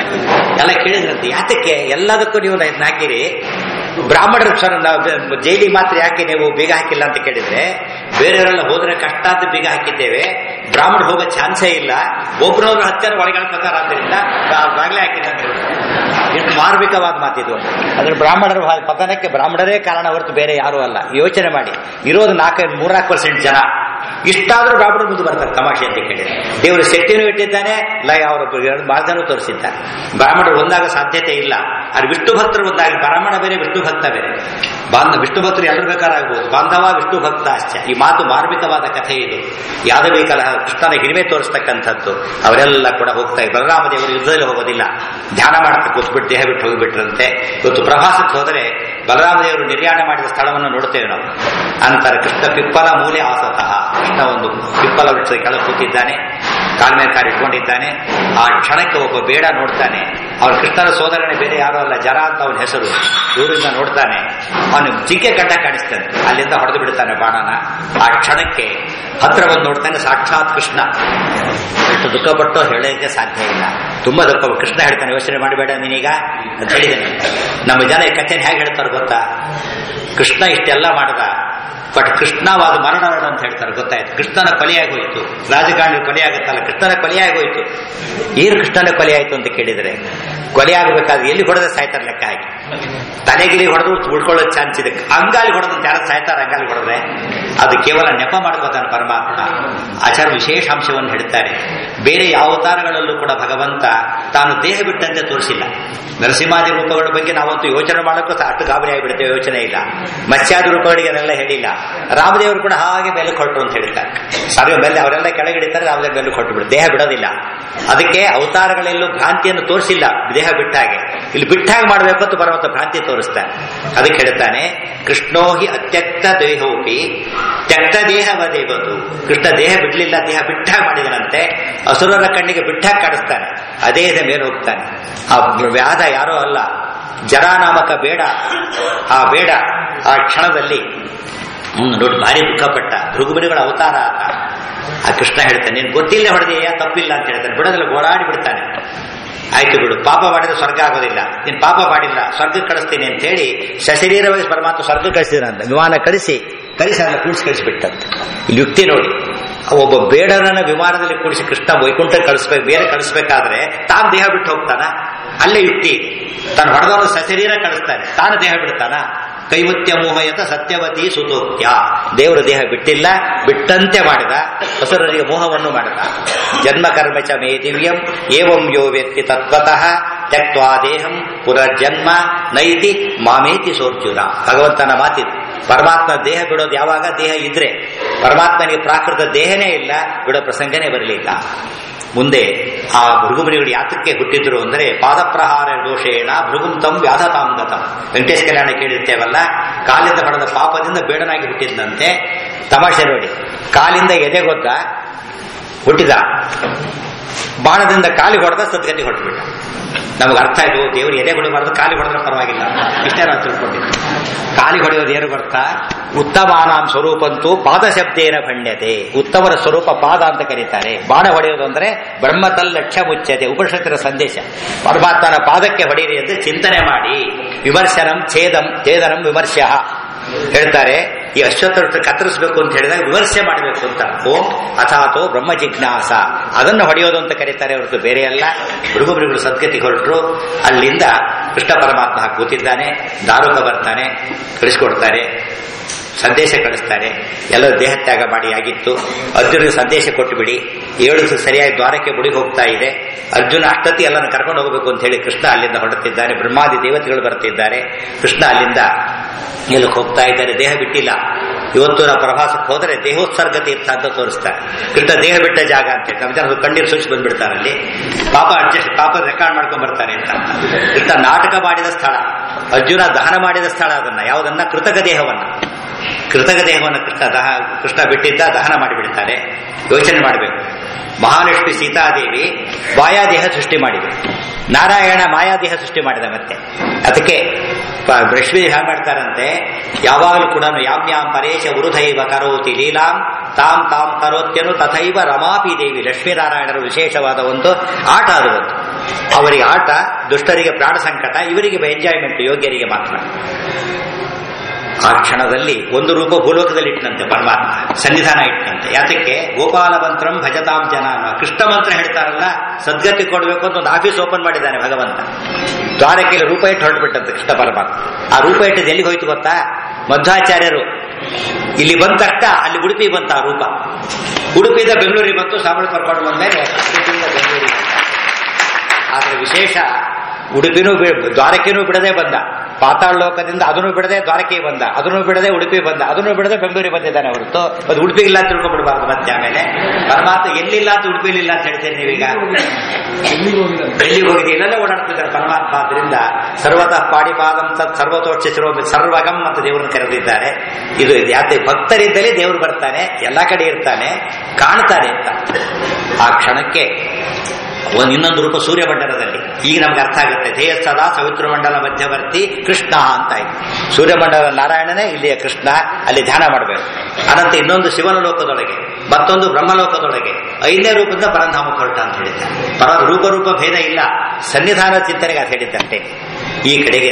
ಎಲ್ಲ ಕೇಳಿದ್ರಂತೆ ಯಾತಕ್ಕೆ ಎಲ್ಲದಕ್ಕೂ ನೀವು ಇದನ್ನ ಹಾಕಿರಿ ಬ್ರಾಹ್ಮಣರ ಸರ್ ನಾವು ಜೈಲಿಗೆ ಮಾತ್ರ ಯಾಕೆ ನೀವು ಬೀಗ ಹಾಕಿಲ್ಲ ಅಂತ ಕೇಳಿದ್ರೆ ಬೇರೆಯವರೆಲ್ಲ ಹೋದ್ರೆ ಕಷ್ಟ ಅಂತ ಬೀಗ ಹಾಕಿದ್ದೇವೆ ಬ್ರಾಹ್ಮಣ ಹೋಗೋ ಚಾನ್ಸೇ ಇಲ್ಲ ಒಬ್ರೊಬ್ರು ಹತ್ತಾರು ಒಳಗಾಡ್ಕೊತಾರ ಆದ್ದರಿಂದ ಬಾ- ಬಾಗ್ಲೇ ಹಾಕಿಲ್ಲ ಅಂತ ಹೇಳ್ತಾರೆ. ಎಷ್ಟು ಮಾರ್ಮಿಕವಾದ ಮಾತಿದು ಅದ್ರ ಬ್ರಾಹ್ಮಣರ ಹ- ಪತನಕ್ಕೆ ಬ್ರಾಹ್ಮಣರೇ ಕಾರಣ ಹೊರತು ಬೇರೆ ಯಾರೂ ಅಲ್ಲ ಯೋಚನೆ ಮಾಡಿ ಇರೋದು ನಾಲ್ಕು ಮೂರ್ನಾಲ್ಕು ಪರ್ಸೆಂಟ್ ಜನ ಇಷ್ಟಾದ್ರೂ ಬ್ರಾಹ್ಮಣರು ಮುಂದೆ ಬರ್ತಾರೆ ತಮಾಷೆ ಅಂತ ಕೇಳಿದ್ರೆ ದೇವರು ಶಕ್ತಿನೂ ಇಟ್ಟಿದ್ದಾನೆ ಲಯ ಅವರ ಎರಡು ಮಾರ್ಗನೂ ತೋರಿಸಿದ್ದಾನೆ ಬ್ರಾಹ್ಮಣರು ಒಂದಾಗ ಸಾಧ್ಯತೆ ಇಲ್ಲ ಅದು ವಿಷ್ಣು ಭಕ್ತರು ಒಂದಾಗ ಬ್ರಾಹ್ಮಣ ಬೇರೆ ವಿಷ್ಣು ಭಕ್ತ ಬೇರೆ ಬಾಂಧ ವಿಷ್ಣು ಭಕ್ತರು ಎಲ್ಲರೂ ಬೇಕಾರಾಗಬಹುದು ಬಾಂಧವ ವಿಷ್ಣು ಭಕ್ತ ಅಷ್ಟೇ ಈ ಮಾತು ಮಾರ್ಮಿಕವಾದ ಕಥೆ ಇದು ಯಾವ್ದು ಬೇಕಲ್ಲ ಕೃಷ್ಣನ ಹಿರಿಮೆ ತೋರಿಸ್ತಕ್ಕಂಥದ್ದು ಅವರೆಲ್ಲ ಕೂಡ ಹೋಗ್ತಾ ಇದ್ದಾರೆ ಬಲರಾಮ ದೇವರು ಯುದ್ಧದಲ್ಲಿ ಹೋಗೋದಿಲ್ಲ ಧ್ಯಾನ ಮಾಡ್ತಾ ಕೂತ್ಬಿಟ್ಟು ದೇಹ ಬಿಟ್ಟು ಹೋಗಿಬಿಟ್ರಂತೆ ಇವತ್ತು ಪ್ರವಾಸಕ್ಕೆ ಹೋದರೆ ಬಲರಾಮ ದೇವರು ನಿರ್ಯಾಣ ಮಾಡಿದ ಸ್ಥಳವನ್ನು ನೋಡ್ತೇವೆ ನಾವು ಅಂತರ ಕೃಷ್ಣ ಪಿಪ್ಪಲ ಮೂಲೆ ಆಸತಃ ಕೃಷ್ಣ ಒಂದು ಪಿಪ್ಪಲ ವೃಕ್ಷದ ಕೆಳಗೆ ಕೂತಿದ್ದಾನೆ ಕಾಲ್ಮೇಲೆ ಕಾಲು ಇಟ್ಕೊಂಡಿದ್ದಾನೆ ಆ ಕ್ಷಣಕ್ಕೆ ಒಬ್ಬ ಬೇಡ ನೋಡ್ತಾನೆ ಅವನ ಕೃಷ್ಣನ ಸೋದರನೇ ಬೇರೆ ಯಾರೋ ಅಲ್ಲ ಜರ ಅಂತ ಅವನ ಹೆಸರು ದೂರಿಂದ ನೋಡ್ತಾನೆ ಅವನು ಜಿಗ್ಗೆ ಗಡ್ಡ ಕಾಣಿಸ್ತಾನೆ ಅಲ್ಲಿಂದ ಹೊಡೆದು ಬಿಡ್ತಾನೆ ಬಾಣನ ಆ ಕ್ಷಣಕ್ಕೆ ಹತ್ರ ಬಂದು ನೋಡ್ತಾನೆ ಸಾಕ್ಷಾತ್ ಕೃಷ್ಣ ಎಷ್ಟು ದುಃಖಪಟ್ಟು ಹೇಳೋಕೆ ಸಾಧ್ಯ ಇಲ್ಲ ತುಂಬಾ ದುಃಖ ಕೃಷ್ಣ ಹೇಳ್ತಾನೆ ಯೋಚನೆ ಮಾಡಬೇಡ ನೀನೀಗ ಅಂತ ಹೇಳಿದ್ದೇನೆ ನಮ್ಮ ಜನ ಈ ಕಥೆನ ಹೇಗೆ ಹೇಳ್ತಾರೆ ಗೊತ್ತಾ ಕೃಷ್ಣ ಇಷ್ಟೆಲ್ಲ ಮಾಡದ ಬಟ್ ಕೃಷ್ಣವಾದ ಮರಣವಾದ ಅಂತ ಹೇಳ್ತಾರೆ ಗೊತ್ತಾಯ್ತು ಕೃಷ್ಣನ ಕೊಲೆಯಾಗಿ ಹೋಯ್ತು ರಾಜಕಾರಣಿ ಕೊಲೆ ಆಗುತ್ತಲ್ಲ ಕೃಷ್ಣನ ಕೊಲೆಯಾಗಿ ಹೋಯ್ತು ಏನು ಕೃಷ್ಣನ ಕೊಲೆ ಆಯ್ತು ಅಂತ ಕೇಳಿದ್ರೆ ಕೊಲೆ ಆಗಬೇಕಾದ್ರೆ ಎಲ್ಲಿ ಹೊಡೆದ್ರೆ ಸಾಯ್ತಾರೆ ಲೆಕ್ಕ ಹಾಕಿ ತಲೆಗಿಲಿ ಹೊಡೆದು ಉಳ್ಕೊಳ್ಳೋ ಚಾನ್ಸ್ ಇದೆ ಅಂಗಾಲಿ ಹೊಡೆದು ಯಾರು ಸಾಯ್ತಾರೆ ಅಂಗಾಲಿ ಹೊಡೆದ್ರೆ ಅದು ಕೇವಲ ನೆಪ ಮಾಡ್ಕೋತಾನೆ ಪರಮಾತ್ಮ ಆಚಾರ ವಿಶೇಷಾಂಶವನ್ನು ಹೇಳ್ತಾರೆ ಬೇರೆ ಯಾವ ಅವತಾರಗಳಲ್ಲೂ ಕೂಡ ಭಗವಂತ ತಾನು ದೇಹ ಬಿಟ್ಟಂತೆ ತೋರಿಸಿಲ್ಲ ನರಸಿಂಹಾದಿ ರೂಪಗಳ ಬಗ್ಗೆ ನಾವಂತೂ ಯೋಚನೆ ಮಾಡೋಕ್ಕೂ ಸಹ ಅಷ್ಟು ಗಾಬರಿ ಆಗಿಬಿಡ್ತೇವೆ ಯೋಚನೆ ಇಲ್ಲ ಮತ್ಸ್ಯಾದಿ ರೂಪಗಳಿಗೆ ಅದೆಲ್ಲ ಹೇಳಿಲ್ಲ ರಾಮದೇವರು ಕೂಡ ಹಾಗೆ ಮೇಲೆ ಕೊಟ್ಟರು ಅಂತ ಹೇಳ್ತಾರೆ ಸರ್ವ ಮೇಲೆ ಅವರೆಲ್ಲ ಕೆಳಗಿಡಿತಾರೆ ರಾಮದೇವ ಮೇಲೆ ಕೊಟ್ಟು ಬಿಡು ದೇಹ ಬಿಡೋದಿಲ್ಲ ಅದಕ್ಕೆ ಅವತಾರಗಳೆಲ್ಲೂ ಭ್ರಾಂತಿಯನ್ನು ತೋರಿಸಿಲ್ಲ ದೇಹ ಬಿಟ್ಟಾಗೆ ಇಲ್ಲಿ ಬಿಟ್ಟಾಗ ಮಾಡಬೇಕು ಅಂತ ಬರುವಂತ ಭ್ರಾಂತಿ ತೋರಿಸ್ತಾನೆ ಅದಕ್ಕೆ ಹೇಳ್ತಾನೆ ಕೃಷ್ಣೋ ಹಿ ಅತ್ಯಕ್ತ ದೇಹೋಪಿ ತ್ಯಕ್ತ ದೇಹವ ದೇವತು ಕೃಷ್ಣ ದೇಹ ಬಿಡ್ಲಿಲ್ಲ ದೇಹ ಬಿಟ್ಟಾಗ ಮಾಡಿದನಂತೆ ಅಸುರರ ಕಣ್ಣಿಗೆ ಬಿಟ್ಟಾಗ ಕಾಣಿಸ್ತಾನೆ ಅದೇ ಇದೆ ಮೇಲೆ ಹೋಗ್ತಾನೆ ಆ ವ್ಯಾಧ ಯಾರೋ ಅಲ್ಲ ಜರಾನಾಮಕ ಬೇಡ ಆ ಬೇಡ ಆ ಕ್ಷಣದಲ್ಲಿ ಹ್ಮ್ ನೋಡಿ ಭಾರಿ ದುಃಖಪಟ್ಟ ಭೃಗುಮುನಿಗಳ ಅವತಾರ ಆತ ಆ ಕೃಷ್ಣ ಹೇಳ್ತಾನೆ ನೀನು ಗೊತ್ತಿಲ್ಲ ಹೊಡೆದೆಯಾ ತಪ್ಪಿಲ್ಲ ಅಂತ ಹೇಳ್ತಾನೆ ಬಿಡೋದಿಲ್ಲ ಗೋಳಾಡಿ ಬಿಡ್ತಾನೆ ಆಯ್ತು ಬಿಡು ಪಾಪ ಮಾಡಿದ್ರೆ ಸ್ವರ್ಗ ಆಗೋದಿಲ್ಲ ನೀನು ಪಾಪ ಮಾಡಿಲ್ಲ ಸ್ವರ್ಗಕ್ಕೆ ಕಳಿಸ್ತೀನಿ ಅಂತ ಹೇಳಿ ಸಶರೀರವಾಗಿ ಪರಮಾತ್ಮ ಸ್ವರ್ಗ ಕಳಿಸಿದ್ರ ಅಂತ ವಿಮಾನ ಕಳಿಸಿ ಕಳಿಸಿ ಅದನ್ನ ಕೂಡಿಸಿ ಕಳಿಸಿಬಿಟ್ಟಂತೆ ಇಲ್ಲಿ ಯುಕ್ತಿ ನೋಡಿ ಒಬ್ಬ ಬೇಡರನ್ನ ವಿಮಾನದಲ್ಲಿ ಕೂಡಿಸಿ ಕೃಷ್ಣ ವೈಕುಂಠ ಕಳಿಸ್ಬೇಕು ಬೇರೆ ಕಳಿಸ್ಬೇಕಾದ್ರೆ ತಾನು ದೇಹ ಬಿಟ್ಟು ಹೋಗ್ತಾನ ಅಲ್ಲೇ ಯುಕ್ತಿ ಇದೆ ತಾನು ಹೊಡೆದವನು ಸಶರೀರ ಕಳಿಸ್ತಾನೆ ತಾನು ದೇಹ ಬಿಡ್ತಾನ ಕೈವತ್ಯ ಮೋಹಯತ ಸತ್ಯವತಿ ಸುತೋಕ್ತ್ಯ ದೇವರು ದೇಹ ಬಿಟ್ಟಿಲ್ಲ ಬಿಟ್ಟಂತೆ ಮಾಡಿದ ಹೊಸರರಿಗೆ ಮೋಹವನ್ನು ಮಾಡಿದ ಜನ್ಮ ಕರ್ಮ ಚ ಮೇ ದಿವ್ಯಂ ಏವಂ ಯೋ ವ್ಯಕ್ತಿ ತತ್ವತಃ ತ್ಯಕ್ವಾ ದೇಹಂ ಪುನರ್ಜನ್ಮ ನೈತಿ ಮಾಮೇತಿ ಸೋರ್ಜುನ ಭಗವಂತನ ಮಾತಿದು ಪರಮಾತ್ಮ ದೇಹ ಬಿಡೋದು ಯಾವಾಗ ದೇಹ ಇದ್ರೆ ಪರಮಾತ್ಮನಿಗೆ ಪ್ರಾಕೃತ ದೇಹನೇ ಇಲ್ಲ ಬಿಡೋ ಪ್ರಸಂಗನೇ ಬರಲಿಲ್ಲ ಮುಂದೆ ಆ ಭೃಗುಮುನಿಗಳು ಯಾತಕ್ಕೆ ಹುಟ್ಟಿದ್ರು ಅಂದರೆ ಪಾದಪ್ರಹಾರ ದೋಷೇಣ ಭೃಗುಂ ತಂ ವ್ಯಾಧತಾಂಗತಂ ವೆಂಕಟೇಶ್ ಕಲ್ಯಾಣ ಕೇಳಿರ್ತೇವಲ್ಲ ಕಾಲಿಂದ ಪಡೆದ ಪಾಪದಿಂದ ಬೇಡನಾಗಿ ಹುಟ್ಟಿದ್ದಂತೆ ತಮಾಷೆ ನೋಡಿ ಕಾಲಿಂದ ಎದೆಗೊದ್ದ ಹುಟ್ಟಿದ ಬಾಣದಿಂದ ಕಾಲಿಗೆ ಹೊಡೆದ ಸದ್ಗತಿ ಹೊರಟ್ಬಿಟ್ಟ ನಮಗೆ ಅರ್ಥ ಆಯ್ತು ದೇವರು ಎದೆ ಹೊಡಿಬಾರ್ದು ಕಾಲಿ ಹೊಡೆದ್ರೆ ಪರವಾಗಿಲ್ಲ ಇಷ್ಟೇ ನಾವು ತಿಳ್ಕೊಂಡಿದ್ವಿ ಕಾಲಿ ಹೊಡೆಯೋದು ಏನು ಗೊತ್ತಾ ಉತ್ತಮಾನಾಂ ಸ್ವರೂಪಂತೂ ಪಾದ ಶಬ್ದೇನ ಭಣ್ಯತೆ ಉತ್ತಮರ ಸ್ವರೂಪ ಪಾದ ಅಂತ ಕರೀತಾರೆ ಬಾಣ ಹೊಡೆಯೋದು ಅಂದ್ರೆ ಬ್ರಹ್ಮತಲ್ ಲಕ್ಷ್ಯ ಮುಚ್ಚತೆ ಉಪನಿಷತ್ತಿನ ಸಂದೇಶ ಪರಮಾತ್ಮನ ಪಾದಕ್ಕೆ ಹೊಡೆಯಿರಿ ಎಂದು ಚಿಂತನೆ ಮಾಡಿ ವಿಮರ್ಶನಂ ಛೇದಂ ಛೇದನಂ ವಿಮರ್ಶ ಹೇಳ್ತಾರೆ ಈ ಅಶ್ವತ್ಥ ಕತ್ತರಿಸಬೇಕು ಅಂತ ಹೇಳಿದಾಗ ವಿಮರ್ಶೆ ಮಾಡಬೇಕು ಅಂತ ಓಂ ಅಥಾತೋ ಬ್ರಹ್ಮ ಜಿಜ್ಞಾಸ ಅದನ್ನು ಹೊಡೆಯೋದು ಅಂತ ಕರೀತಾರೆ ಹೊರತು ಬೇರೆ ಅಲ್ಲ ಮೃಗಮೃಗಗಳು ಸದ್ಗತಿ ಹೊರಟರು ಅಲ್ಲಿಂದ ಕೃಷ್ಣ ಪರಮಾತ್ಮ ಕೂತಿದ್ದಾನೆ ದಾರುಕ ಬರ್ತಾನೆ ಕಳಿಸ್ಕೊಡ್ತಾರೆ ಸಂದೇಶ ಕಳಿಸ್ತಾರೆ ಎಲ್ಲ ದೇಹತ್ಯಾಗ ಮಾಡಿ ಆಗಿತ್ತು ಅರ್ಜುನಿಗೆ ಸಂದೇಶ ಕೊಟ್ಟು ಬಿಡಿ ಏಳು ದಿವಸ ಸರಿಯಾಗಿ ದ್ವಾರಕ್ಕೆ ಮುಡಿ ಹೋಗ್ತಾ ಇದೆ ಅರ್ಜುನ ಅಷ್ಟೊತ್ತಿ ಎಲ್ಲನ್ನು ಕರ್ಕೊಂಡು ಹೋಗಬೇಕು ಅಂತ ಹೇಳಿ ಕೃಷ್ಣ ಅಲ್ಲಿಂದ ಹೊರಟಿದ್ದಾನೆ ಬ್ರಹ್ಮಾದಿ ದೇವತೆಗಳು ಬರ್ತಿದ್ದಾರೆ ಕೃಷ್ಣ ಅಲ್ಲಿಂದ ಎಲ್ಲಕ್ಕೆ ಹೋಗ್ತಾ ಇದ್ದಾರೆ ದೇಹ ಬಿಟ್ಟಿಲ್ಲ ಇವತ್ತು ನಾವು ಪ್ರವಾಸಕ್ಕೆ ಹೋದರೆ ದೇಹೋತ್ಸರ್ಗ ತೀರ್ಥ ಅಂತ ತೋರಿಸ್ತಾರೆ ಕೃಷ್ಣ ದೇಹ ಬಿಟ್ಟ ಜಾಗ ಅಂತ ಹೇಳಿ ನಮ್ಮ ಜನ ಕಣ್ಣೀರು ಸೂಚಿ ಬಂದ್ಬಿಡ್ತಾರೆ ಅಲ್ಲಿ ಪಾಪ ಅಡ್ಜಸ್ಟ್ ಪಾಪ ರೆಕಾರ್ಡ್ ಮಾಡ್ಕೊಂಡ್ ಬರ್ತಾರೆ ಅಂತ ಕೃಷ್ಣ ನಾಟಕ ಮಾಡಿದ ಸ್ಥಳ ಅರ್ಜುನ ದಹನ ಮಾಡಿದ ಸ್ಥಳ ಅದನ್ನ ಯಾವುದನ್ನ ಕೃತಕ ದೇಹವನ್ನ ಕೃತಕ ದೇಹವನ್ನು ಕೃಷ್ಣ ದಹ ಕೃಷ್ಣ ಬಿಟ್ಟಿದ್ದ ದಹನ ಮಾಡಿಬಿಡ್ತಾರೆ ಯೋಚನೆ ಮಾಡಬೇಕು ಮಹಾಲಕ್ಷ್ಮಿ ಸೀತಾದೇವಿ ಮಾಯಾದೇಹ ಸೃಷ್ಟಿ ಮಾಡಿದೆ ನಾರಾಯಣ ಮಾಯಾದೇಹ ಸೃಷ್ಟಿ ಮಾಡಿದ ಮತ್ತೆ ಅದಕ್ಕೆ ಲಕ್ಷ್ಮೀ ಹೇಗೆ ಮಾಡ್ತಾರಂತೆ ಯಾವಾಗಲೂ ಕೂಡ ಯಾಮ್ಯಾಂ ಪರೇಶ ವೃಧೈವ ಕರೋತಿ ಲೀಲಾಂ ತಾಂ ತಾಂ ಕರೋತ್ಯನು ತಥೈವ ರಮಾಪಿ ದೇವಿ ಲಕ್ಷ್ಮೀನಾರಾಯಣರ ವಿಶೇಷವಾದ ಒಂದು ಆಟ ಅದು ಒಂದು ಅವರಿಗೆ ಆಟ ದುಷ್ಟರಿಗೆ ಪ್ರಾಣ ಸಂಕಟ ಇವರಿಗೆ ಎಂಜಾಯ್ಮೆಂಟ್ ಯೋಗ್ಯರಿಗೆ ಮಾತ್ರ ಆ ಕ್ಷಣದಲ್ಲಿ ಒಂದು ರೂಪ ಭೂಲೋಕದಲ್ಲಿ ಇಟ್ಟನಂತೆ ಪರಮಾತ್ಮ ಸನ್ನಿಧಾನ ಇಟ್ಟನಂತೆ ಯಾತಕ್ಕೆ ಗೋಪಾಲ ಮಂತ್ರಂ ಭಜತಾಂ ಜನ ಅನ್ನೋ ಕೃಷ್ಣ ಮಂತ್ರ ಹೇಳ್ತಾರಲ್ಲ ಸದ್ಗತಿ ಕೊಡಬೇಕು ಅಂತ ಒಂದು ಆಫೀಸ್ ಓಪನ್ ಮಾಡಿದ್ದಾನೆ ಭಗವಂತ ದ್ವಾರಕ್ಕೆ ರೂಪ ಇಟ್ಟು ಹೊರಟುಬಿಟ್ಟಂತೆ ಕೃಷ್ಣ ಪರಮಾತ್ಮ ಆ ರೂಪ ಇಟ್ಟಿದ್ದು ಎಲ್ಲಿಗೆ ಹೋಯ್ತು ಗೊತ್ತಾ ಮಧ್ವಾಚಾರ್ಯರು ಇಲ್ಲಿ ಬಂದ ತಕ್ಷಣ ಅಲ್ಲಿ ಉಡುಪಿ ಬಂತ ಆ ರೂಪ ಉಡುಪಿಯಿಂದ ಬೆಂಗಳೂರಿಗೆ ಬಂತು ಸಾಂಬಳು ಕರ್ಕೊಂಡು ಬಂದ್ಮೇಲೆ ಉಡುಪಿಯಿಂದ ಬೆಂಗಳೂರಿಗೆ ಬಂದ. ಆದ್ರೆ ವಿಶೇಷ ಉಡುಪಿನೂ ಬಿ- ದ್ವಾರಕೆನೂ ಬಿಡದೆ ಬಂದ ಪಾತಾಳ ಲೋಕದಿಂದ ಅದನ್ನು ಬಿಡದೆ ದ್ವಾರಕೆಗೆ ಬಂದ ಅದನ್ನು ಬಿಡದೆ ಉಡುಪಿ ಬಂದ ಅದನ್ನು ಬಿಡದೆ ಬೆಂಗಳೂರಿಗೆ ಬಂದಿದ್ದಾನೆ ಹೊರತು ಅದು ಉಡುಪಿಗೆ ಇಲ್ಲ ಅಂತ ತಿಳ್ಕೊಂಡ್ಬಿಡ್ಬಾರ್ದು ಮತ್ತೆ ಆಮೇಲೆ ಪರಮಾತ್ಮ ಎಲ್ಲಿಲ್ಲ ಅಂತ ಉಡುಪಿಲಿ ಇಲ್ಲ ಅಂತ ಹೇಳ್ತೀರಿ ನೀವೀಗ ಎಲ್ಲಿಗೆ ಹೋಗಿದೆ ಇಲ್ಲೆಲ್ಲ ಓಡಾಡ್ತಿದ್ದಾರೆ ಪರಮಾತ್ಮ ಆದ್ರಿಂದ ಸರ್ವತಃ ಪಾಡಿಪಾದಂ ತತ್ ಸರ್ವತೋಕ್ಷಿಸಿರೋ ಸರ್ವಗಂ ಅಂತ ದೇವರನ್ನು ಕರೆದಿದ್ದಾರೆ ಇದು ಯಾತೆ ಭಕ್ತರಿದ್ದಲ್ಲಿ ದೇವರು ಬರ್ತಾನೆ ಎಲ್ಲಾ ಕಡೆ ಇರ್ತಾನೆ ಕಾಣ್ತಾನೆ ಅಂತ ಆ ಕ್ಷಣಕ್ಕೆ ಒಂದು ಇನ್ನೊಂದು ರೂಪ ಸೂರ್ಯಮಂಡಲದಲ್ಲಿ ಈಗ ನಮ್ಗೆ ಅರ್ಥ ಆಗುತ್ತೆ ಧ್ಯೇಯ ಸದಾ ಸವಿತೃಮಂಡಲ ಮಧ್ಯವರ್ತಿ ಕೃಷ್ಣ ಅಂತ ಆಯ್ತು ಸೂರ್ಯಮಂಡಲ ನಾರಾಯಣನೇ ಇಲ್ಲಿಯ ಕೃಷ್ಣ ಅಲ್ಲಿ ಧ್ಯಾನ ಮಾಡಬೇಕು ಅನಂತ ಇನ್ನೊಂದು ಶಿವನ ಲೋಕದೊಳಗೆ ಮತ್ತೊಂದು ಬ್ರಹ್ಮಲೋಕದೊಳಗೆ ಐದನೇ ರೂಪದಿಂದ ಪರಂಧಾಮಕ್ಕೆ ಹೊರಟ ಅಂತ ಹೇಳಿದ್ದಾರೆ ಪರ ರೂಪ ರೂಪ ಭೇದ ಇಲ್ಲ ಸನ್ನಿಧಾನ ಚಿಂತನೆಗೆ ಅದು ಹೇಳಿದ್ದಷ್ಟೇ ಈ ಕಡೆಗೆ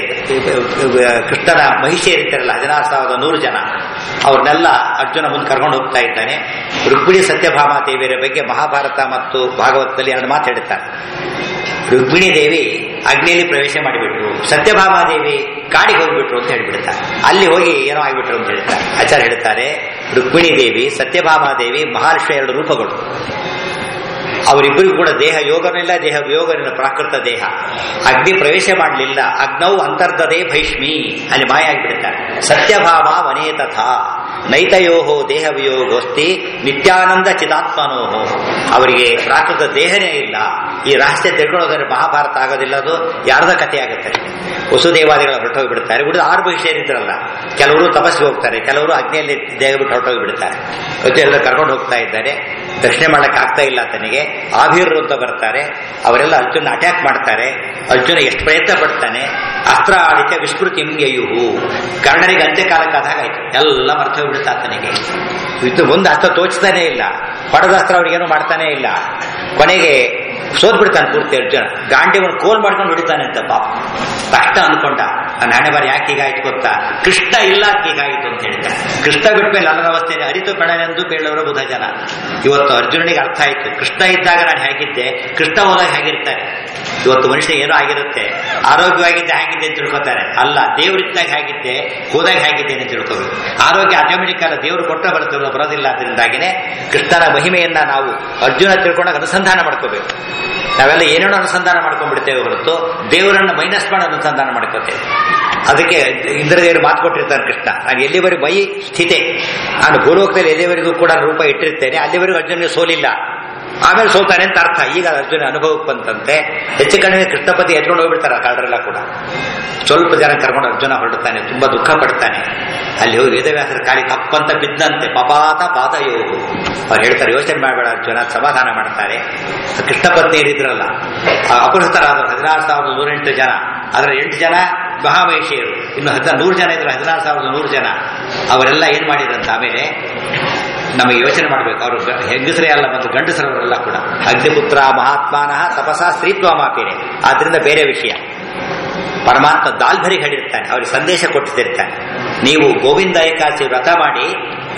ಕೃಷ್ಣನ ಮಹಿಷಿಯರಿದ್ದಾರಲ್ಲ ಹದಿನಾರು ಸಾವಿರದ ನೂರು ಜನ ಅವ್ರನ್ನೆಲ್ಲ ಅರ್ಜುನ ಮುಂದೆ ಕರ್ಕೊಂಡು ಹೋಗ್ತಾ ಇದ್ದಾನೆ ರುಕ್ಮಿಣಿ ಸತ್ಯಭಾಮ ದೇವಿಯರ ಬಗ್ಗೆ ಮಹಾಭಾರತ ಮತ್ತು ಭಾಗವತದಲ್ಲಿ ಎರಡು ಮಾತು ಹೇಳ್ತಾರೆ ರುಕ್ಮಿಣಿ ದೇವಿ ಅಗ್ನಿಯಲ್ಲಿ ಪ್ರವೇಶ ಮಾಡಿಬಿಟ್ರು ಸತ್ಯಭಾಮಾದೇವಿ ಕಾಡಿಗೆ ಹೋಗ್ಬಿಟ್ರು ಅಂತ ಹೇಳ್ಬಿಡ್ತಾರೆ ಅಲ್ಲಿ ಹೋಗಿ ಏನೋ ಆಗಿಬಿಟ್ರು ಅಂತ ಹೇಳ್ತಾರೆ ಆಚಾರ್ಯ ಹೇಳ್ತಾರೆ ರುಕ್ಮಿಣಿ ದೇವಿ ಸತ್ಯಭಾಮಾದೇವಿ ಮಹಾಲಕ್ಷ್ಮಿ ಎರಡು ರೂಪಗಳು ಅವರಿಬ್ಬರಿಗೂ ಕೂಡ ದೇಹ ಯೋಗನಿಲ್ಲ ದೇಹ ಯೋಗನಿಲ್ಲ ಪ್ರಾಕೃತ ದೇಹ ಅಗ್ನಿ ಪ್ರವೇಶ ಮಾಡಲಿಲ್ಲ ಅಗ್ನವು ಅಂತರ್ಧದೆ ಭೈಷ್ಮಿ ಅಲ್ಲಿ ಮಾಯ ಆಗಿಬಿಡ್ತಾರೆ ಸತ್ಯಭಾಮ ವನೇ ತಥಾ ನೈತಯೋಹೋ ದೇಹ ವಿಯೋಗೋಸ್ತಿ ನಿತ್ಯಾನಂದ ಚಿದಾತ್ಮನೋಹೋ ಅವರಿಗೆ ಪ್ರಾಕೃತ ದೇಹನೇ ಇಲ್ಲ ಈ ರಹಸ್ಯ ತಿಳ್ಕೊಳ್ಳೋದ್ರೆ ಮಹಾಭಾರತ ಆಗೋದಿಲ್ಲ ಅದು ಯಾರದ ಕಥೆ ಆಗುತ್ತೆ ವಸುದೇವಾದಿಗಳ ಹೊರಟೋಗ್ಬಿಡ್ತಾರೆ ಉಳಿದ ಆರು ಭವಿಷ್ಯರಿದ್ರಲ್ಲ ಕೆಲವರು ತಪಸ್ಸಿಗೆ ಹೋಗ್ತಾರೆ ಕೆಲವರು ಅಗ್ನಿಯಲ್ಲಿ ದೇಹ ಬಿಟ್ಟು ಹೊರಟೋಗ್ಬಿಡ್ತಾರೆ ಇವತ್ತು ಎಲ್ಲ ಕರ್ಕೊಂಡು ಹೋಗ್ತಾ ಇದ್ದಾರೆ ದರ್ಶನ ಮಾಡಕ್ ಆಗ್ತಾ ಇಲ್ಲ ತನಗೆ ಆಭಿರು ಅಂತ ಬರ್ತಾರೆ ಅವರೆಲ್ಲ ಅರ್ಜುನ ಅಟ್ಯಾಕ್ ಮಾಡ್ತಾರೆ ಅರ್ಜುನ ಎಷ್ಟು ಪ್ರಯತ್ನ ಪಡ್ತಾನೆ ಅಸ್ತ್ರ ಆಡಿತ ವಿಸ್ಮೃತಿ ಹಿಂಗೆಯುಹು ಕರ್ಣರಿಗೆ ಅಂತ್ಯಕಾಲಕ್ಕಾದಾಗ ಆಯ್ತು ಎಲ್ಲ ಮರ್ತು ಹೋಗ್ಬಿಡುತ್ತೆ ಆತನಿಗೆ ಇದು ಒಂದು ಅಸ್ತ್ರ ತೋಚ್ತಾನೆ ಇಲ್ಲ ಪಡೆದ ಅಸ್ತ್ರ ಅವ್ರಿಗೇನು ಮಾಡ್ತಾನೆ ಇಲ್ಲ ಕೊನೆಗೆ ಸೋತ್ ಬಿಡ್ತಾನೆ ಪೂರ್ತಿ ಅರ್ಜುನ ಗಾಂಡಿವನ್ನು ಕೋಲ್ ಮಾಡ್ಕೊಂಡು ಹೊಡಿತಾನೆ ಅಂತ ಪಾಪ ಕಷ್ಟ ಅನ್ಕೊಂಡ ನನ್ನ ಹಣೆ ಬಾರಿ ಯಾಕೆ ಹೀಗಾಯ್ತು ಗೊತ್ತಾ ಕೃಷ್ಣ ಇಲ್ಲ ಅಂತ ಹೀಗಾಯ್ತು ಅಂತ ಹೇಳ್ತಾರೆ ಕೃಷ್ಣ ಬಿಟ್ಮೇಲೆ ನನ್ನ ಅವಸ್ಥೆ ಅರಿತು ಕಣನೆಂದು ಕೇಳೋರು ಬುಧ ಜನ ಇವತ್ತು ಅರ್ಜುನನಿಗೆ ಅರ್ಥ ಆಯ್ತು ಕೃಷ್ಣ ಇದ್ದಾಗ ನಾನು ಹೇಗಿದ್ದೆ ಕೃಷ್ಣ ಹೋದಾಗ ಹೇಗಿರ್ತಾರೆ ಇವತ್ತು ಮನುಷ್ಯ ಏನೋ ಆಗಿರುತ್ತೆ ಆರೋಗ್ಯವಾಗಿದ್ದೆ ಹೇಗಿದ್ದೆ ಅಂತ ತಿಳ್ಕೊತಾರೆ ಅಲ್ಲ ದೇವರಿದ್ದಾಗ ಹೇಗಿದ್ದೆ ಹೋದಾಗ ಹೇಗಿದ್ದೇನೆ ಅಂತ ತಿಳ್ಕೋಬೇಕು ಆರೋಗ್ಯ ಆಟೋಮೆಟಿಕ್ ಅಲ್ಲ ದೇವರು ಕೊಟ್ಟ ಬರುತ್ತೆ ಬರೋದಿಲ್ಲ ಅದರಿಂದಾಗಿನೇ ಕೃಷ್ಣನ ಮಹಿಮೆಯನ್ನ ನಾವು ಅರ್ಜುನ ತಿಳ್ಕೊಂಡಾಗ ಅನುಸಂಧಾನ ಮಾಡ್ಕೋಬೇಕು ನಾವೆಲ್ಲ ಏನೇನೋ ಅನುಸಂಧಾನ ಮಾಡ್ಕೊಂಡ್ಬಿಡ್ತೇವೆ ಹೊರತು ದೇವರನ್ನ ಮೈನಸ್ ಮಾಡಿ ಅನುಸಂಧಾನ ಮಾಡ್ಕೋತೇವೆ ಅದಕ್ಕೆ ಇಂದ್ರದೇವರು ಮಾತು ಕೊಟ್ಟಿರ್ತಾನೆ ಕೃಷ್ಣ ನಾನು ಎಲ್ಲಿವರೆಗೂ ಮೈ ಸ್ಥಿತೆ ನಾನು ಭೂಲೋಕದಲ್ಲಿ ಎಲ್ಲಿವರೆಗೂ ಕೂಡ ರೂಪ ಇಟ್ಟಿರ್ತೇನೆ ಅಲ್ಲಿವರೆಗೂ ಅರ್ಜುನಿಗೆ ಸೋಲಿಲ್ಲ ಆಮೇಲೆ ಸೋತಾನೆ ಅಂತ ಅರ್ಥ ಈಗ ಅರ್ಜುನ ಅನುಭವಕ್ಕೆ ಬಂತಂತೆ ಹೆಚ್ಚು ಕಡಿಮೆ ಕೃಷ್ಣಪತಿ ಎತ್ಕೊಂಡು ಹೋಗ್ಬಿಡ್ತಾರೆ ಕಳ್ಳರೆಲ್ಲ ಕೂಡ ಸ್ವಲ್ಪ ಜನ ಕರ್ಕೊಂಡು ಅರ್ಜುನ ಹೊರಡ್ತಾನೆ ತುಂಬಾ ದುಃಖ ಪಡ್ತಾನೆ ಅಲ್ಲಿ ಹೋಗಿ ವೇದವ್ಯಾಸರ ಕಾಲಿ ಕಪ್ಪಂತ ಬಿದ್ದಂತೆ ಪಪಾತ ಪಾದಯೋಗು ಅವ್ರು ಹೇಳ್ತಾರೆ ಯೋಚನೆ ಮಾಡಬೇಡ ಅರ್ಜುನ ಸಮಾಧಾನ ಮಾಡ್ತಾರೆ ಕೃಷ್ಣ ಪತ್ನಿಯರಿದ್ರಲ್ಲ ಅಪಹೃತರಾದರು ಹದಿನಾರು ಸಾವಿರದ ನೂರೆಂಟು ಜನ ಅದರ ಎಂಟು ಜನ ಮಹಾಮಹಿಷಿಯರು ಇನ್ನು ಹದಿನ ನೂರು ಜನ ಇದ್ರು ಹದಿನಾರು ಸಾವಿರದ ನೂರು ಜನ ಅವರೆಲ್ಲ ಏನ್ ಮಾಡಿದ್ರಂತ ಆಮೇಲೆ ನಮಗೆ ಯೋಚನೆ ಮಾಡಬೇಕು ಅವರು ಹೆಂಗಸರೇ ಅಲ್ಲ ಮತ್ತು ಗಂಡಸರವರೆಲ್ಲ ಕೂಡ ಅಗ್ನಿಪುತ್ರ ಮಹಾತ್ಮಾನಃ ತಪಸ ಸ್ತ್ರೀತ್ವ ಮಾಪಿನೆ ಆದ್ರಿಂದ ಬೇರೆ ವಿಷಯ ಪರಮಾತ್ಮ ದಾಲ್ಭರಿ ಹೇಳಿರ್ತಾನೆ ಅವ್ರಿಗೆ ಸಂದೇಶ ಕೊಟ್ಟಿರ್ತಾನೆ ನೀವು ಗೋವಿಂದ ಏಕಾದಶಿ ವ್ರತ ಮಾಡಿ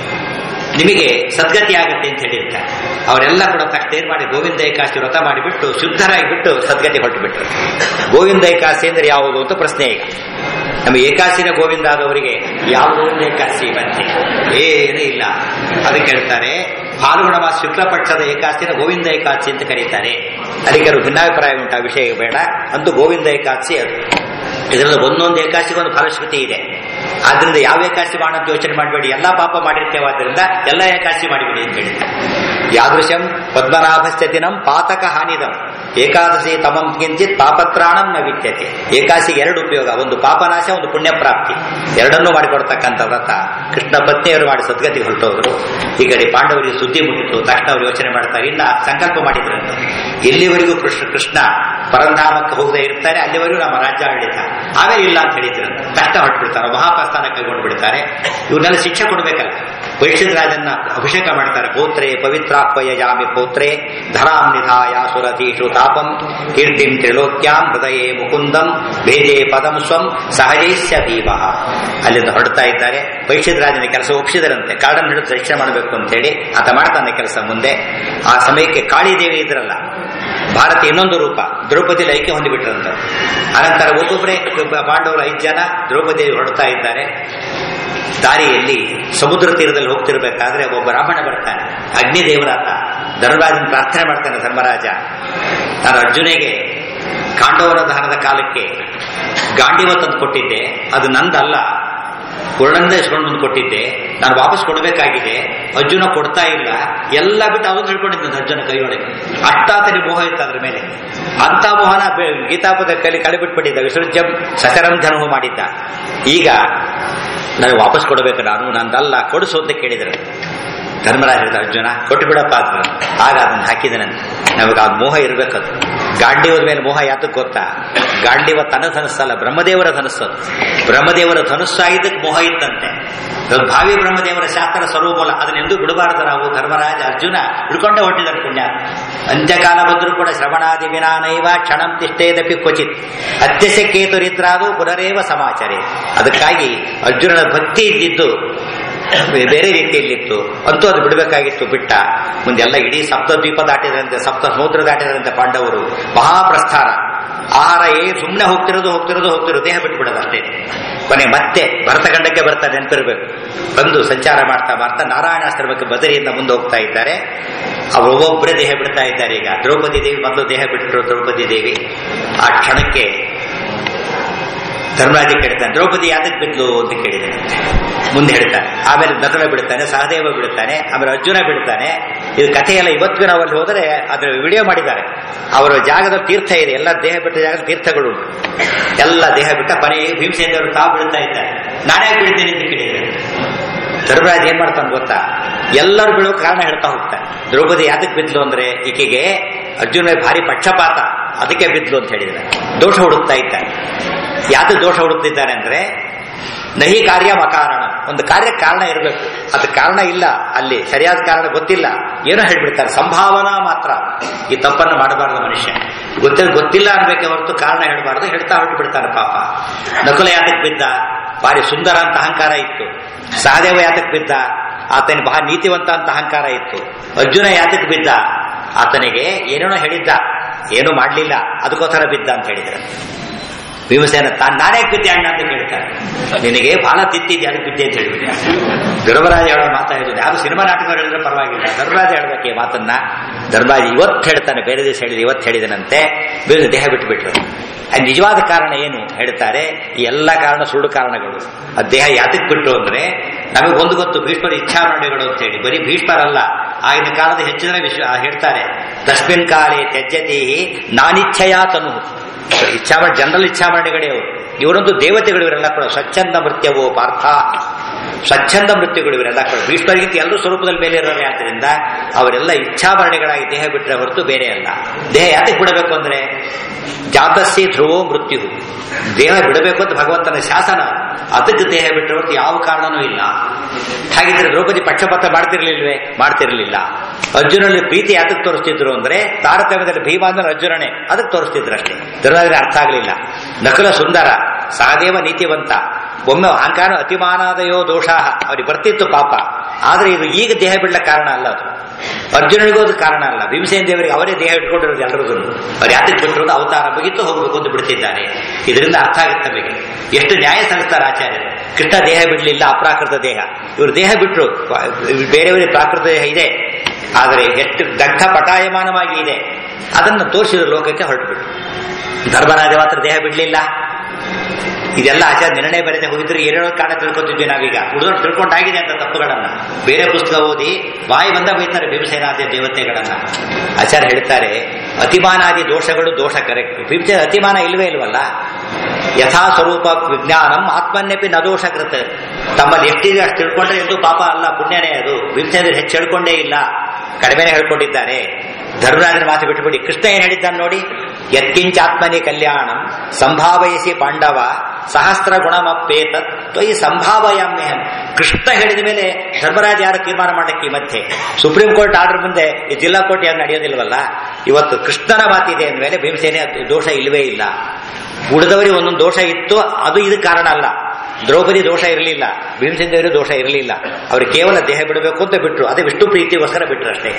ನಿಮಗೆ ಸದ್ಗತಿ ಆಗುತ್ತೆ ಅಂತ ಹೇಳಿರ್ತಾರೆ ಅವರೆಲ್ಲ ಕೂಡ ತಕ್ಷಣ ಏನ್ ಮಾಡಿ ಗೋವಿಂದ ಏಕಾದಶಿ ವ್ರತ ಮಾಡಿಬಿಟ್ಟು ಶುದ್ಧರಾಗಿ ಬಿಟ್ಟು ಸದ್ಗತಿ ಹೊರಟು ಬಿಟ್ರು ಗೋವಿಂದ ಏಕಾದಶಿ ಅಂದ್ರೆ ಯಾವುದು ಅಂತ ಪ್ರಶ್ನೆ ಈಗ ನಮ್ಮ ಏಕಾದಶಿನ ಗೋವಿಂದ ಆದವರಿಗೆ ಯಾವ ಗೋವಿಂದ ಏಕಾದಶಿ ಬಂತೆ ಏನೂ ಇಲ್ಲ ಅದಕ್ಕೆ ಹೇಳ್ತಾರೆ ಫಾಲ್ಗುಣ ಮಾಸ ಶುಕ್ಲ ಪಕ್ಷದ ಏಕಾದಶಿನ ಗೋವಿಂದ ಏಕಾದಶಿ ಅಂತ ಕರೀತಾರೆ ಅದಕ್ಕೆ ಭಿನ್ನಾಭಿಪ್ರಾಯ ಉಂಟು ಆ ವಿಷಯ ಬೇಡ ಅಂತೂ ಗೋವಿಂದ ಏಕಾದಶಿ ಅದು ಇದರಲ್ಲಿ ಒಂದೊಂದು ಏಕಾದಶಿಗೆ ಒಂದು ಫಲಶ್ರುತಿ ಇದೆ ಆದ್ರಿಂದ ಯಾವ ಏಕಾದಶಿ ಮಾಡ ಅಂತ ಯೋಚನೆ ಮಾಡಬೇಡಿ ಎಲ್ಲಾ ಪಾಪ ಮಾಡಿರ್ತೇವೆ ಆದ್ರಿಂದ ಎಲ್ಲ ಏಕಾದಶಿ ಮಾಡಿಬಿಡಿ ಅಂತ ಹೇಳಿದ್ದಾರೆ ಯಾದೃಶಂ ಪದ್ಮನಾಭಸ್ಯ ದಿನಂ ಪಾತಕ ಹಾನಿದಂ ಏಕಾದಶಿ ತಮಂ ಕಿಂಚಿತ್ ಪಾಪತ್ರಾಣಂ ನ ವಿದ್ಯತೆ ಏಕಾದಶಿಗೆ ಎರಡು ಉಪಯೋಗ ಒಂದು ಪಾಪನಾಶ ಒಂದು ಪುಣ್ಯ ಪ್ರಾಪ್ತಿ ಎರಡನ್ನೂ ಮಾಡಿಕೊಡ್ತಕ್ಕಂಥ ವ್ರತ ಕೃಷ್ಣ ಪತ್ನಿಯವರು ಮಾಡಿ ಸದ್ಗತಿ ಹೊರಟೋದ್ರು ಈ ಕಡೆ ಪಾಂಡವರಿಗೆ ಸುದ್ದಿ ಮುಟ್ಟಿತು ತಕ್ಷಣ ಅವರು ಯೋಚನೆ ಮಾಡ್ತಾರೆ ಇಲ್ಲ ಸಂಕಲ್ಪ ಮಾಡಿದ್ರಂತೆ ಎಲ್ಲಿವರೆಗೂ ಕೃಷ್ಣ ಕೃಷ್ಣ ಪರಂಧಾಮಕ್ಕೆ ಹೋಗದೆ ಇರ್ತಾರೆ ಅಲ್ಲಿವರೆಗೂ ನಮ್ಮ ರಾಜ್ಯ ಆಡಳಿತ ಆಮೇಲೆ ಇಲ್ಲ ಅಂತ ಹೇಳಿದ್ರಂತೆ ತಕ್ಷಣ ಹೊರಟ್ಬಿಡ್ತಾರೆ ಮಹಾಪ್ರಸ್ಥಾನ ಕೈಗೊಂಡು ಬಿಡ್ತಾರೆ ಇವ್ರನ್ನೆಲ್ಲ ಶಿಕ್ಷೆ ಕೊಡ್ಬೇಕಲ್ಲ ಪರೀಕ್ಷಿತ ರಾಜನ್ನ ಅಭಿಷೇಕ ಮಾಡ್ತಾರೆ ಪೌತ್ರೆ ಪವಿತ್ರಾಕ್ವಯ ಯಾಮಿ ಪೌತ್ರೆ ಧರಾಂ ನಿಧಾಯ ಸುರತೀಷು ತಾಪಂ ಕೀರ್ತಿಂ ತ್ರಿಲೋಕ್ಯಾಂ ಹೃದಯೇ ಮುಕುಂದಂ ಭೇದೆ ಪದಂ ಸ್ವಂ ಸಹಜೈಸ್ಯ ದೀಪ ಅಲ್ಲಿಂದ ಹೊರಡ್ತಾ ಇದ್ದಾರೆ ಪರೀಕ್ಷಿತ ರಾಜನ ಕೆಲಸ ಒಪ್ಪಿಸಿದರಂತೆ ಕಾಡನ್ನು ಹಿಡಿದು ರಕ್ಷಣೆ ಮಾಡಬೇಕು ಅಂತ ಹೇಳಿ ಆತ ಮಾಡ್ತಾನೆ ಕೆಲಸ ಮುಂದೆ ಆ ಸಮಯಕ್ಕೆ ಕಾಳಿದೇವಿ ಇದ್ರಲ್ಲ ಭಾರತ ಇನ್ನೊಂದು ರೂಪ ದ್ರೌಪದಿ ಐಕ್ಯ ಹೊಂದಿಬಿಟ್ರಂತ ಅನಂತರ ಒಬ್ಬೊಬ್ಬರೇ ಪಾಂಡವರು ಐದು ಜನ ದ್ರೌಪದಿ ಹೊರಡ್ತಾ ಇದ್ದಾರೆ ದಾರಿಯಲ್ಲಿ ಸಮುದ್ರ ತೀರದಲ್ಲಿ ಹೋಗ್ತಿರ್ಬೇಕಾದ್ರೆ ಒಬ್ಬ ಬ್ರಾಹ್ಮಣ ಬರ್ತಾನೆ ಅಗ್ನಿದೇವರಾತ ಧರ್ಮರಾಜನ ಪ್ರಾರ್ಥನೆ ಮಾಡ್ತಾನೆ ಧರ್ಮರಾಜ ನಾನು ಅರ್ಜುನಿಗೆ ಕಾಂಡವನ ದಹನದ ಕಾಲಕ್ಕೆ ಗಾಂಡಿವ ತಂದು ಕೊಟ್ಟಿದ್ದೆ ಅದು ನಂದಲ್ಲ ಪೂರ್ಣಂದ ಇಸ್ಕೊಂಡು ಬಂದು ಕೊಟ್ಟಿದ್ದೆ ನಾನು ವಾಪಸ್ ಕೊಡಬೇಕಾಗಿದೆ ಅರ್ಜುನ ಕೊಡ್ತಾ ಇಲ್ಲ ಎಲ್ಲ ಬಿಟ್ಟು ಅವನು ಹಿಡ್ಕೊಂಡಿದ್ದ ಅರ್ಜುನ ಕೈಯೊಳಗೆ ಅಷ್ಟಾತನಿ ಮೋಹ ಇತ್ತು ಅದ್ರ ಮೇಲೆ ಅಂತ ಮೋಹನ ಬೆ- ಗೀತಾಪದ ಕೈಲಿ ಕಳೆಬಿಟ್ಬಿಟ್ಟಿದ್ದ ವಿಸರ್ಜಂ ಸಕರಂ ಧನವು ಮಾಡಿದ್ದ ಈಗ ನನಗೆ ವಾಪಸ್ ಕೊಡಬೇಕು ನಾನು ನಂದಲ್ಲ ಕೊಡಿಸು ಅಂತ ಕೇಳಿದರು ಧರ್ಮರಾಜ ಹೇಳಿದ ಅರ್ಜುನ ಕೊಟ್ಟು ಬಿಡಪ್ಪ ಅಂತ ಆಗ ಅದನ್ನು ಹಾಕಿದನಂತೆ ನಮಗೆ ಆ ಮೋಹ ಇರಬೇಕದು ಗಾಂಡೀವದ ಮೇಲೆ ಮೋಹ ಯಾತಕ್ಕೆ ಗೊತ್ತಾ ಗಾಂಡೀವ ತನ್ನ ಧನಸ್ಸಲ್ಲ ಬ್ರಹ್ಮದೇವರ ಧನಸ್ಸದು ಬ್ರಹ್ಮದೇವರ ಧನಸ್ಸಾಗಿದ್ದಕ್ಕೆ ಮೋಹ ಇತ್ತಂತೆ ಅದು ಭಾವಿ ಬ್ರಹ್ಮದೇವರ ಶಾಸ್ತ್ರ ಸ್ವರೂಪಲ್ಲ ಅದನ್ನೆಂದೂ ಬಿಡಬಾರದು ನಾವು ಧರ್ಮರಾಜ ಅರ್ಜುನ ಹಿಡ್ಕೊಂಡೇ ಹೊಟ್ಟಿದ್ದಾರೆ ಪುಣ್ಯ ಅಂತ್ಯಕಾಲ ಬಂದರೂ ಕೂಡ ಶ್ರವಣಾದಿ ವಿನಾನೈವ ಕ್ಷಣಂ ತಿಷ್ಟೇದಪಿ ಕ್ವಚಿತ್ ಅತ್ಯಸ ಕೇತುರಿದ್ರಾದು ಪುನರೇವ ಸಮಾಚಾರೇ ಅದಕ್ಕಾಗಿ ಅರ್ಜುನನ ಭಕ್ತಿ ಇದ್ದಿದ್ದು ಬೇರೆ ರೀತಿಯಲ್ಲಿತ್ತು ಅಂತೂ ಅದು ಬಿಡಬೇಕಾಗಿತ್ತು ಬಿಟ್ಟ ಮುಂದೆಲ್ಲ ಇಡೀ ಸಪ್ತ ದ್ವೀಪ ದಾಟಿದ್ರಂತೆ ಸಪ್ತ ಸಮುದ್ರ ದಾಟಿದ್ರಂತೆ ಪಾಂಡವರು ಮಹಾಪ್ರಸ್ಥಾನ ಆಹಾರ ಏ ಸುಮ್ಮನೆ ಹೋಗ್ತಿರೋದು ಹೋಗ್ತಿರೋದು ಹೋಗ್ತಿರೋದು ದೇಹ ಬಿಟ್ಬಿಡೋದು ಅಷ್ಟೇ ಕೊನೆ ಮತ್ತೆ ಭರತಖಂಡಕ್ಕೆ ಬರ್ತಾ ನೆನಪಿರ್ಬೇಕು ಬಂದು ಸಂಚಾರ ಮಾಡ್ತಾ ಮಾಡ್ತಾ ನಾರಾಯಣಾಶ್ರಮಕ್ಕೆ ಬದರಿಯಿಂದ ಮುಂದೆ ಹೋಗ್ತಾ ಇದ್ದಾರೆ ಅವರು ಒಬ್ಬೊಬ್ಬರೇ ದೇಹ ಬಿಡ್ತಾ ಇದ್ದಾರೆ ಈಗ ದ್ರೌಪದಿ ದೇವಿ ಮೊದಲು ದೇಹ ಬಿಟ್ಟರು ದ್ರೌಪದಿ ದೇವಿ ಆ ಕ್ಷಣಕ್ಕೆ ಧರ್ಮರಾಜ ಕೇಳ್ತಾನೆ ದ್ರೌಪದಿ ಯಾತಕ್ಕೆ ಬಿದ್ಲು ಅಂತ ಕೇಳಿದ್ದಾನೆ ಮುಂದೆ ಹೇಳ್ತಾನೆ ಆಮೇಲೆ ನಕಲ ಬಿಡ್ತಾನೆ ಸಹದೇವ ಬಿಡ್ತಾನೆ ಆಮೇಲೆ ಅರ್ಜುನ ಬಿಡ್ತಾನೆ ಇದು ಕಥೆಯೆಲ್ಲ ಇವತ್ತಿಗೂ ನಾವು ಅಲ್ಲಿ ಹೋದರೆ ಅದರ ವಿಡಿಯೋ ಮಾಡಿದ್ದಾರೆ ಅವರ ಜಾಗದ ತೀರ್ಥ ಇದೆ ಎಲ್ಲ ದೇಹ ಬಿಟ್ಟ ಜಾಗದ ತೀರ್ಥಗಳು ಉಂಟು ಎಲ್ಲ ದೇಹ ಬಿಟ್ಟ ಕೊನೆಗೆ ಭೀಮಸೇನವರು ತಾವು ಬಿಡ್ತಾ ಇದ್ದಾರೆ ನಾನೇ ಬಿಡ್ತೇನೆ ಅಂತ ಕೇಳಿದ್ದಾರೆ ಧರ್ಮರಾಜ್ ಏನ್ ಮಾಡ್ತಾನೆ ಗೊತ್ತಾ ಎಲ್ಲರೂ ಬೀಳೋ ಕಾರಣ ಹೇಳ್ತಾ ಹೋಗ್ತಾನೆ ದ್ರೌಪದಿ ಯಾತಕ್ಕೆ ಬಿದ್ಲು ಅಂದ್ರೆ ಈಕೆಗೆ ಅರ್ಜುನ ಭಾರಿ ಪಕ್ಷಪಾತ ಅದಕ್ಕೆ ಬಿದ್ಲು ಅಂತ ಹೇಳಿದ್ರೆ ದೋಷ ಹುಡುಕ್ತಾ ಇದ್ದಾನೆ ಯಾತ ದೋಷ ಹುಡುಕ್ತಿದ್ದಾನೆ ಅಂದ್ರೆ ನಹಿ ಕಾರ್ಯ ಅಕಾರಣ ಒಂದು ಕಾರ್ಯ ಕಾರಣ ಇರಬೇಕು ಅದಕ್ಕೆ ಕಾರಣ ಇಲ್ಲ ಅಲ್ಲಿ ಸರಿಯಾದ ಕಾರಣ ಗೊತ್ತಿಲ್ಲ ಏನೋ ಹೇಳ್ಬಿಡ್ತಾರೆ ಸಂಭಾವನಾ ಮಾತ್ರ ಈ ತಪ್ಪನ್ನು ಮಾಡಬಾರದು ಮನುಷ್ಯ ಗೊತ್ತಿಲ್ಲ ಗೊತ್ತಿಲ್ಲ ಅನ್ಬೇಕೆ ಹೊರತು ಕಾರಣ ಹೇಳ್ಬಾರ್ದು ಹೇಳ್ತಾ ಹೊರಟು ಬಿಡ್ತಾನೆ ಪಾಪ ನಕುಲ ಯಾತಕ್ಕೆ ಬಿದ್ದ ಭಾರಿ ಸುಂದರ ಅಂತ ಅಹಂಕಾರ ಇತ್ತು ಸಹದೇವ ಯಾತಕ್ಕೆ ಬಿದ್ದ ಆತನಿಗೆ ಬಹಳ ನೀತಿವಂತ ಅಂತ ಅಹಂಕಾರ ಇತ್ತು ಅರ್ಜುನ ಯಾತಕ್ಕೆ ಬಿದ್ದ ಆತನಿಗೆ ಏನೇನೋ ಹೇಳಿದ್ದ ಏನೂ ಮಾಡಲಿಲ್ಲ ಅದಕ್ಕೋಸ್ಕರ ಬಿದ್ದ ಅಂತ ಹೇಳಿದ್ರು ಭೀಮಸೇನ ತಾನು ನಾನೇ ಬಿದ್ದೆ ಅಣ್ಣ ಅಂತ ಕೇಳ್ತಾರೆ ನಿನಗೆ ಬಹಳ ತಿತ್ತಿದ್ದೆ ಅದಕ್ಕೆ ಬಿದ್ದೆ ಅಂತ ಹೇಳಿಬಿಟ್ಟೆ ಧರ್ಮರಾಜ ಹೇಳೋ ಮಾತಾಡಿದ್ರು ಯಾರು ಸಿನಿಮಾ ನಾಟಕ ಹೇಳಿದ್ರೆ ಪರವಾಗಿಲ್ಲ ಧರ್ಮರಾಜ ಹೇಳ್ಬೇಕು ಈ ಮಾತನ್ನ ಧರ್ಮರಾಜ ಇವತ್ತು ಹೇಳ್ತಾನೆ ಬೇರೆ ದಿವಸ ಹೇಳಿದ ಇವತ್ತು ಹೇಳಿದನಂತೆ ಬೇರೆ ದೇಹ ಬಿಟ್ಟುಬಿಟ್ರು ಅದು ನಿಜವಾದ ಕಾರಣ ಏನು ಹೇಳ್ತಾರೆ ಈ ಎಲ್ಲ ಕಾರಣ ಸುಳ್ಳು ಕಾರಣಗಳು ಆ ದೇಹ ಯಾತಕ್ಕೆ ಬಿಟ್ರು ಅಂದ್ರೆ ನಮಗೆ ಒಂದು ಗೊತ್ತು ಭೀಷ್ಮರ ಇಚ್ಛಾಮರಣೆಗಳು ಅಂತ ಹೇಳಿ ಬರೀ ಭೀಷ್ಮರಲ್ಲ ಆಗಿನ ಕಾಲದ ಹೆಚ್ಚಿನ ವಿಶ್ವ ಹೇಳ್ತಾರೆ ತಸ್ಮಿನ್ ಕಾಲೇ ತ್ಯಜ್ಯತಿ ನಾನಿಚ್ಛೆಯ ತನು ಇಚ್ಛಾಮರಣ ಜನರಲ್ ಇಚ್ಛಾಮರಣೆಗಳೇ ಅವರು ಇವರೊಂದು ದೇವತೆಗಳು ಇವರೆಲ್ಲ ಕೂಡ ಸ್ವಚ್ಛಂದ ಮೃತ್ಯವೋ ಪಾರ್ಥ ಸ್ವಚ್ಛಂದ ಮೃತ್ಯುಗಳು ಇವರೆಲ್ಲ ಕೂಡ ಭೀಷ್ಮರಿಗಿಂತ ಎಲ್ಲರೂ ಸ್ವರೂಪದಲ್ಲಿ ಮೇಲೆ ಇರೋರೆ ಆದ್ದರಿಂದ ಅವರೆಲ್ಲ ಇಚ್ಛಾಮರಣೆಗಳಾಗಿ ದೇಹ ಬಿಟ್ಟರೆ ಹೊರತು ಬೇರೆ ಅಲ್ಲ ದೇಹ ಯಾತಕ್ಕೆ ಬಿಡಬೇಕು ಅಂದ್ರೆ ಜಾತಸ್ಯ ಧ್ರುವೋ ಮೃತ್ಯು ದೇಹ ಬಿಡಬೇಕು ಅಂತ ಭಗವಂತನ ಶಾಸನ ಅದಕ್ಕೆ ದೇಹ ಬಿಟ್ಟರೆ ಹೊರತು ಯಾವ ಕಾರಣನೂ ಇಲ್ಲ ಹಾಗಿದ್ರೆ ದ್ರೌಪದಿ ಪಕ್ಷಪಾತ ಮಾಡ್ತಿರ್ಲಿಲ್ವೇ ಮಾಡ್ತಿರ್ಲಿಲ್ಲ ಅರ್ಜುನಲ್ಲಿ ಪ್ರೀತಿ ಯಾತಕ್ಕೆ ತೋರಿಸ್ತಿದ್ರು ಅಂದ್ರೆ ತಾರತಮ್ಯದಲ್ಲಿ ಭೀಮ ಅಂದ್ರೆ ಅರ್ಜುನನೇ ಅದಕ್ಕೆ ತೋರಿಸ್ತಿದ್ರು ಅಷ್ಟೇ ದುರ್ಯೋಧನ ಅರ್ಥ ಆಗಲಿಲ್ಲ ನಕಲ ಸುಂದರ ಸಹದೇವ ನೀತಿವಂತ ಒಮ್ಮೆ ಅಹಂಕಾರ ಅತಿಮಾನಾದಯೋ ದೋಷ ಅವ್ರಿಗೆ ಬರ್ತಿತ್ತು ಪಾಪ ಆದ್ರೆ ಇದು ಈಗ ದೇಹ ಬಿಡ್ಲ ಕಾರಣ ಅಲ್ಲ ಅದು ಅರ್ಜುನನಿಗೂ ಅದು ಕಾರಣ ಅಲ್ಲ ಭೀಮಸೇನ ದೇವರಿಗೆ ಅವರೇ ದೇಹ ಇಟ್ಕೊಂಡಿರೋದು ಎಲ್ಲರೂ ಅವ್ರು ಯಾತಕ್ಕೆ ಬಿಟ್ಟಿರೋದು ಅವತಾರ ಮುಗಿತು ಹೋಗಬೇಕು ಅಂತ ಬಿಡ್ತಿದ್ದಾರೆ ಇದರಿಂದ ಅರ್ಥ ಆಗುತ್ತೆ ನಮಗೆ ಎಷ್ಟು ನ್ಯಾಯ ಸಲ್ಲಿಸ್ತಾರೆ ಆಚಾರ್ಯರು ಕೃಷ್ಣ ದೇಹ ಬಿಡಲಿಲ್ಲ ಅಪ್ರಾಕೃತ ದೇಹ ಇವರು ದೇಹ ಬಿಟ್ಟರು ಬೇರೆಯವರಿಗೆ ಪ್ರಾಕೃತ ದೇಹ ಇದೆ ಆದರೆ ಎಷ್ಟು ದಗ್ಧ ಪಟಾಯಮಾನವಾಗಿ ಇದೆ ಅದನ್ನು ತೋರಿಸಿದ ಲೋಕಕ್ಕೆ ಹೊರಟುಬಿಟ್ಟು ಧರ್ಮರಾಜ ಮಾತ್ರ ದೇಹ ಬಿಡಲಿಲ್ಲ ಇದೆಲ್ಲ ಆಚಾರ ನಿರ್ಣಯ ಬರೆದೇ ಹೋಗಿದ್ರೆ ಏನೇನೋ ಕಾರಣ ತಿಳ್ಕೊತಿದ್ವಿ ನಾವೀಗ ಹುಡುಗರು ತಿಳ್ಕೊಂಡಾಗಿದೆ ಅಂತ ತಪ್ಪುಗಳನ್ನ ಬೇರೆ ಪುಸ್ತಕ ಓದಿ ಬಾಯಿ ಬಂದ ಬೈತಾರೆ ಭೀಮಸೇನಾದಿ ದೇವತೆಗಳನ್ನ ಆಚಾರ್ಯ ಹೇಳ್ತಾರೆ ಅತಿಮಾನಾದಿ ದೋಷಗಳು ದೋಷ ಕರೆಕ್ಟ್ ಭೀಮಸೇನ ಅತಿಮಾನ ಇಲ್ವೇ ಇಲ್ವಲ್ಲ ಯಥಾ ಸ್ವರೂಪ ವಿಜ್ಞಾನಂ ಆತ್ಮನ್ಯಪಿ ನದೋಷ ಕೃತ ತಮ್ಮಲ್ಲಿ ಎಷ್ಟಿದೆ ಅಷ್ಟು ತಿಳ್ಕೊಂಡ್ರೆ ಎಂದು ಪಾಪ ಅಲ್ಲ ಪುಣ್ಯನೇ ಅದು ಭೀಮಸೇನ ಹೆಚ್ಚು ಹೇಳ್ಕೊಂಡೇ ಇಲ್ಲ ಕಡಿಮೆನೆ ಹೇಳ್ಕೊಂಡಿದ್ದಾರೆ ಧರ್ಮರಾಜನ ಮಾತು ಬಿಟ್ಟುಬಿಡಿ ಕೃಷ್ಣ ಏನ್ ಹೇಳಿದ್ದಾನೆ ನೋಡಿ ಯತ್ಕಿಂಚಾತ್ಮನಿ ಕಲ್ಯಾಣಂ ಸಂಭಾವಯಸಿ ಪಾಂಡವ ಸಹಸ್ರ ಗುಣಮಪ್ಪೇತ ತ್ವಯಿ ಸಂಭಾವಯಾಮ್ಯಹಂ ಕೃಷ್ಣ ಹೇಳಿದ ಮೇಲೆ ಧರ್ಮರಾಜ ಯಾರು ತೀರ್ಮಾನ ಮಾಡಕ್ಕೆ ಈ ಮಧ್ಯೆ ಸುಪ್ರೀಂ ಕೋರ್ಟ್ ಆರ್ಡರ್ ಮುಂದೆ ಈ ಜಿಲ್ಲಾ ಕೋರ್ಟ್ ಯಾರು ನಡೆಯೋದಿಲ್ವಲ್ಲ ಇವತ್ತು ಕೃಷ್ಣನ ಮಾತಿದೆ ಅಂದಮೇಲೆ ಭೀಮಸೇನೆ ಅದು ದೋಷ ಇಲ್ಲವೇ ಇಲ್ಲ ಉಳಿದವರಿಗೆ ಒಂದೊಂದು ದೋಷ ಇತ್ತು ಅದು ಇದಕ್ಕೆ ಕಾರಣ ಅಲ್ಲ ದ್ರೌಪದಿ ದೋಷ ಇರಲಿಲ್ಲ ಭೀಮಸೇನ ದೇವರು ದೋಷ ಇರಲಿಲ್ಲ ಅವರು ಕೇವಲ ದೇಹ ಬಿಡಬೇಕು ಅಂತ ಬಿಟ್ರು ಅದೇ ವಿಷ್ಣು ಪ್ರೀತಿಗೋಸ್ಕರ ಬಿಟ್ರು ಅಷ್ಟೇ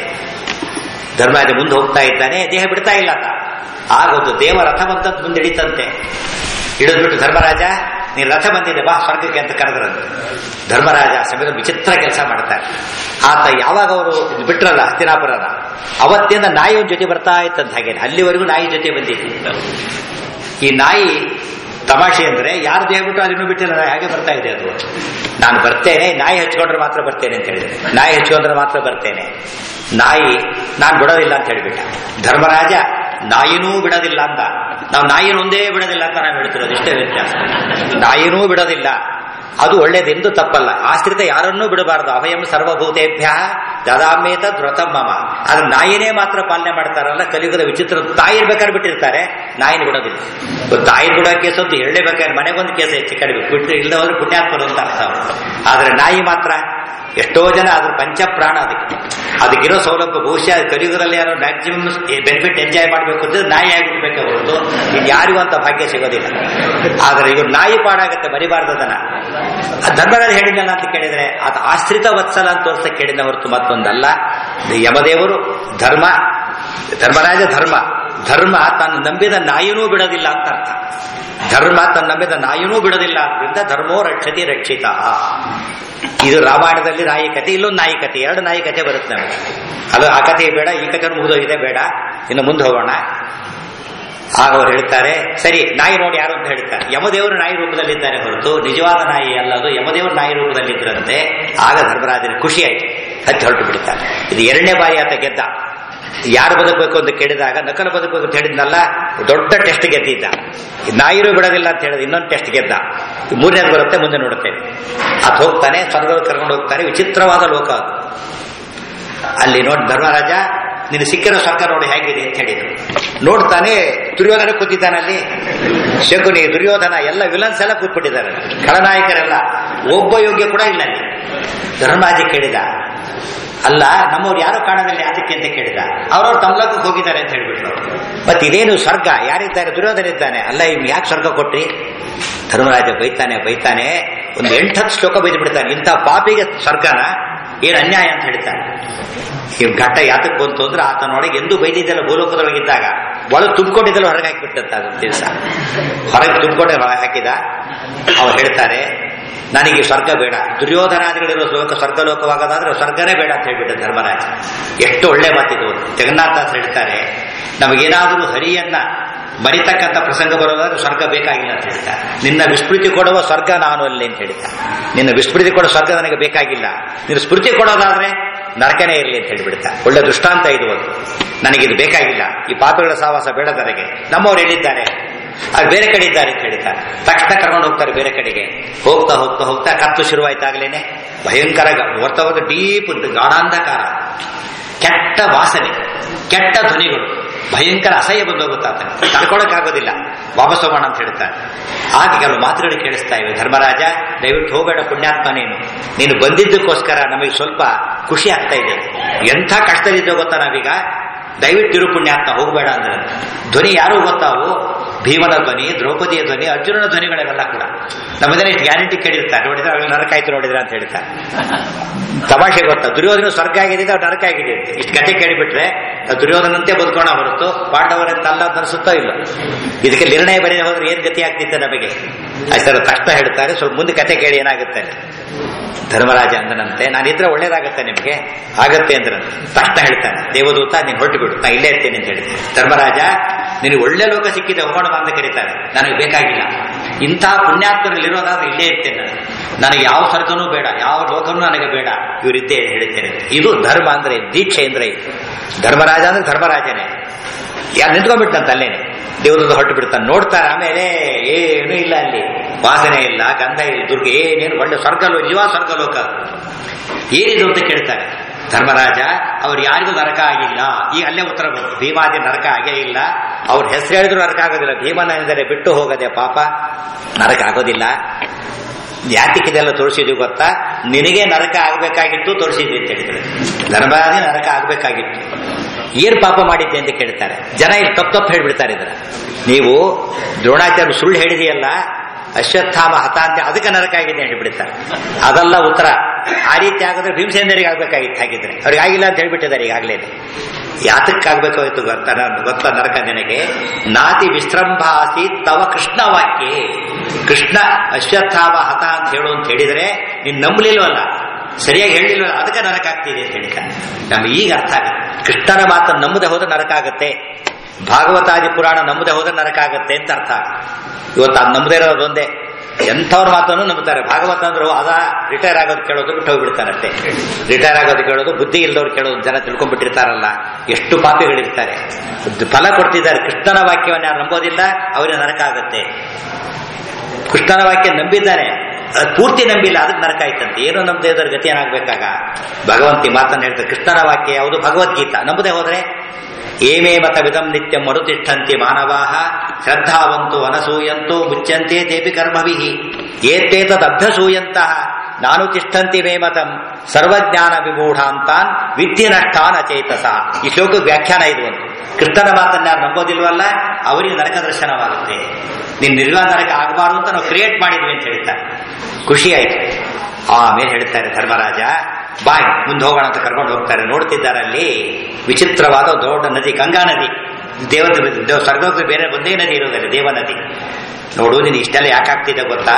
ಧರ್ಮರಾಜ ಮುಂದೆ ಹೋಗ್ತಾ ಇದ್ದಾನೆ ದೇಹ ಬಿಡ್ತಾ ಇಲ್ಲ ಆತ ಆಗ ಒಂದು ದೇವ ರಥವಂತದ್ದು ಮುಂದೆ ಹಿಡಿತಂತೆ ಹಿಡಿದ್ಬಿಟ್ಟು ಧರ್ಮರಾಜ ನೀನು ರಥ ಬಂದಿದೆ ಬಾ ಸ್ವರ್ಗಕ್ಕೆ ಅಂತ ಕರೆದ್ರಂತೆ ಧರ್ಮರಾಜ ಸಮೀರ ವಿಚಿತ್ರ ಕೆಲಸ ಮಾಡ್ತಾರೆ ಆತ ಯಾವಾಗ ಅವರು ಬಿಟ್ರಲ್ಲ ಹಸ್ತಿನಾಪುರನ ಅವತ್ತಿಂದ ನಾಯಿ ಒಂದ್ ಜೊತೆ ಬರ್ತಾ ಇತ್ತಂತ ಹಾಗೆ ಅಲ್ಲಿವರೆಗೂ ನಾಯಿ ಜೊತೆ ಬಂದಿತ್ತು ಈ ನಾಯಿ ತಮಾಷೆ ಅಂದ್ರೆ ಯಾರು ದೇಹ ಬಿಟ್ಟು ಅದನ್ನು ಬಿಟ್ಟಿಲ್ಲ ನಾಯಿ ಹಾಗೆ ಬರ್ತಾ ಇದೆ ಅದು ನಾನು ಬರ್ತೇನೆ ನಾಯಿ ಹಚ್ಕೊಂಡ್ರೆ ಮಾತ್ರ ಬರ್ತೇನೆ ಅಂತ ಹೇಳಿದೆ ನಾಯಿ ಹಚ್ಕೊಂಡ್ರೆ ಮಾತ್ರ ಬರ್ತೇನೆ ನಾಯಿ ನಾನು ಬಿಡೋದಿಲ್ಲ ಅಂತ ಹೇಳಿಬಿಟ್ಟ ಧರ್ಮರಾಜ ನಾಯಿನೂ ಬಿಡೋದಿಲ್ಲ ಅಂತ ನಾವು ನಾಯಿನೊಂದೇ ಬಿಡೋದಿಲ್ಲ ಅಂತ ನಾವು ಹೇಳ್ತಿರೋದು ಇಷ್ಟೇ ವ್ಯತ್ಯಾಸ ನಾಯಿನೂ ಬಿಡೋದಿಲ್ಲ ಅದು ಒಳ್ಳೇದೆಂದು ತಪ್ಪಲ್ಲ ಆಶ್ರಿತ ಯಾರನ್ನೂ ಬಿಡಬಾರದು ಅಭಯಂ ಸರ್ವಭೂತೇಭ್ಯ ದದಾಮೇತ ಧ್ರತಂ ಮಮ ಆದ್ರೆ ನಾಯಿನೇ ಮಾತ್ರ ಪಾಲನೆ ಮಾಡ್ತಾರಲ್ಲ ಕಲಿಯುಗದ ವಿಚಿತ್ರ ತಾಯಿ ಬೇಕಾದ್ರೆ ಬಿಟ್ಟಿರ್ತಾರೆ ನಾಯಿನ ಬಿಡೋದಿಲ್ಲ ಇವತ್ತು ತಾಯಿ ಬಿಡೋ ಕೇಸ್ ಒಂದು ಹೇಳಲೇಬೇಕಾದ್ರೆ ಮನೆಗೊಂದು ಕೇಸ್ ಹೆಚ್ಚು ಕಡಿಮೆ ಬಿಟ್ಟು ಇಲ್ಲದೆ ಹೋದ್ರೆ ಪುಣ್ಯಾತ್ಮರು ಅಂತ ಅರ್ಥ ಅವ್ರು. ಆದ್ರೆ ನಾಯಿ ಮಾತ್ರ ಎಷ್ಟೋ ಜನ ಅದ್ರ ಪಂಚಪ್ರಾಣ ಅದಕ್ಕೆ ಅದಕ್ಕಿರೋ ಸೌಲಭ್ಯ ಬಹುಶಃ ಕಲಿಯುಗದಲ್ಲಿ ಯಾರೋ ಮ್ಯಾಕ್ಸಿಮಮ್ ಬೆನಿಫಿಟ್ ಎಂಜಾಯ್ ಮಾಡಬೇಕು ಅಂದ್ರೆ ನಾಯಿ ಆಗಿಬಿಡ್ಬೇಕೆ ಹೊರತು ಇನ್ ಯಾರಿಗೂ ಅಂತ ಭಾಗ್ಯ ಸಿಗೋದಿಲ್ಲ ಆದ್ರೆ ಇವ್ರು ನಾಯಿ ಪಾಡಾಗತ್ತೆ ಬರಿಬಾರ್ದು ಅದನ್ನ ಆ ಧರ್ಮರಾಜ ಹೇಳಿದ್ನಲ್ಲ ಅಂತ ಕೇಳಿದ್ರೆ ಅದು ಆಶ್ರಿತ ವತ್ಸಲ ಅಂತ ತೋರಿಸ್ತಾ ಕೇಳಿದ ಹೊರತು ಮತ್ತೊಂದಲ್ಲ ಇದು ಯಮದೇವರು ಧರ್ಮ ಧರ್ಮರಾಜ ಧರ್ಮ ಧರ್ಮ ತಾನು ನಂಬಿದ ನಾಯಿನೂ ಬಿಡೋದಿಲ್ಲ ಅಂತ ಅರ್ಥ ಧರ್ಮ ತನ್ನ ನಂಬಿದ ನಾಯಿನೂ ಬಿಡೋದಿಲ್ಲ ಆದ್ರಿಂದ ಧರ್ಮೋ ರಕ್ಷತಿ ರಕ್ಷಿತ ಇದು ರಾಮಾಯಣದಲ್ಲಿ ನಾಯಿ ಕತೆ ಇಲ್ಲೊಂದು ನಾಯಿ ಕತೆ ಎರಡು ನಾಯಿ ಕತೆ ಬರುತ್ತೆ ನಮಗೆ ಅದು ಆ ಕತೆ ಬೇಡ ಈ ಕತೆ ಮುಗಿದೋಗಿದೆ ಬೇಡ ಇನ್ನು ಮುಂದೆ ಹೋಗೋಣ ಆಗ ಅವರು ಹೇಳ್ತಾರೆ ಸರಿ ನಾಯಿ ನೋಡಿ ಯಾರು ಅಂತ ಹೇಳ್ತಾರೆ ಯಮದೇವರು ನಾಯಿ ರೂಪದಲ್ಲಿದ್ದಾರೆ ಹೊರತು ನಿಜವಾದ ನಾಯಿ ಅಲ್ಲ ಅದು ಯಮದೇವರು ನಾಯಿ ರೂಪದಲ್ಲಿದ್ದರಂತೆ ಆಗ ಧರ್ಮರಾಜನಿಗೆ ಖುಷಿ ಆಯ್ತು ಹತ್ತಿ ಹೊರಟು ಬಿಡ್ತಾರೆ ಇದು ಎರಡನೇ ಬಾರಿ ಆತ ಗೆದ್ದ ಯಾರು ಬದುಕಬೇಕು ಅಂತ ಕೇಳಿದಾಗ ನಕಲು ಬದುಕಬೇಕು ಅಂತ ಹೇಳಿದ್ನಲ್ಲ ದೊಡ್ಡ ಟೆಸ್ಟ್ ಗೆದ್ದಿದ್ದ ಈ ನಾಯಿರು ಬಿಡೋದಿಲ್ಲ ಅಂತ ಹೇಳಿದ ಇನ್ನೊಂದು ಟೆಸ್ಟ್ ಗೆದ್ದ ಈ ಮೂರನೇದು ಬರುತ್ತೆ ಮುಂದೆ ನೋಡುತ್ತೇವೆ ಅದು ಹೋಗ್ತಾನೆ ಸ್ವರ್ಗದಲ್ಲಿ ಕರ್ಕೊಂಡು ಹೋಗ್ತಾರೆ ವಿಚಿತ್ರವಾದ ಲೋಕ ಅದು ಅಲ್ಲಿ ನೋಡಿ ಧರ್ಮರಾಜ ನಿನ್ನ ಸಿಕ್ಕಿರೋ ಸ್ವರ್ಗ ನೋಡಿ ಹೇಗಿದೆ ಅಂತ ಹೇಳಿದ್ರು ನೋಡ್ತಾನೆ ದುರ್ಯೋಧನ ಕೂತಿದ್ದಾನಲ್ಲಿ ಶಕುನಿ ದುರ್ಯೋಧನ ಎಲ್ಲ ವಿಲನ್ಸ್ ಎಲ್ಲ ಕೂತ್ಬಿಟ್ಟಿದ್ದಾರೆ ಖಳನಾಯಕರೆಲ್ಲ ಒಬ್ಬ ಯೋಗ್ಯ ಕೂಡ ಇಲ್ಲ ಅಲ್ಲಿ ಧರ್ಮರಾಜ ಕೇಳಿದ ಅಲ್ಲ ನಮ್ಮವ್ರು ಯಾರು ಕಾಣೋದಿಲ್ಲ ಯಾತಕ್ಕೆ ಅಂತ ಕೇಳಿದ ಅವ್ರವ್ರು ತಮ್ಲಕ್ಕಕ್ಕೆ ಹೋಗಿದ್ದಾರೆ ಅಂತ ಹೇಳ್ಬಿಟ್ರು ಮತ್ತೆ ಇದೇನು ಸ್ವರ್ಗ ಯಾರಿದ್ದಾರೆ ದುರ್ಯೋಧನ ಇದ್ದಾನೆ ಅಲ್ಲ ಇವ್ ಯಾಕೆ ಸ್ವರ್ಗ ಕೊಟ್ರಿ ಧರ್ಮರಾಜ ಬೈತಾನೆ ಬೈತಾನೆ ಒಂದು ಎಂಟತ್ತು ಶ್ಲೋಕ ಬೈದು ಬಿಡ್ತಾನೆ ಇಂಥ ಪಾಪಿಗೆ ಸ್ವರ್ಗನ ಏನು ಅನ್ಯಾಯ ಅಂತ ಹೇಳ್ತಾನೆ ಈ ಘಟ್ಟ ಯಾತಕ್ಕೆ ಬಂತು ಅಂದ್ರೆ ಆತನೊಳಗೆ ಎಂದು ಬೈದಿದ್ದೆಲ್ಲ ಭೂಲೋಕದೊಳಗಿದ್ದಾಗ ಒಳಗೆ ತುಂಬಿಕೊಂಡಿದ್ದೆಲ್ಲ ಹೊರಗೆ ಹಾಕಿಬಿಟ್ಟಂತ ಅದು ದಿವಸ ಹೊರಗೆ ತುಂಬಿಕೊಂಡೆ ಹೊರಗೆ ಹಾಕಿದ ಅವ್ರು ಹೇಳ್ತಾರೆ ನನಗೆ ಸ್ವರ್ಗ ಬೇಡ ದುರ್ಯೋಧನಾದಿಗಳಿರೋ ಲೋಕ ಸ್ವರ್ಗ ಲೋಕವಾಗೋದಾದ್ರೆ ಸ್ವರ್ಗನೇ ಬೇಡ ಅಂತ ಹೇಳ್ಬಿಟ್ಟ ಧರ್ಮರಾಜ ಎಷ್ಟು ಒಳ್ಳೆ ಮಾತಿದು ಜಗನ್ನಾಥಾಸ್ ಹೇಳ್ತಾರೆ ನಮಗೇನಾದರೂ ಹರಿಯನ್ನ ಮರಿತಕ್ಕಂಥ ಪ್ರಸಂಗ ಬರೋದಾದ್ರೆ ಸ್ವರ್ಗ ಬೇಕಾಗಿಲ್ಲ ಅಂತ ಹೇಳ್ತಾರೆ ನಿನ್ನ ವಿಸ್ಮೃತಿ ಕೊಡುವ ಸ್ವರ್ಗ ನಾನು ಅಲ್ಲಿ ಅಂತ ಹೇಳ್ತಾರೆ ನಿನ್ನ ವಿಸ್ಮೃತಿ ಕೊಡೋ ಸ್ವರ್ಗ ನನಗೆ ಬೇಕಾಗಿಲ್ಲ ನಿನ್ನ ಸ್ಮೃತಿ ಕೊಡೋದಾದ್ರೆ ನರಕನೇ ಇರಲಿ ಅಂತ ಹೇಳಿಬಿಡ್ತಾ ಒಳ್ಳೆ ದೃಷ್ಟಾಂತ ಇದು ಒಂದು ನನಗಿದು ಬೇಕಾಗಿಲ್ಲ ಈ ಪಾಪಗಳ ಸಹವಾಸ ಬೇಡ ನನಗೆ ನಮ್ಮವ್ರು ಹೇಳಿದ್ದಾರೆ ಅದು ಬೇರೆ ಕಡೆ ಇದ್ದಾರೆ ಅಂತ ಹೇಳ್ತಾರೆ ತಕ್ಷಣ ಕರ್ಕೊಂಡು ಹೋಗ್ತಾರೆ ಬೇರೆ ಕಡೆಗೆ ಹೋಗ್ತಾ ಹೋಗ್ತಾ ಹೋಗ್ತಾ ಕತ್ತು ಶುರುವಾಯ್ತಾಗ್ಲೇನೆ ಭಯಂಕರ ಹೊರ್ತಾ ಹೋದ ಡೀಪ್ ಗಾಢಾಂಧಕಾರ ಕೆಟ್ಟ ವಾಸನೆ ಕೆಟ್ಟ ಧ್ವನಿಗಳು ಭಯಂಕರ ಅಸಹ್ಯ ಬಂದು ಹೋಗುತ್ತಾ ತಡ್ಕೊಳಕ್ಕಾಗೋದಿಲ್ಲ ವಾಪಸ್ ಹೋಗೋಣ ಅಂತ ಹೇಳ್ತಾರೆ ಆಗ ಕೆಲವು ಮಾತುಗಳು ಕೇಳಿಸ್ತಾ ಇವೆ ಧರ್ಮರಾಜ ದಯವಿಟ್ಟು ಹೋಗಬೇಡ ಪುಣ್ಯಾತ್ಮ ನೀನು ನೀನು ಬಂದಿದ್ದಕ್ಕೋಸ್ಕರ ನಮಗೆ ಸ್ವಲ್ಪ ಖುಷಿ ಆಗ್ತಾ ಇದೆ ಎಂಥ ಕಷ್ಟದಲ್ಲಿದ್ದೋ ಗೊತ್ತಾ ನಾವೀಗ ದಯವಿಟ್ಟು ತಿರು ಪುಣ್ಯಾತ್ಮ ಹೋಗಬೇಡ ಅಂದ್ರೆ ಧ್ವನಿ ಯಾರು ಗೊತ್ತಾವು ಭೀಮನ ಧ್ವನಿ ದ್ರೌಪದಿಯ ಧ್ವನಿ ಅರ್ಜುನನ ಧ್ವನಿಗಳೆಲ್ಲ ಕೂಡ ನಮ್ಮದನ್ನ ಇಷ್ಟು ಗ್ಯಾರಂಟಿ ಕೇಳಿರ್ತಾರೆ ನೋಡಿದ್ರೆ ಅವ್ರಿಗೆ ನರಕ ಆಯ್ತು ನೋಡಿದ್ರೆ ಅಂತ ಹೇಳ್ತಾರೆ ತಮಾಷೆ ಗೊತ್ತಾ ದುರ್ಯೋಧನ ಸ್ವರ್ಗ ಆಗಿದೆ ಅವ್ರು ನರಕ ಆಗಿದೆ ಅಂತ ಇಷ್ಟು ಕಥೆ ಕೇಳಿಬಿಟ್ರೆ ನಾವು ದುರ್ಯೋಧನಂತೆ ಬದುಕೋಣ ಹೊರತು ಪಾಂಡವರಂತ ಅಲ್ಲ ಅಂತ ಅನಿಸುತ್ತೋ ಇಲ್ಲ ಇದಕ್ಕೆ ನಿರ್ಣಯ ಬರೆಯ ಹೋದ್ರೆ ಏನ್ ಗತಿ ಆಗ್ತಿತ್ತು ನಮಗೆ ಆಯ್ತಾರ ತಕ್ಷಣ ಹೇಳ್ತಾರೆ ಸ್ವಲ್ಪ ಮುಂದೆ ಕಥೆ ಕೇಳಿ ಏನಾಗುತ್ತೆ ಧರ್ಮರಾಜ ಅಂದನಂತೆ ನಾನಿದ್ರೆ ಒಳ್ಳೇದಾಗತ್ತೆ ನಿಮಗೆ ಆಗತ್ತೆ ಅಂದ್ರಂತೆ ತಕ್ಷಣ ಹೇಳ್ತಾನೆ ದೇವದೂತ ನೀನು ಹೊರಟು ಬಿಡು ನಾ ಇಲ್ಲೇ ಇರ್ತೇನೆ ಅಂತ ಹೇಳಿ ಧರ್ಮರಾಜ ನಿನಗೆ ಒಳ್ಳೆ ಲೋಕ ಸಿಕ್ಕಿದೆ ಹೋಗೋಣ ಬಾ ಅಂತ ಕರೀತಾರೆ ನನಗೆ ಬೇಕಾಗಿಲ್ಲ ಇಂತಹ ಪುಣ್ಯಾತ್ಮರಲ್ಲಿರೋದಾದ್ರೆ ಇಲ್ಲೇ ಇರ್ತೇನೆ ನಾನು ನನಗೆ ಯಾವ ಸ್ವರ್ಗನೂ ಬೇಡ ಯಾವ ಲೋಕನೂ ನನಗೆ ಬೇಡ ಇವರಿದ್ದೇ ಹೇಳ್ತೇನೆ ಇದು ಧರ್ಮ ಅಂದ್ರೆ ದೀಕ್ಷೆ ಅಂದ್ರೆ ಇದು ಧರ್ಮರಾಜ ಅಂದ್ರೆ ಧರ್ಮರಾಜನೇ ಯಾರು ನಿಂತ್ಕೊಂಡ್ಬಿಟ್ಟಂತ ಅಲ್ಲೇನೆ ದೇವದೂತ ಹೊರಟು ಬಿಡ್ತಾನೆ ನೋಡ್ತಾರೆ ಆಮೇಲೆ ಏನೂ ಇಲ್ಲ ಅಲ್ಲಿ ವಾಸನೆ ಇಲ್ಲ ಗಂಧ ಇಲ್ಲ ದುರ್ಗ ಏನೇನು ಒಳ್ಳೆ ಸ್ವರ್ಗಲೋ ನಿಜವಾ ಸ್ವರ್ಗಲೋಕ ಏನಿದು ಅಂತ ಕೇಳ್ತಾರೆ ಧರ್ಮರಾಜ ಅವ್ರು ಯಾರಿಗೂ ನರಕ ಆಗಿಲ್ಲ ಈಗ ಅಲ್ಲೇ ಉತ್ತರ ಬಂತು ಭೀಮಾದಿ ನರಕ ಆಗೇ ಇಲ್ಲ ಅವ್ರ ಹೆಸರು ಹೇಳಿದ್ರು ನರಕ ಆಗೋದಿಲ್ಲ ಭೀಮನ ಎಂದರೆ ಬಿಟ್ಟು ಹೋಗದೆ ಪಾಪ ನರಕ ಆಗೋದಿಲ್ಲ ಯಾತಿಗೆ ಇದೆಲ್ಲ ತೋರಿಸಿದ್ವಿ ಗೊತ್ತಾ ನಿನಗೆ ನರಕ ಆಗಬೇಕಾಗಿತ್ತು ತೋರಿಸಿದ್ವಿ ಅಂತ ಹೇಳಿದ್ರೆ ಧರ್ಮರಾಜ ನರಕ ಆಗಬೇಕಾಗಿತ್ತು ಏನ್ ಪಾಪ ಮಾಡಿದ್ದೆ ಅಂತ ಕೇಳ್ತಾರೆ ಜನ ಇಲ್ಲಿ ತಪ್ಪು ತಪ್ಪು ಹೇಳ್ಬಿಡ್ತಾರೆ ಇದ್ರ ನೀವು ದ್ರೋಣಾಚಾರ್ಯ ಸುಳ್ಳು ಹೇಳಿದೆಯಲ್ಲ ಅಶ್ವತ್ಥಾಮ ಹತ ಅಂತ ಅದಕ್ಕೆ ನರಕ ಆಗಿದೆ ಹೇಳ್ಬಿಡ್ತಾರೆ ಅದಲ್ಲ ಉತ್ತರ ಆ ರೀತಿ ಆಗಿದ್ರೆ ಭೀಮಸೇನರಿಗೆ ಆಗ್ಬೇಕಾಗಿತ್ತು ಹಾಗಿದ್ರೆ ಅವ್ರಿಗೆ ಆಗಿಲ್ಲ ಅಂತ ಹೇಳ್ಬಿಟ್ಟಿದ್ದಾರೆ ಈಗಾಗಲೇ ಯಾತಕ್ಕಾಗಬೇಕಾಗಿತ್ತು ಗೊತ್ತ ಗೊತ್ತ ನರಕ ನಿನಗೆ ನಾತಿ ವಿಶ್ರಂಭಾಸಿ ತವ ಕೃಷ್ಣ ವಾಕ್ಯೆ ಕೃಷ್ಣ ಅಶ್ವತ್ಥಾವ ಹತ ಅಂತ ಹೇಳು ಅಂತ ಹೇಳಿದ್ರೆ ನೀನ್ ನಂಬಲಿಲ್ವಲ್ಲ ಸರಿಯಾಗಿ ಹೇಳಿಲ್ವಲ್ಲ ಅದಕ್ಕೆ ನರಕ ಆಗ್ತಿದೆ ಅಂತ ಹೇಳಿದ ನಮ್ಗೆ ಈಗ ಅರ್ಥ ಆಗುತ್ತೆ ಕೃಷ್ಣನ ಮಾತನ್ನು ನಂಬದೆ ಹೋದ್ರೆ ನರಕ ಆಗುತ್ತೆ ಭಾಗವತಾದಿ ಪುರಾಣ ನಂಬದೆ ಹೋದ್ರೆ ನರಕ ಆಗುತ್ತೆ ಅಂತ ಅರ್ಥ ಇವತ್ತು ಅದು ನಂಬದೇ ಇರೋದು ಒಂದೇ ಎಂಥವ್ರ ಮಾತನ್ನು ನಂಬುತ್ತಾರೆ ಭಾಗವತ ಅಂದ್ರು ಅದ ರಿಟೈರ್ ಆಗೋದು ಕೇಳೋದು ಬಿಟ್ಟು ಹೋಗ್ಬಿಡ್ತಾರೆ ಅಷ್ಟೇ ರಿಟೈರ್ ಆಗೋದು ಕೇಳೋದು ಬುದ್ಧಿ ಇಲ್ದವ್ರು ಕೇಳೋದು ಜನ ತಿಳ್ಕೊಂಡ್ಬಿಟ್ಟಿರ್ತಾರಲ್ಲ ಎಷ್ಟು ಪಾಪಿಗಳಿರ್ತಾರೆ ಫಲ ಕೊಡ್ತಿದ್ದಾರೆ ಕೃಷ್ಣನ ವಾಕ್ಯವನ್ನು ಯಾರು ನಂಬೋದಿಲ್ಲ ಅವರಿಗೆ ನರಕ ಆಗುತ್ತೆ ಕೃಷ್ಣನ ವಾಕ್ಯ ನಂಬಿದ್ದಾನೆ ಅದ್ ಪೂರ್ತಿ ನಂಬಿಲ್ಲ ಅದಕ್ಕೆ ನರಕ ಆಯ್ತಂತೆ ಏನೋ ನಮ್ದೇ ಇದ್ರ ಗತಿ ಏನಾಗ್ಬೇಕಾಗ ಭಗವಂತಿ ಮಾತನ್ನು ಹೇಳ್ತಾರೆ ಕೃಷ್ಣನ ವಾಕ್ಯ ಯಾವುದು ಭಗವದ್ಗೀತಾ ನಂಬದೆ ಹೋದ್ರೆ ಏಮೇ ಮತ ವಿಧಂ ನಿತ್ಯ ಮರುತಿಷ್ಠಂತಿ ಮಾನವಾಹ ಶ್ರದ್ಧಾವಂತು ಅನಸೂಯಂತು ಮುಚ್ಚಂತೆ ತೇಪಿ ಕರ್ಮವಿಹಿ ಏತೇತದಭ್ಯಸೂಯಂತಹ ನಾನು ತಿಷ್ಠಂತಿ ಮೇ ಮತಂ ಸರ್ವಜ್ಞಾನ ವಿಮೂಢಾಂತಾನ್ ವಿದ್ಯೆ ನಷ್ಟಾನ್ ಅಚೇತಸ ಈ ಶ್ಲೋಕ ವ್ಯಾಖ್ಯಾನ ಇದು ಒಂದು ಕೃಷ್ಣನ ಮಾತನ್ನ ಯಾರು ನಂಬೋದಿಲ್ವಲ್ಲ ಅವರಿಗೆ ನರಕ ದರ್ಶನವಾಗುತ್ತೆ ನೀನ್ ನಿರ್ವಾಣ ನರಕ ಆಗಬಾರ್ದು ಅಂತ ನಾವು ಕ್ರಿಯೇಟ್ ಮಾಡಿದ್ವಿ ಅಂತ ಹೇಳ್ತಾರೆ ಖುಷಿ ಆಯ್ತು ಆಮೇಲೆ ಹೇಳ್ತಾರೆ ಧರ್ಮರಾಜ ಬಾಯ್ ಮುಂದೆ ಹೋಗೋಣ ಅಂತ ಕರ್ಕೊಂಡು ಹೋಗ್ತಾರೆ ನೋಡ್ತಿದ್ದಾರೆ ಅಲ್ಲಿ ವಿಚಿತ್ರವಾದ ಒಂದು ದೊಡ್ಡ ನದಿ ಗಂಗಾ ನದಿ ದೇವ ದೇವ ಸ್ವರ್ಗಕ್ಕೆ ಬೇರೆ ಒಂದೇ ನದಿ ಇರೋದಿಲ್ಲ ದೇವ ನದಿ ನೋಡು ನೀನು ಇಷ್ಟೆಲ್ಲ ಯಾಕಾಗ್ತಿದೆ ಗೊತ್ತಾ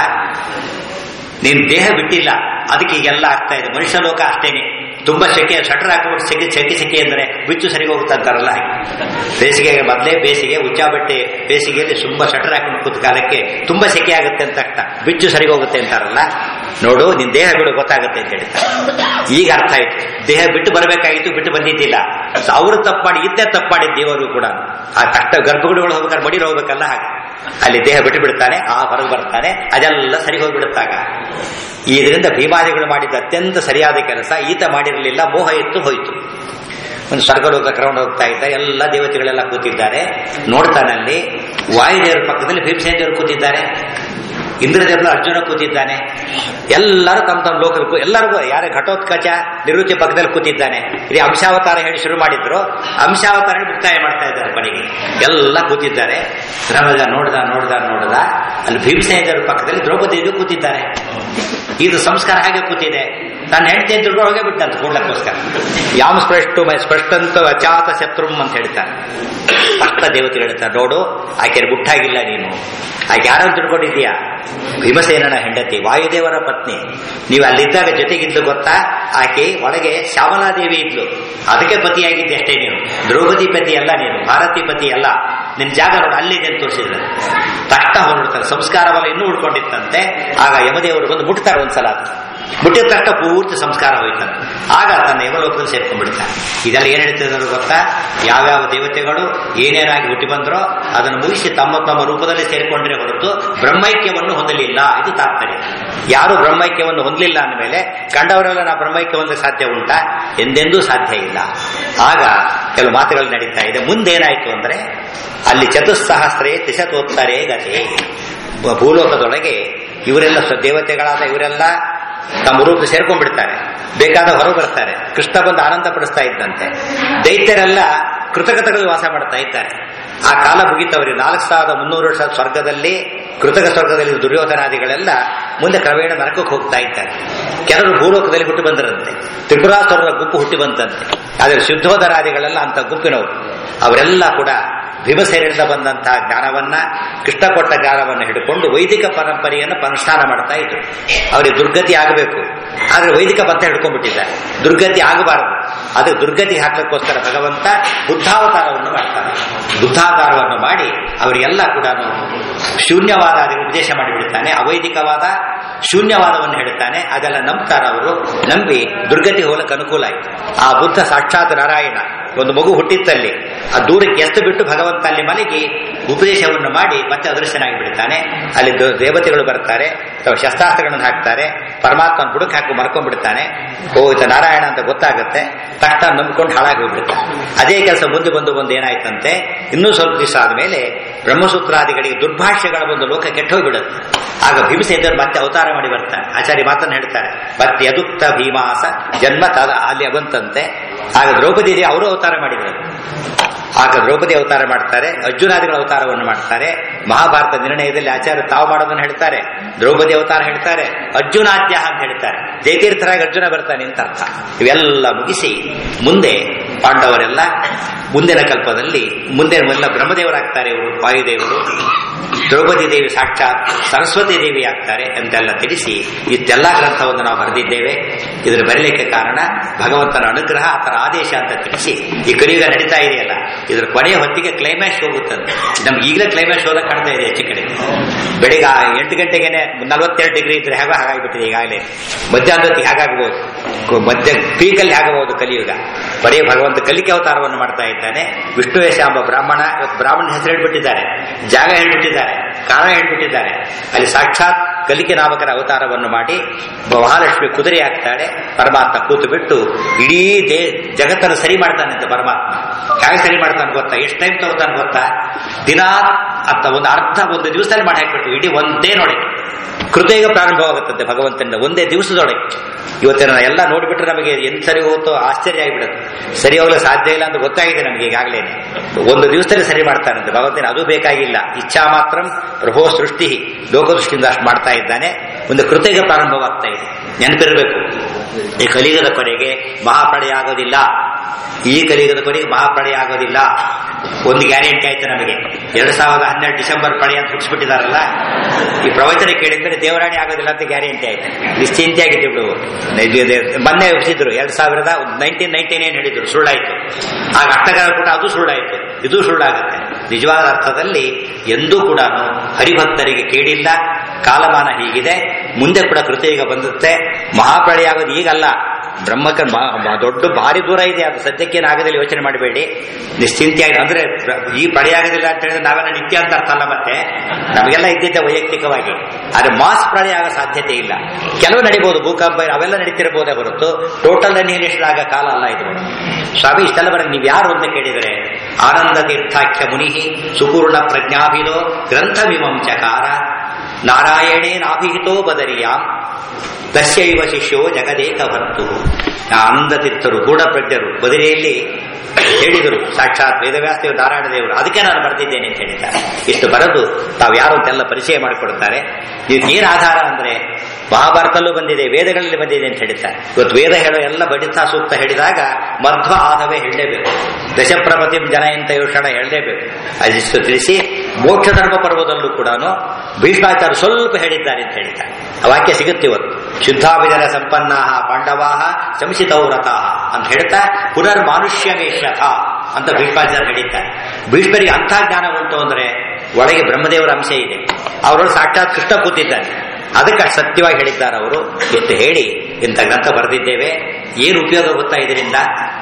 ನೀನ್ ದೇಹ ಬಿಟ್ಟಿಲ್ಲ ಅದಕ್ಕೆ ಈಗೆಲ್ಲ ಆಗ್ತಾ ಇದೆ ಮನುಷ್ಯ ಲೋಕ ಅಷ್ಟೇನೆ ತುಂಬಾ ಸೆಕೆ ಶಟರ್ ಹಾಕಿಬಿಟ್ಟು ಸೆಕೆ ಸೆಕೆ ಸೆಕೆ ಅಂದ್ರೆ ಬಿಚ್ಚು ಸರಿ ಹೋಗುತ್ತೆ ಅಂತಾರಲ್ಲ ಹಾಗೆ ಬೇಸಿಗೆಗೆ ಮೊದಲೇ ಬೇಸಿಗೆ ಉಚ್ಚಾ ಬಟ್ಟೆ ಬೇಸಿಗೆಯಲ್ಲಿ ತುಂಬಾ ಶಟರ್ ಹಾಕೊಂಡು ಕೂತ ಕಾಲಕ್ಕೆ ತುಂಬಾ ಸೆಕೆ ಆಗುತ್ತೆ ಅಂತ ಅರ್ಥ ಬಿಚ್ಚು ಸರಿ ಹೋಗುತ್ತೆ ಅಂತಾರಲ್ಲ ನೋಡು ನಿನ್ ದೇಹ ಬಿಡು ಗೊತ್ತಾಗುತ್ತೆ ಅಂತ ಹೇಳ್ತಾರೆ ಈಗ ಅರ್ಥ ಆಯ್ತು ದೇಹ ಬಿಟ್ಟು ಬರಬೇಕಾಗಿತ್ತು ಬಿಟ್ಟು ಬಂದಿದ್ದಿಲ್ಲ ಅವರು ತಪ್ಪು ಮಾಡಿ ಇದ್ದೇ ತಪ್ಪು ಮಾಡಿದ್ದು ದೇವರು ಕೂಡ ಆ ಕಷ್ಟ ಗರ್ಭಗುಡಿಗಳು ಹೋಗ್ಬೇಕಾದ್ರೆ ಮಡಿರು ಹೋಗ್ಬೇಕಲ್ಲ ಹಾಗೆ ಅಲ್ಲಿ ದೇಹ ಬಿಟ್ಟು ಬಿಡ್ತಾನೆ ಆ ಹೊರಗೆ ಬರ್ತಾನೆ ಅದೆಲ್ಲ ಸರಿ ಹೋಗ್ಬಿಡುತ್ತಾಗ ಇದರಿಂದ ಭೀಮಾದಿಗಳು ಮಾಡಿದ ಅತ್ಯಂತ ಸರಿಯಾದ ಕೆಲಸ ಈತ ಮಾಡಿರಲಿಲ್ಲ ಮೋಹ ಎತ್ತು ಹೋಯಿತು ಒಂದು ಸ್ವರ್ಗಲೋಕ ಕರ್ಕೊಂಡು ಹೋಗ್ತಾ ಇದ್ದ ಎಲ್ಲ ದೇವತೆಗಳೆಲ್ಲ ಕೂತಿದ್ದಾರೆ ನೋಡ್ತಾನಲ್ಲಿ ವಾಯುದೇವರ ಪಕ್ಕದಲ್ಲಿ ಭೀಮಸೇನ ದೇವರು ಕೂತಿದ್ದಾರೆ ಇಂದ್ರದೇವರು ಅರ್ಜುನ ಕೂತಿದ್ದಾನೆ ಎಲ್ಲರೂ ತಮ್ಮ ತಮ್ಮ ಲೋಕಕ್ಕೂ ಎಲ್ಲರಿಗೂ ಯಾರೇ ಘಟೋತ್ಕಚ ನಿವೃತ್ತಿ ಪಕ್ಕದಲ್ಲಿ ಕೂತಿದ್ದಾನೆ ಇಲ್ಲಿ ಅಂಶಾವತಾರ ಹೇಳಿ ಶುರು ಮಾಡಿದ್ರು ಅಂಶಾವತಾರ ಹೇಳಿ ಮುಕ್ತಾಯ ಮಾಡ್ತಾ ಇದ್ದಾರೆ ಕೊನೆಗೆ ಎಲ್ಲ ಕೂತಿದ್ದಾರೆ ಧರ್ಮದ ನೋಡ್ದ ನೋಡ್ದ ನೋಡ್ದ ಅಲ್ಲಿ ಭೀಮಸೇನರ ಪಕ್ಕದಲ್ಲಿ ದ್ರೌಪದಿಯು ಕೂತಿದ್ದಾರೆ ಇದು ಸಂಸ್ಕಾರ ಹಾಗೆ ಕೂತಿದೆ ನಾನು ಹೆಂಡತಿ ದುಡ್ಡು ಹೋಗೇ ಬಿಟ್ಟಂತ ಕೂಡ್ಲಕ್ಕೋಸ್ಕರ ಯಾಮ ಸ್ಪಷ್ಟು ಸ್ಪಷ್ಟಂತ ಅಚಾತ ಶತ್ರುಮ್ ಅಂತ ಹೇಳ್ತಾರೆ ಸ್ಪಷ್ಟ ದೇವತೆಗಳು ಹೇಳ್ತಾರೆ ನೋಡು ಆಕೆ ಗುಟ್ಟಾಗಿಲ್ಲ ನೀನು ಆಕೆ ಯಾರನ್ನು ತಿಳ್ಕೊಂಡಿದ್ದೀಯಾ ಭೀಮಸೇನನ ಹೆಂಡತಿ ವಾಯುದೇವರ ಪತ್ನಿ ನೀವು ಅಲ್ಲಿದ್ದಾಗ ಜೊತೆಗಿದ್ದು ಗೊತ್ತಾ ಆಕೆ ಒಳಗೆ ಶ್ಯಾಮಲಾದೇವಿ ಇದ್ಲು ಅದಕ್ಕೆ ಪತಿಯಾಗಿದ್ದೆ ಅಷ್ಟೇ ನೀನು ದ್ರೌಪದಿ ಪತಿ ಅಲ್ಲ ನೀನು ಭಾರತಿ ಪತಿ ಅಲ್ಲ ನಿನ್ ಜಾಗ ನೋಡಿ ಅಲ್ಲಿದೆ ಅಂತ ತೋರಿಸಿದ್ರೆ ತಟ್ಟ ಹೊರಡ್ತಾರೆ ಸಂಸ್ಕಾರವಲ್ಲ ಇನ್ನೂ ಉಳ್ಕೊಂಡಿತ್ತಂತೆ ಆಗ ಯಮದೇವರು ಬಂದು ಮುಟ್ತಾರೆ ಒಂದ್ಸಲ ಅದು ಮುಟ್ಟಿದ ತಟ್ಟ ಪೂರ್ತಿ ಸಂಸ್ಕಾರ ಹೋಯ್ತಾನೆ ಆಗ ತನ್ನ ಯಮಲೋಕದಲ್ಲಿ ಸೇರ್ಕೊಂಡ್ಬಿಡ್ತಾನೆ ಇದೆಲ್ಲ ಏನ್ ಹೇಳ್ತಿದ್ರು ಗೊತ್ತಾ ಯಾವ್ಯಾವ ದೇವತೆಗಳು ಏನೇನಾಗಿ ಹುಟ್ಟಿ ಬಂದ್ರೋ ಅದನ್ನು ಮುಗಿಸಿ ತಮ್ಮ ತಮ್ಮ ರೂಪದಲ್ಲಿ ಸೇರ್ಕೊಂಡ್ರೆ ಹೊರತು ಬ್ರಹ್ಮೈಕ್ಯವನ್ನು ಹೊಂದಲಿಲ್ಲ ಇದು ತಾತ್ಪರ್ಯ ಯಾರು ಬ್ರಹ್ಮೈಕ್ಯವನ್ನು ಹೊಂದಲಿಲ್ಲ ಅಂದಮೇಲೆ ಕಂಡವರೆಲ್ಲ ನಾ ಬ್ರಹ್ಮೈಕ್ಯ ಹೊಂದಲು ಸಾಧ್ಯ ಉಂಟಾ ಎಂದೆಂದೂ ಸಾಧ್ಯ ಇಲ್ಲ ಆಗ ಕೆಲವು ಮಾತುಗಳು ನಡೀತಾ ಇದೆ ಮುಂದೇನಾಯ್ತು ಅಂದ್ರೆ ಅಲ್ಲಿ ಚತುಸ್ಸಹಸ್ರೇ ತಿಶತೋತ್ತರೇ ಗತೆ ಭೂಲೋಕದೊಳಗೆ ಇವರೆಲ್ಲ ದೇವತೆಗಳಾದ ಇವರೆಲ್ಲ ತಮ್ಮ ರೂಪ ಸೇರ್ಕೊಂಡ್ಬಿಡ್ತಾರೆ ಬೇಕಾದ ಹೊರಗೆ ಬರ್ತಾರೆ ಕೃಷ್ಣ ಬಂದು ಆನಂದ ಪಡಿಸ್ತಾ ಇದ್ದಂತೆ ದೈತ್ಯರೆಲ್ಲ ಕೃತಕತೆಗಳಲ್ಲಿ ವಾಸ ಮಾಡ್ತಾ ಇದ್ದಾರೆ ಆ ಕಾಲ ಮುಗಿತವರಿಗೆ ನಾಲ್ಕು ಸಾವಿರದ ಮುನ್ನೂರು ವರ್ಷ ಸ್ವರ್ಗದಲ್ಲಿ ಕೃತಕ ಸ್ವರ್ಗದಲ್ಲಿ ದುರ್ಯೋಧನಾದಿಗಳೆಲ್ಲ ಮುಂದೆ ಕ್ರಮೇಣ ನರಕಕ್ಕೆ ಹೋಗ್ತಾ ಇದ್ದಾರೆ ಕೆಲವರು ಭೂಲೋಕದಲ್ಲಿ ಹುಟ್ಟಿ ಬಂದರಂತೆ ತ್ರಿಪುರಾಸುರರ ಗುಂಪು ಹುಟ್ಟಿ ಬಂತಂತೆ ಆದರೆ ಶುದ್ಧೋಧರಾದಿಗಳೆಲ್ಲ ಅಂತ ಗುಂಪಿನವರು ಅವರೆಲ್ಲ ಕೂಡ ಭೀಮಸೇನಿಂದ ಬಂದಂತಹ ಜ್ಞಾನವನ್ನ ಕೃಷ್ಣ ಕೊಟ್ಟ ಜ್ಞಾನವನ್ನು ಹಿಡ್ಕೊಂಡು ವೈದಿಕ ಪರಂಪರೆಯನ್ನು ಅನುಷ್ಠಾನ ಮಾಡ್ತಾ ಇದ್ರು ಅವರಿಗೆ ದುರ್ಗತಿ ಆಗಬೇಕು ಆದ್ರೆ ವೈದಿಕ ಪಂಥ ಹಿಡ್ಕೊಂಡ್ಬಿಟ್ಟಿದ್ದಾರೆ ದುರ್ಗತಿ ಆಗಬಾರದು ಅದು ದುರ್ಗತಿ ಹಾಕಲಿಕ್ಕೋಸ್ಕರ ಭಗವಂತ ಬುದ್ಧಾವತಾರವನ್ನು ಮಾಡ್ತಾನೆ ಬುದ್ಧಾವತಾರವನ್ನು ಮಾಡಿ ಅವರಿಗೆಲ್ಲ ಕೂಡ ಶೂನ್ಯವಾದ ಅದಕ್ಕೆ ಉಪದೇಶ ಮಾಡಿಬಿಡ್ತಾನೆ ಅವೈದಿಕವಾದ ಶೂನ್ಯವಾದವನ್ನು ಹೇಳ್ತಾನೆ ಅದೆಲ್ಲ ನಂಬ್ತಾರ ಅವರು ನಂಬಿ ದುರ್ಗತಿ ಹೋಗಕ್ಕೆ ಅನುಕೂಲ ಆಯ್ತು ಆ ಬುದ್ಧ ಸಾಕ್ಷಾತ್ ನಾರಾಯಣ ಒಂದು ಮಗು ಹುಟ್ಟಿತ್ತಲ್ಲಿ ಆ ದೂರಕ್ಕೆ ಎಸ್ತು ಬಿಟ್ಟು ಭಗವಂತ ಅಲ್ಲಿ ಮಲಗಿ ಉಪದೇಶವನ್ನು ಮಾಡಿ ಮತ್ತೆ ಅದೃಶ್ಯನಾಗಿ ಬಿಡ್ತಾನೆ ಅಲ್ಲಿ ದೇವತೆಗಳು ಬರ್ತಾರೆ ಅಥವಾ ಶಸ್ತ್ರಾಸ್ತ್ರಗಳನ್ನು ಹಾಕ್ತಾರೆ ಪರಮಾತ್ಮನ ಬುಡಕ್ಕೆ ಹಾಕಿ ಮರ್ಕೊಂಡ್ಬಿಡ್ತಾನೆ ಓ ಇತ ನಾರಾಯಣ ಅಂತ ಗೊತ್ತಾಗುತ್ತೆ ತಕ್ಷಣ ನಂಬಿಕೊಂಡು ಹಾಳಾಗಿ ಹೋಗ್ಬಿಡ್ತಾನೆ ಅದೇ ಕೆಲಸ ಮುಂದೆ ಬಂದು ಬಂದು ಏನಾಯ್ತಂತೆ ಇನ್ನೂ ಸ್ವಲ್ಪ ದಿವಸ ಆದಮೇಲೆ ಬ್ರಹ್ಮಸೂತ್ರಾದಿಗಳಿಗೆ ದುರ್ಭಾಷ್ಯಗಳ ಒಂದು ಲೋಕ ಕೆಟ್ಟೋಗ್ಬಿಡುತ್ತೆ ಆಗ ಭೀಮಸೇನರು ಮತ್ತೆ ಅವತಾರ ಮಾಡಿ ಬರ್ತಾನೆ ಆಚಾರ್ಯ ಮಾತನ್ನು ಹೇಳ್ತಾರೆ ಮತ್ತೆ ಯದುಕ್ತ ಭೀಮಾಸ ಜನ್ಮ ತದ ಅಲ್ಲಿ ಬಂತಂತೆ ಆಗ ದ್ರೌಪದಿ ಅವರು ಅವತಾರ ಮಾಡಿದರು ಆಗ ದ್ರೌಪದಿ ಅವತಾರ ಮಾಡ್ತಾರೆ ಅರ್ಜುನಾದಿಗಳ ಅವತಾರವನ್ನು ಮಾಡ್ತಾರೆ ಮಹಾಭಾರತ ನಿರ್ಣಯದಲ್ಲಿ ಆಚಾರ್ಯ ತಾವು ಮಾಡೋದನ್ನು ಹೇಳ್ತಾರೆ ದ್ರೌಪದಿ ಅವತಾರ ಹೇಳ್ತಾರೆ ಅರ್ಜುನಾದ್ಯ ಅಂತ ಹೇಳ್ತಾರೆ ಜಯತೀರ್ಥರಾಗಿ ಅರ್ಜುನ ಬರ್ತಾನೆ ಅಂತ ಅರ್ಥ ಇವೆಲ್ಲ ಮುಗಿಸಿ ಮುಂದೆ ಪಾಂಡವರೆಲ್ಲ ಮುಂದಿನ ಕಲ್ಪದಲ್ಲಿ ಮುಂದೆ ಎಲ್ಲ ಬ್ರಹ್ಮದೇವರಾಗ್ತಾರೆ ಇವರು ವಾಯುದೇವರು ದ್ರೌಪದಿ ದೇವಿ ಸಾಕ್ಷಾತ್ ಸರಸ್ವತಿ ದೇವಿ ಆಗ್ತಾರೆ ಅಂತೆಲ್ಲ ತಿಳಿಸಿ ಇಷ್ಟೆಲ್ಲ ಗ್ರಂಥವನ್ನು ನಾವು ಬರೆದಿದ್ದೇವೆ ಇದರ ಬರಲಿಕ್ಕೆ ಕಾರಣ ಭಗವಂತನ ಅನುಗ್ರಹ ಆತನ ಆದೇಶ ಅಂತ ತಿಳಿಸಿ ಈ ಕಲಿಯುಗ ನಡೀತಾ ಇದೆಯಲ್ಲ ಇದರ ಕೊನೆಯ ಹೊತ್ತಿಗೆ ಕ್ಲೈಮ್ಯಾಕ್ಸ್ ಹೋಗುತ್ತದೆ ನಮ್ಗೆ ಈಗಲೇ ಕ್ಲೈಮ್ಯಾಕ್ಸ್ ಹೋದಾಗ ಕಾಣ್ತಾ ಇದೆ ಹೆಚ್ಚು ಕಡೆ ಬೆಳಿಗ್ಗೆ ಆ ಎಂಟು ಗಂಟೆಗೆ ನಲವತ್ತೆರಡು ಡಿಗ್ರಿ ಇದ್ರೆ ಹೇಗೋ ಹಾಗಾಗ್ಬಿಟ್ಟಿದೆ ಈಗಾಗಲೇ ಮಧ್ಯಾಹ್ನದ ಹೊತ್ತಿಗೆ ಹಾಗಾಗಬಹುದು ಕು- ಮಧ್ಯ ಪೀಕಲ್ಲಿ ಆಗಬಹುದು ಕಲಿಯುಗ ಬರೀ ಭಗವಂತ ಕಲಿಕೆ ಅವತಾರವನ್ನು ಮಾಡ್ತಾ ಇದ್ದಾನೆ ವಿಷ್ಣುವೇಶ ಎಂಬ ಬ್ರಾಹ್ಮಣ ಇವತ್ತು ಬ್ರಾಹ್ಮಣ ಹೆಸರು ಹೇಳ್ಬಿಟ್ಟಿದ್ದಾರೆ ಜಾಗ ಹೇಳ್ಬಿಟ್ಟಿದ್ದಾರೆ ಕಾರಣ ಹೇಳ್ಬಿಟ್ಟಿದ್ದಾರೆ ಅಲ್ಲಿ ಸಾಕ್ಷಾತ್ ಕಲಿಕೆ ನಾಮಕರ ಅವತಾರವನ್ನು ಮಾಡಿ ಮಹಾಲಕ್ಷ್ಮಿ ಕುದುರೆ ಆಗ್ತಾಳೆ ಪರಮಾತ್ಮ ಕೂತು ಬಿಟ್ಟು ಇಡೀ ದೇ ಜಗತ್ತನ್ನು ಸರಿ ಮಾಡ್ತಾನಂತೆ ಪರಮಾತ್ಮ ಹೇಗೆ ಸರಿ ಮಾಡ್ತಾನೆ ಗೊತ್ತಾ ಎಷ್ಟು ಟೈಮ್ ತಗೋತಾನೆ ಗೊತ್ತಾ ದಿನಾ ಅಂತ ಒಂದು ಅರ್ಧ ಒಂದು ದಿವಸದಲ್ಲಿ ಮಾಡಿ ಹಾಕ್ಬಿಟ್ಟು ಇಡೀ ಒಂದೇ ನೋಡಿ ಕೃತಯುಗ ಪ್ರಾರಂಭವಾಗುತ್ತದೆ ಭಗವಂತನಿಂದ ಒಂದೇ ದಿವಸದೊಳಗೆ ಇವತ್ತಿನ ಎಲ್ಲ ನೋಡಿಬಿಟ್ರೆ ನಮಗೆ ಎಂತ ಸರಿ ಹೋಗುತ್ತೋ ಆಶ್ಚರ್ಯ ಆಗಿಬಿಡುತ್ತೆ ಸರಿ ಹೋಗಲು ಸಾಧ್ಯ ಇಲ್ಲ ಅಂತ ಗೊತ್ತಾಗಿದೆ ನಮಗೆ ಈಗಾಗಲೇ ಒಂದು ದಿವಸದಲ್ಲಿ ಸರಿ ಮಾಡ್ತಾನಂತೆ ಭಗವಂತನ ಅದು ಬೇಕಾಗಿಲ್ಲ ಇಚ್ಛಾ ಮಾತ್ರ ಪ್ರಭೋ ಸೃಷ್ಟಿ ಲೋಕದೃಷ್ಟಿಯಿಂದ ಅಷ್ಟು ಮಾಡ್ತಾ ಇದ್ದಾನೆ ಒಂದು ಕೃತಯುಗ ಪ್ರಾರಂಭವಾಗ್ತಾ ಇದೆ ನೆನಪಿರಬೇಕು ಈ ಕಲಿಯುಗದ ಕೊನೆಗೆ ಮಹಾಪ್ರಳಯ ಆಗೋದಿಲ್ಲ ಈ ಕಲಿಯುಗದ ಕೊನೆಗೆ ಮಹಾಪ್ರಳಯ ಆಗೋದಿಲ್ಲ ಒಂದು ಗ್ಯಾರಂಟಿ ಆಯ್ತು ನಮಗೆ ಎರಡ್ ಸಾವಿರದ ಹನ್ನೆರಡು ಡಿಸೆಂಬರ್ ಪ್ರಳಯ ಅಂತ ಹುಟ್ಟಿಸ್ಬಿಟ್ಟಿದಾರಲ್ಲ ಈ ಪ್ರವಚನ ಕೇಳಿದ್ಮೇಲೆ ದೇವರಾಣಿ ಆಗೋದಿಲ್ಲ ಅಂತ ಗ್ಯಾರಂಟಿ ಆಯ್ತು ನಿಶ್ಚಿಂತೆಯಾಗಿದ್ದು ಬಿಡು ಮೊನ್ನೆ ಹುಟ್ಟಿದ್ರು ಎರಡ್ ಸಾವಿರದ ನೈನ್ಟೀನ್ ನೈನ್ಟಿ ನೈನ್ ಹೇಳಿದ್ರು ಸುಳ್ಳಾಯ್ತು ಆಗ ಅಷ್ಟಗಾರ ಕೂಡ ಅದು ಸುಳ್ಳಾಯ್ತು ಇದು ಸುಳ್ಳಾಗುತ್ತೆ ನಿಜವಾದ ಅರ್ಥದಲ್ಲಿ ಎಂದೂ ಕೂಡ ಹರಿಭಕ್ತರಿಗೆ ಕೇಳಿಲ್ಲ ಕಾಲಮಾನ ಹೀಗಿದೆ ಮುಂದೆ ಕೂಡ ಕೃತಿಗ ಬಂದುತ್ತೆ ಮಹಾಪ್ರಳಯ ಆಗೋದು ಈಗಲ್ಲ ಬ್ರಹ್ಮಕ ಮ- ಮ- ದೊಡ್ಡ ಭಾರಿ ದೂರ ಇದೆ ಅದು ಸದ್ಯಕ್ಕೇನು ಆಗದಲ್ಲಿ ಯೋಚನೆ ಮಾಡಬೇಡಿ ನಿಶ್ಚಿಂತೆಯಾಗಿ ಅಂದ್ರೆ ಪ್ರ- ಈ ಪ್ರಳಯ ಆಗೋದಿಲ್ಲ ಅಂತ ಹೇಳಿದ್ರೆ ನಾವೆಲ್ಲ ನಿತ್ಯ ಅಂತ ಅರ್ಥ ಅಲ್ಲ ಮತ್ತೆ ನಮಗೆಲ್ಲ ಇದ್ದಿದ್ದೆ ವೈಯಕ್ತಿಕವಾಗಿ ಆದ್ರೆ ಮಾಸ್ ಪ್ರಳಯ ಆಗೋ ಸಾಧ್ಯತೆ ಇಲ್ಲ ಕೆಲವು ನಡಿಬಹುದು ಭೂಕಂಪ ಅವೆಲ್ಲ ನಡೀತಿರಬಹುದೇ ಹೊರತು ಟೋಟಲ್ ಅನ್ನಿಹಿಲೇಷನ್ ಆಗ ಕಾಲ ಅಲ್ಲ ಇದು ಸ್ವಾಮಿ ಇಷ್ಟೆಲ್ಲ ಬರ ನೀವು ಯಾರು ಅಂತ ಕೇಳಿದರೆ ಆನಂದ ತೀರ್ಥಾಖ್ಯ ಮುನಿ ಸುಪೂರ್ಣ ಪ್ರಜ್ಞಾಭಿನೋ ಗ್ರಂಥವಿಮಂ ಚಕಾರ ನಾರಾಯಣೇ ನಾಭಿಹಿತೋ ಬದರಿಯಾಂ ತಸ್ಯೈವ ಶಿಷ್ಯೋ ಜಗದೇಕ ಭರ್ತು ಆನಂದ ತೀರ್ಥರು ಗೂಢಪ್ರಜ್ಞರು ಬದರಿಯಲ್ಲಿ ಹೇಳಿದರು ಸಾಕ್ಷಾತ್ ವೇದವ್ಯಾಸದೇವರು ನಾರಾಯಣ ದೇವರು ಅದಕ್ಕೆ ನಾನು ಬರೆದಿದ್ದೇನೆ ಅಂತ ಹೇಳಿದ್ದಾರೆ ಇಷ್ಟು ಬರೆದು ತಾವು ಯಾರು ಅಂತೆಲ್ಲ ಪರಿಚಯ ಮಾಡಿಕೊಡ್ತಾರೆ ಇದಕ್ಕೆ ಏನು ಆಧಾರ ಅಂದ್ರೆ ಮಹಾಭಾರತಲ್ಲೂ ಬಂದಿದೆ ವೇದಗಳಲ್ಲಿ ಬಂದಿದೆ ಅಂತ ಹೇಳಿದ್ದಾರೆ ಇವತ್ತು ವೇದ ಹೇಳೋ ಎಲ್ಲ ಬಡಿತಾ ಸೂಕ್ತ ಹೇಳಿದಾಗ ಮಧ್ವ ಆದವೇ ಹೇಳಲೇಬೇಕು ದಶಪ್ರಪತಿ ಜನ ಇಂತ ಯೋಷಣ ಹೇಳಲೇಬೇಕು ಅದಿಷ್ಟು ತಿಳಿಸಿ ಮೋಕ್ಷ ಧರ್ಮ ಪರ್ವದಲ್ಲೂ ಕೂಡ ಭೀಷ್ಮಾಚಾರ್ಯ ಸ್ವಲ್ಪ ಹೇಳಿದ್ದಾರೆ ಅಂತ ಹೇಳಿದ್ದಾರೆ ಆ ವಾಕ್ಯ ಸಿಗುತ್ತೆ ಇವತ್ತು ಶುದ್ಧಾಭಿಜನ ಸಂಪನ್ನ ಪಾಂಡವಾ ಶಂಸಿತೌರಥ ಅಂತ ಹೇಳ್ತಾ ಪುನರ್ ಮಾನುಷ್ಯಮೇಶಥ ಅಂತ ಭೀಷ್ಮಾಚಾರ್ಯ ಹೇಳಿದ್ದಾರೆ ಭೀಷ್ಮರಿಗೆ ಅಂಥ ಜ್ಞಾನ ಉಂಟು ಅಂದ್ರೆ ಒಳಗೆ ಬ್ರಹ್ಮದೇವರ ಅಂಶ ಇದೆ ಅವರೊಳಗೆ ಸಾಕ್ಷಾತ್ ಕೃಷ್ಣ ಕೂತಿದ್ದಾನೆ ಅದಕ್ಕೆ ಅಷ್ಟು ಸತ್ಯವಾಗಿ ಹೇಳಿದ್ದಾರೆ ಅವರು ಇಷ್ಟು ಹೇಳಿ ಇಂಥ ಗ್ರಂಥ ಬರೆದಿದ್ದೇವೆ ಏನು ಉಪಯೋಗ ಗೊತ್ತಾ ಇದರಿಂದ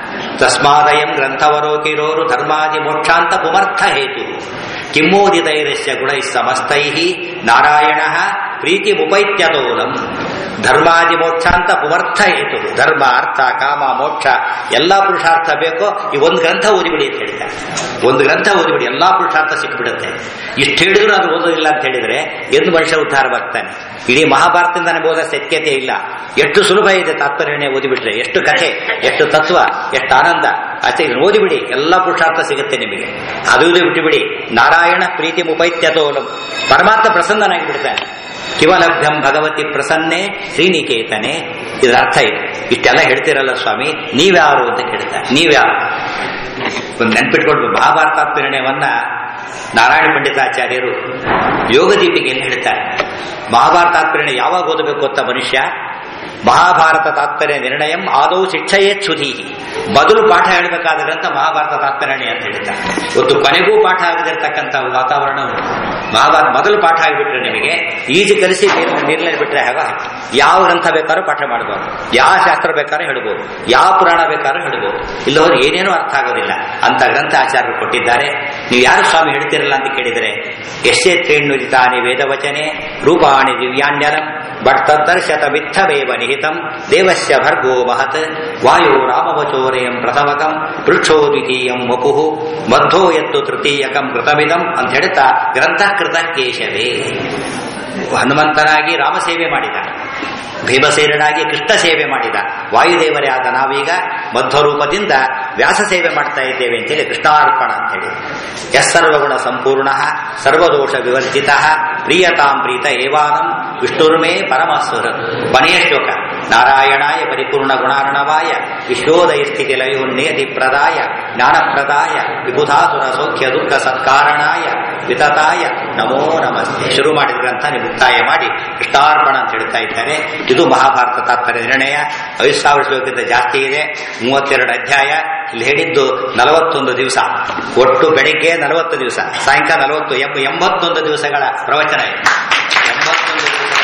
ತಸ್ಮಾದಯಂ ಗ್ರಂಥವರೋಕಿರೋರು ಧರ್ಮಾದಿ ಮೋಕ್ಷಾಂತ ಪುಮರ್ಥ ಹೇತು ಕಿಮ್ಮೋದಿತೈರಸ್ಯ ಗುಣೈ ಸಮಸ್ತೈ ನಾರಾಯಣ ಪ್ರೀತಿ ಮುಪೈತ್ಯತೋಲಂ ಧರ್ಮಾದಿ ಮೋಕ್ಷಾಂತ ಪುಮರ್ಥ ಹೇತು ಧರ್ಮ ಅರ್ಥ ಕಾಮ ಮೋಕ್ಷ ಎಲ್ಲಾ ಪುರುಷಾರ್ಥ ಬೇಕೋ ಈ ಒಂದು ಗ್ರಂಥ ಓದಿಬಿಡಿ ಅಂತ ಹೇಳಿದ್ದಾರೆ ಒಂದು ಗ್ರಂಥ ಓದಿಬಿಡಿ ಎಲ್ಲಾ ಪುರುಷಾರ್ಥ ಸಿಕ್ಬಿಡುತ್ತೆ ಇಷ್ಟು ಹೇಳಿದ್ರು ಅದು ಓದೋದಿಲ್ಲ ಅಂತ ಹೇಳಿದ್ರೆ ಎಂದು ಮನುಷ್ಯ ಉದ್ಧಾರವಾಗ್ತಾನೆ ಇಡೀ ಮಹಾಭಾರತದಿಂದ ಓದೋ ಸತ್ಯತೆ ಇಲ್ಲ ಎಷ್ಟು ಸುಲಭ ಇದೆ ತಾತ್ಪರ್ಯನೇ ಓದಿಬಿಟ್ರೆ ಎಷ್ಟು ಕಥೆ ಎಷ್ಟು ತತ್ವ ಎಷ್ಟು ಆನಂದ ಅಷ್ಟೇ ಇದನ್ನ ಓದಿಬಿಡಿ ಎಲ್ಲ ಪುರುಷಾರ್ಥ ಸಿಗುತ್ತೆ ನಿಮಗೆ ಅದು ಇದು ಬಿಟ್ಟುಬಿಡಿ ನಾರಾಯಣ ಪ್ರೀತಿ ಮುಪೈತ್ಯತೋಲಂ ಪರಮಾತ್ಮ ಪ್ರಸನ್ನನಾಗಿ ಬಿಡ್ತಾನೆ ಕಿವಲಭ್ಯಂ ಭಗವತಿ ಪ್ರಸನ್ನೆ ಶ್ರೀನಿಕೇತನೆ ಇದರ ಅರ್ಥ ಇದೆ ಇಷ್ಟೆಲ್ಲ ಹೇಳ್ತಿರಲ್ಲ ಸ್ವಾಮಿ ನೀವ್ಯಾರು ಅಂತ ಕೇಳ್ತಾರೆ ನೀವ್ಯಾರು ಒಂದು ನೆನ್ಪಿಟ್ಕೊಂಡು ಮಹಾಭಾರತ ತಾತ್ಪರ್ಯವನ್ನ ನಾರಾಯಣ ಪಂಡಿತಾಚಾರ್ಯರು ಯೋಗ ದೀಪಿಕೆಯಲ್ಲಿ ಹೇಳ್ತಾರೆ ಮಹಾಭಾರತ ತಾತ್ಪರ್ಯ ಯಾವಾಗ ಓದಬೇಕು ಅಂತ ಮನುಷ್ಯ ಮಹಾಭಾರತ ತಾತ್ಪರ್ಯ ನಿರ್ಣಯಂ ಆದೌ ಶಿಕ್ಷೆಯೇ ಕ್ಷುಧಿ ಮೊದಲು ಪಾಠ ಹೇಳಬೇಕಾದ ಗ್ರಂಥ ಮಹಾಭಾರತ ತಾತ್ಪರ್ಯ ಅಂತ ಹೇಳ್ತಾರೆ ಇವತ್ತು ಕೊನೆಗೂ ಪಾಠ ಆಗದಿರ್ತಕ್ಕಂಥ ವಾತಾವರಣ ಉಂಟು. ಮಹಾಭಾರತ ಮೊದಲು ಪಾಠ ಆಗಿಬಿಟ್ರೆ ನಿಮಗೆ ಈಜು ಕಲಿಸಿ ನೀರಿನಲ್ಲಿ ಬಿಟ್ರೆ ಹಾಗ ಯಾವ ಗ್ರಂಥ ಬೇಕಾದ್ರೂ ಪಾಠ ಮಾಡಬಹುದು ಯಾವ ಶಾಸ್ತ್ರ ಬೇಕಾದ್ರೂ ಹೇಳ್ಬೋದು ಯಾವ ಪುರಾಣ ಬೇಕಾದ್ರೂ ಹೇಳ್ಬೋದು ಇಲ್ಲವರು ಏನೇನೂ ಅರ್ಥ ಆಗೋದಿಲ್ಲ ಅಂತ ಗ್ರಂಥ ಆಚಾರ್ಯರು ಕೊಟ್ಟಿದ್ದಾರೆ ನೀವು ಯಾರು ಸ್ವಾಮಿ ಹೇಳ್ತಿರಲ್ಲ ಅಂತ ಕೇಳಿದರೆ ಎಷ್ಟೇ ತ್ರೇಣುರಿತಾನಿ ವೇದವಚನೆ ರೂಪಾಣಿ ದಿವ್ಯಾನ್ಯನಂ ಬಟ್ ತದ್ದರ್ಶತ ಮಿಥವೇವ ನಿಹಿತಂ ದೇವಸ್ಯ ಭರ್ಗೋ ಮಹತ್ ವಾಯೋ ರಾಮವಚೋರಯಂ ಪ್ರಥಮಕಂ ವೃಕ್ಷೋ ದ್ವಿತೀಯಂ ವಪುಃ ಮಧ್ವೋ ಎತ್ತು ತೃತೀಯಕಂ ಕೃತಮಿದಂ ಅಂತ ಹೇಳ್ತಾ ಗ್ರಂಥ ಕೃತ ಕೇಶವೇ ಹನುಮಂತನಾಗಿ ರಾಮ ಸೇವೆ ಮಾಡಿದ ಭೀಮಸೇನನಾಗಿ ಕೃಷ್ಣ ಸೇವೆ ಮಾಡಿದ ವಾಯುದೇವರೇ ಆದ ನಾವೀಗ ಮಧ್ವರೂಪದಿಂದ ವ್ಯಾಸ ಸೇವೆ ಮಾಡ್ತಾ ಇದ್ದೇವೆ ಅಂತೇಳಿ ಕೃಷ್ಣಾರ್ಪಣ ಅಂತೇಳಿ ಯಸ್ಸರ್ವಗುಣ ಸಂಪೂರ್ಣ ಸರ್ವದೋಷ ವಿವರ್ಜಿತ ಪ್ರಿಯತಾಂ ಪ್ರೀತ ಏವಾನಂ ವಿಷ್ಣುರ್ಮೇ ಪರಮಸ್ವರ ಕೊನೆಯ ಶ್ಲೋಕ ನಾರಾಯಣಾಯ ಪರಿಪೂರ್ಣ ಗುಣಾರ್ಣವಾಯ ವಿಶ್ವೋದಯ ಸ್ಥಿತಿ ಲಯೋ ನಿಯತಿ ಪ್ರದಾಯ ಜ್ಞಾನಪ್ರದಾಯ ವಿಬುಧಾಸುರ ಸೌಖ್ಯ ದುಃಖ ಸತ್ಕಾರಣಾಯ ವಿತತಾಯ ನಮೋ ನಮಸ್ತೆ ಶುರು ಮಾಡಿದ ಗ್ರಂಥ ಮುಕ್ತಾಯ ಮಾಡಿ ಕೃಷ್ಣಾರ್ಪಣ ಅಂತ ಹೇಳ್ತಾ ಇದ್ದಾರೆ ಇದು ಮಹಾಭಾರತ ತಾತ್ಪರ್ಯ ನಿರ್ಣಯ ಐದು ಸಾವಿರ ಶ್ಲೋಕಕ್ಕಿಂತ ಜಾಸ್ತಿ ಇದೆ ಮೂವತ್ತೆರಡು ಅಧ್ಯಾಯ ಇಲ್ಲಿ ಹೇಳಿದ್ದು ನಲವತ್ತೊಂದು ದಿವಸ ಒಟ್ಟು ಬೆಳಿಗ್ಗೆ ನಲವತ್ತು ದಿವಸ ಸಾಯಂಕಾಲ ನಲವತ್ತು ಎಂಬ ಎಂಬತ್ತೊಂದು ದಿವಸಗಳ ಪ್ರವಚನ ಇದೆ ಎಂಬತ್ತೊಂದು ದಿವಸಗಳ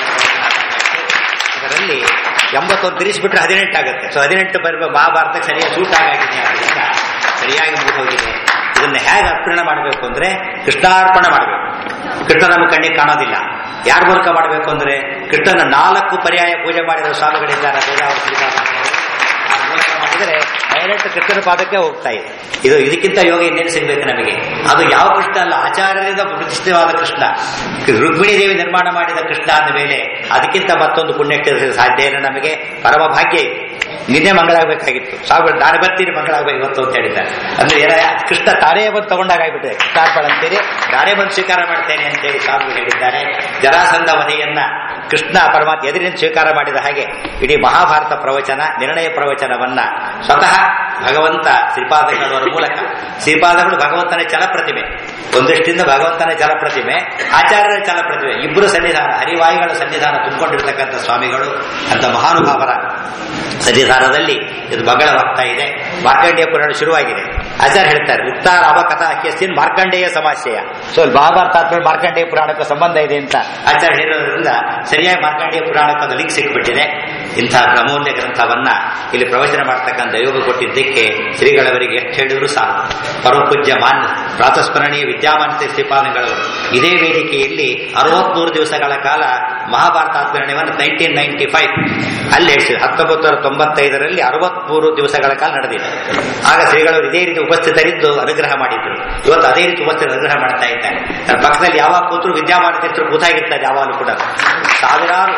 ಪ್ರವಚನ ಅದರಲ್ಲಿ ಎಂಬತ್ತೊಂದು ತಿರಿಸ್ಬಿಟ್ರೆ ಹದಿನೆಂಟು ಆಗುತ್ತೆ ಸೊ ಹದಿನೆಂಟು ಬರುವ ಮಹಾಭಾರತಕ್ಕೆ ಸರಿಯಾಗಿ ಸೂಟ್ ಆಗಿದೆ ಆದ್ದರಿಂದ ಸರಿಯಾಗಿ ಮುಗಿದು ಹೋಗಿದೆ ಇದನ್ನ ಹೇಗೆ ಅರ್ಪಣೆ ಮಾಡಬೇಕು ಅಂದ್ರೆ ಕೃಷ್ಣಾರ್ಪಣೆ ಮಾಡಬೇಕು ಕೃಷ್ಣ ನಮ್ಮ ಕಣ್ಣಿಗೆ ಕಾಣೋದಿಲ್ಲ ಯಾರ ಮೂಲಕ ಮಾಡಬೇಕು ಅಂದ್ರೆ ಕೃಷ್ಣನ ನಾಲ್ಕು ಪರ್ಯಾಯ ಪೂಜೆ ಮಾಡಿದ ಸ್ವಾಮಿಗಳಿದ್ದಾರೆ ಬೇಜಾವರ ಶ್ರೀರಾಮಚಂದ್ರ ಆ ಮೂಲಕ ಮಾಡಿದರೆ ಡೈರೆಕ್ಟ್ ಕೃಷ್ಣನ ಪಾದಕ್ಕೆ ಹೋಗ್ತಾ ಇದೆ ಇದು ಇದಕ್ಕಿಂತ ಯೋಗ ಇನ್ನೇನು ಸಿಗ್ಬೇಕು ನಮಗೆ ಅದು ಯಾವ ಕೃಷ್ಣ ಅಲ್ಲ ಆಚಾರ್ಯರಿಂದ ಪ್ರತಿಷ್ಠಿತವಾದ ಕೃಷ್ಣ ರುಕ್ಮಿಣಿ ದೇವಿ ನಿರ್ಮಾಣ ಮಾಡಿದ ಕೃಷ್ಣ ಅಂದ ಮೇಲೆ ಅದಕ್ಕಿಂತ ಮತ್ತೊಂದು ಪುಣ್ಯ ಸಾಧ್ಯ ಇಲ್ಲ ನಮಗೆ ಪರಮ ಭಾಗ್ಯ ಇದೆ ನಿನ್ನೆ ಮಂಗಳಾಗಬೇಕಾಗಿತ್ತು ಸಾವಿರ ನಾನು ಬರ್ತೀನಿ ಮಂಗಳಾಗಬೇಕು ಇವತ್ತು ಅಂತ ಹೇಳಿದ್ದಾರೆ ಅಂದ್ರೆ ಏನ ಕೃಷ್ಣ ತಾನೇ ಬಂದು ತಗೊಂಡಾಗ್ಬಿಟ್ಟಿದೆ ಕೃಷ್ಣಾರ್ಪಣ ಅಂತೀರಿ ನಾನೇ ಬಂದು ಸ್ವೀಕಾರ ಮಾಡ್ತೇನೆ ಅಂತೇಳಿ ಸ್ವಾಮಿಗಳು ಹೇಳಿದ್ದಾರೆ ಜರಾಸಂಧ ವಧೆಯನ್ನ ಕೃಷ್ಣ ಪರಮಾತ್ಮ ಎದುರಿನಿಂದ ಸ್ವೀಕಾರ ಮಾಡಿದ ಹಾಗೆ ಇಡೀ ಮಹಾಭಾರತ ಪ್ರವಚನ ನಿರ್ಣಯ ಪ್ರವಚನವನ್ನ ಸ್ವತಃ ಭಗವಂತ ಶ್ರೀಪಾದಗಳವರ ಮೂಲಕ ಶ್ರೀಪಾದಗಳು ಭಗವಂತನ ಚಲಪ್ರತಿಮೆ ಒಂದಷ್ಟಿಂದ ಭಗವಂತನ ಚಲಪ್ರತಿಮೆ ಆಚಾರ್ಯರ ಚಲಪ್ರತಿಮೆ ಇಬ್ಬರು ಸನ್ನಿಧಾನ ಹರಿವಾಯುಗಳ ಸನ್ನಿಧಾನ ತುಂಬಿಕೊಂಡಿರ್ತಕ್ಕಂಥ ಸ್ವಾಮಿಗಳು ಅಂತ ಮಹಾನುಭಾವರ ಸನ್ನಿಧಾನದಲ್ಲಿ ಇದು ಬಗಳವಾಗ್ತಾ ಇದೆ ಮಾರ್ಕಂಡೇಯ ಪುರಾಣ ಶುರುವಾಗಿದೆ ಆಚಾರ್ಯ ಹೇಳ್ತಾರೆ ಉತ್ತಾರ ಅವಕಥಾ ಅಕ್ಯಸ್ತಿನ್ ಮಾರ್ಕಂಡೇಯ ಸಮಾಶಯ ಸೊ ಮಹಾಭಾರತ ಆದ್ಮೇಲೆ ಮಾರ್ಕಂಡೇಯ ಪುರಾಣಕ್ಕೆ ಸಂಬಂಧ ಇದೆ ಅಂತ ಆಚಾರ್ಯ ಹೇಳೋದ್ರಿಂದ ಸರಿಯಾಗಿ ಮಾರ್ಕಂಡೇಯ ಪುರಾಣಕ್ಕೆ ಒಂದು ಲಿಂಕ್ ಸಿಕ್ಬಿಟ್ಟಿದೆ ಇಂತಹ ಅಮೂಲ್ಯ ಗ್ರಂಥವನ್ನ ಇಲ್ಲಿ ಪ್ರವಚನ ಮಾಡ್ತಕ್ಕಂಥ ಯೋಗ ಕೊಟ್ಟಿದ್ದಕ್ಕೆ ಶ್ರೀಗಳವರಿಗೆ ಎಷ್ಟು ಹೇಳಿದ್ರು ಸಾಕು ಪರಮಪೂಜ್ಯ ಮಾನ್ಯ ಪ್ರಾತಸ್ಮರಣೀಯ ವಿದ್ಯಾಮಾನ್ಯತೆ ಶ್ರೀಪಾದಗಳವರು ಇದೇ ವೇದಿಕೆಯಲ್ಲಿ ಅರವತ್ಮೂರು ದಿವಸಗಳ ಕಾಲ ಮಹಾಭಾರತ ಆತ್ಮರಣಯವನ್ನು ನೈನ್ಟೀನ್ ನೈನ್ಟಿ ಫೈವ್ ಅಲ್ಲಿ ಹೇಳಿಸಿದ್ರು ಹತ್ತೊಂಬತ್ತು ನೂರ ತೊಂಬತ್ತೈದರಲ್ಲಿ ಅರವತ್ಮೂರು ದಿವಸಗಳ ಕಾಲ ನಡೆದಿದೆ ಆಗ ಶ್ರೀಗಳವರು ಇದೇ ರೀತಿ ಉಪಸ್ಥಿತರಿದ್ದು ಅನುಗ್ರಹ ಮಾಡಿದ್ರು ಇವತ್ತು ಅದೇ ರೀತಿ ಉಪಸ್ಥಿತ ಅನುಗ್ರಹ ಮಾಡ್ತಾ ಇದ್ದಾರೆ ನನ್ನ ಪಕ್ಕದಲ್ಲಿ ಯಾವಾಗ ಕೂತರು ವಿದ್ಯಾಮಾನ ತೀರ್ಥರು ಕೂತಾಗಿರ್ತಾರೆ ಯಾವಾಗಲೂ ಕೂಡ ಸಾವಿರಾರು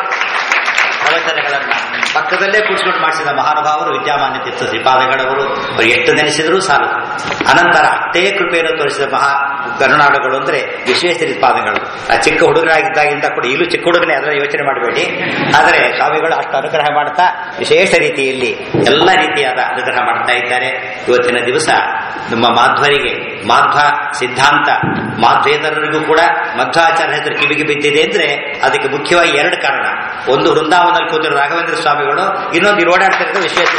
ಪ್ರವಚನಗಳನ್ನ ಪಕ್ಕದಲ್ಲೇ ಕೂಡಿಸ್ಕೊಂಡು ಮಾಡಿಸಿದ ಮಹಾನುಭಾವರು ವಿದ್ಯಾಮಾನ್ಯ ತೀರ್ಥ ಶ್ರೀಪಾದಗಳವರು ಅವರು ಎಷ್ಟು ನೆನೆಸಿದರೂ ಸಾಲು ಅನಂತರ ಅಷ್ಟೇ ಕೃಪೆಯನ್ನು ತೋರಿಸಿದ ಮಹಾ ಕರುನಾಡುಗಳು ಅಂದ್ರೆ ವಿಶೇಷ ಶ್ರೀಪಾದಗಳು ಆ ಚಿಕ್ಕ ಹುಡುಗರಾಗಿದ್ದಾಗಿಂದ ಕೂಡ ಇಲ್ಲೂ ಚಿಕ್ಕ ಹುಡುಗನೇ ಅದರ ಯೋಚನೆ ಮಾಡಬೇಡಿ ಆದರೆ ಸ್ವಾಮಿಗಳು ಅಷ್ಟು ಅನುಗ್ರಹ ಮಾಡ್ತಾ ವಿಶೇಷ ರೀತಿಯಲ್ಲಿ ಎಲ್ಲ ರೀತಿಯಾದ ಅನುಗ್ರಹ ಮಾಡ್ತಾ ಇದ್ದಾರೆ ಇವತ್ತಿನ ದಿವಸ ನಮ್ಮ ಮಾಧ್ವರಿಗೆ ಮಾಧ್ವ ಸಿದ್ಧಾಂತ ಮಾಧ್ವೇತರರಿಗೂ ಕೂಡ ಮಧ್ವಾಚಾರ್ಯ ಹೆಸರು ಕಿವಿಗೆ ಬಿದ್ದಿದೆ ಅಂದ್ರೆ ಅದಕ್ಕೆ ಮುಖ್ಯವಾಗಿ ಎರಡು ಕಾರಣ ಒಂದು ವೃಂದಾವನದಲ್ಲಿ ಕೂತಿರೋ ರಾಘವೇಂದ್ರ ಸ್ವಾಮಿಗಳು ಇನ್ನೊಂದು ಇಲ್ಲಿ ಓಡಾಡ್ತಿರೋದು ವಿಶೇಷ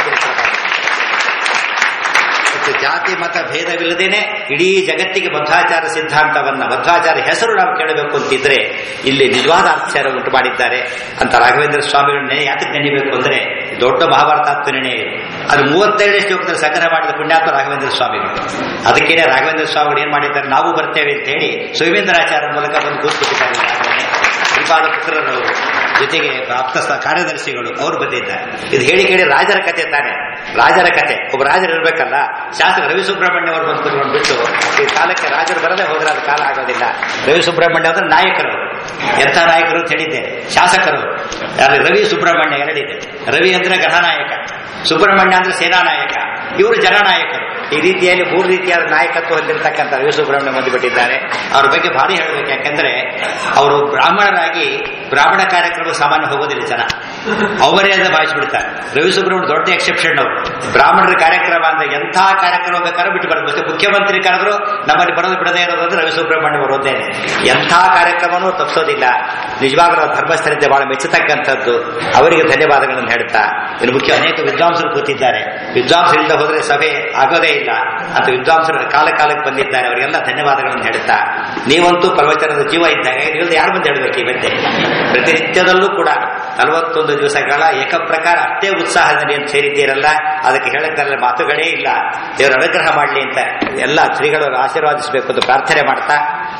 ಮತ್ತು ಜಾತಿ ಮತ ಭೇದವಿಲ್ಲದೇನೆ ಇಡೀ ಜಗತ್ತಿಗೆ ಮಧ್ವಾಚಾರ ಸಿದ್ಧಾಂತವನ್ನ ಮಧ್ವಾಚಾರ ಹೆಸರು ನಾವು ಕೇಳಬೇಕು ಅಂತಿದ್ರೆ ಇಲ್ಲಿ ನಿಜವಾದ ಅರ್ಥಚಾರ ಉಂಟು ಮಾಡಿದ್ದಾರೆ ಅಂತ ರಾಘವೇಂದ್ರ ಸ್ವಾಮಿಗಳನ್ನೇ ಯಾತಕ್ಕೆ ನೆನೆಯಬೇಕು ಅಂದ್ರೆ ದೊಡ್ಡ ಮಹಾಭಾರತಾತ್ಮ ನಿರ್ಣಯ ಇದೆ ಅದು ಮೂವತ್ತೆರಡನೇ ಶ್ಲೋಕದಲ್ಲಿ ಸಂಗ್ರಹ ಮಾಡಿದ ಪುಣ್ಯಾತ್ಮ ರಾಘವೇಂದ್ರ ಸ್ವಾಮಿಗಳು ಅದಕ್ಕೇನೆ ರಾಘವೇಂದ್ರ ಸ್ವಾಮಿಗಳು ಏನ್ ಮಾಡಿದ್ದಾರೆ ನಾವು ಬರ್ತೇವೆ ಅಂತ ಹೇಳಿ ಸುವೇಂದ್ರಾಚಾರ್ಯ ಮೂಲಕ ಬಂದು ಕೂತ್ಕೊಟ್ಟಿದ್ದಾರೆ ಶ್ರೀಪಾದ ಪುತ್ರರವರು ಜೊತೆಗೆ ಆಪ್ತ ಕಾರ್ಯದರ್ಶಿಗಳು ಅವರು ಬಂದಿದ್ದಾರೆ ಇದು ಹೇಳಿ ಕೇಳಿ ರಾಜರ ಕತೆ ತಾನೆ ರಾಜರ ಕತೆ ಒಬ್ಬ ರಾಜರು ಇರಬೇಕಲ್ಲ ಶಾಸಕ ರವಿ ಸುಬ್ರಹ್ಮಣ್ಯ ಅವರು ಬಂದು ಕುತ್ಕೊಂಡು ಬಿಟ್ಟು ಈ ಕಾಲಕ್ಕೆ ರಾಜರು ಬರದೆ ಹೋದ್ರೆ ಅದು ಕಾಲ ಆಗೋದಿಲ್ಲ ರವಿ ಸುಬ್ರಹ್ಮಣ್ಯ ಅಂದ್ರೆ ನಾಯಕರು ಎಂಥ ನಾಯಕರು ಅಂತ ಹೇಳಿದ್ದೇನೆ ಶಾಸಕರು ಅಲ್ಲಿ ರವಿ ಸುಬ್ರಹ್ಮಣ್ಯ ಎರಡಿದೆ ರವಿ ಅಂದ್ರೆ ಗ್ರಹನಾಯಕ ಸುಬ್ರಹ್ಮಣ್ಯ ಅಂದ್ರೆ ಸೇನಾನಾಯಕ ಇವರು ಜನನಾಯಕರು ಈ ರೀತಿಯಲ್ಲಿ ಮೂರು ರೀತಿಯಾದ ನಾಯಕತ್ವ ಹೊಂದಿರತಕ್ಕಂಥ ರವಿ ಸುಬ್ರಹ್ಮಣ್ಯ ಬಂದುಬಿಟ್ಟಿದ್ದಾರೆ ಅವ್ರ ಬಗ್ಗೆ ಭಾರಿ ಹೇಳಬೇಕು ಯಾಕಂದ್ರೆ ಅವರು ಬ್ರಾಹ್ಮಣರಾಗಿ ಬ್ರಾಹ್ಮಣ ಕಾರ್ಯಕ್ರಮ ಸಾಮಾನ್ಯ ಹೋಗೋದಿಲ್ಲ ಜನ ಅವರೇ ಅಂತ ಭಾವಿಸ್ಬಿಡ್ತಾರೆ ರವಿ ಸುಬ್ರಹ್ಮಣ್ಯ ದೊಡ್ಡ ಎಕ್ಸೆಪ್ಷನ್ ಅವರು ಬ್ರಾಹ್ಮಣರ ಕಾರ್ಯಕ್ರಮ ಅಂದ್ರೆ ಎಂಥ ಕಾರ್ಯಕ್ರಮ ಬೇಕಾದ್ರೂ ಬಿಟ್ಟು ಬರಬೇಕು ಮುಖ್ಯಮಂತ್ರಿ ಕರೆದ್ರು ನಮ್ಮಲ್ಲಿ ಬರೋದು ಬಿಡದೇ ಇರೋದು ಅಂದ್ರೆ ರವಿ ಸುಬ್ರಹ್ಮಣ್ಯ ಬರೋದೇನೆ ಎಂಥ ಕಾರ್ಯಕ್ರಮನೂ ತಪ್ಪಿಸೋದಿಲ್ಲ ನಿಜವಾಗ್ಲೂ ಧರ್ಮಸ್ಥಳತೆ ಬಹಳ ಮೆಚ್ಚತಕ್ಕಂಥದ್ದು ಅವರಿಗೆ ಧನ್ಯವಾದಗಳನ್ನು ಹೇಳ್ತಾ ಇನ್ನು ಮುಖ್ಯ ಅನೇಕ ವಿದ್ವಾಂಸರು ಕೂತಿದ್ದಾರೆ ವಿದ್ವಾಂಸರಿಂದ ಹೋದ್ರೆ ಸಭೆ ಆಗೋದೇ ಇಲ್ಲ ಅಂತ ವಿದ್ವಾಂಸರು ಕಾಲ ಕಾಲಕ್ಕೆ ಬಂದಿದ್ದಾರೆ ಅವರಿಗೆಲ್ಲ ಧನ್ಯವಾದಗಳನ್ನು ಹೇಳ್ತಾ ನೀವಂತೂ ಪ್ರವಚನದ ಜೀವ ಇದ್ದಾಗ ನೀವು ಯಾರು ಬಂದು ಹೇಳಬೇಕು ಈ ಮಧ್ಯೆ ಪ್ರತಿನಿತ್ಯದಲ್ಲೂ ಕೂಡ ನಲವತ್ತೊಂದು ದಿವಸಗಳ ಏಕಪ್ರಕಾರ ಅಷ್ಟೇ ಉತ್ಸಾಹದಲ್ಲಿ ಅಂತ ಸೇರಿದ್ದೀರಲ್ಲ ಅದಕ್ಕೆ ಹೇಳಕ್ಕಲ್ಲ ಮಾತುಗಳೇ ಇಲ್ಲ ದೇವರ ಅನುಗ್ರಹ ಮಾಡಲಿ ಅಂತ ಎಲ್ಲ ಶ್ರೀಗಳು ಆಶೀರ್ವಾದಿಸಬೇಕು ಅಂತ ಪ್ರಾರ್ಥನೆ ಮಾಡ್ತಾ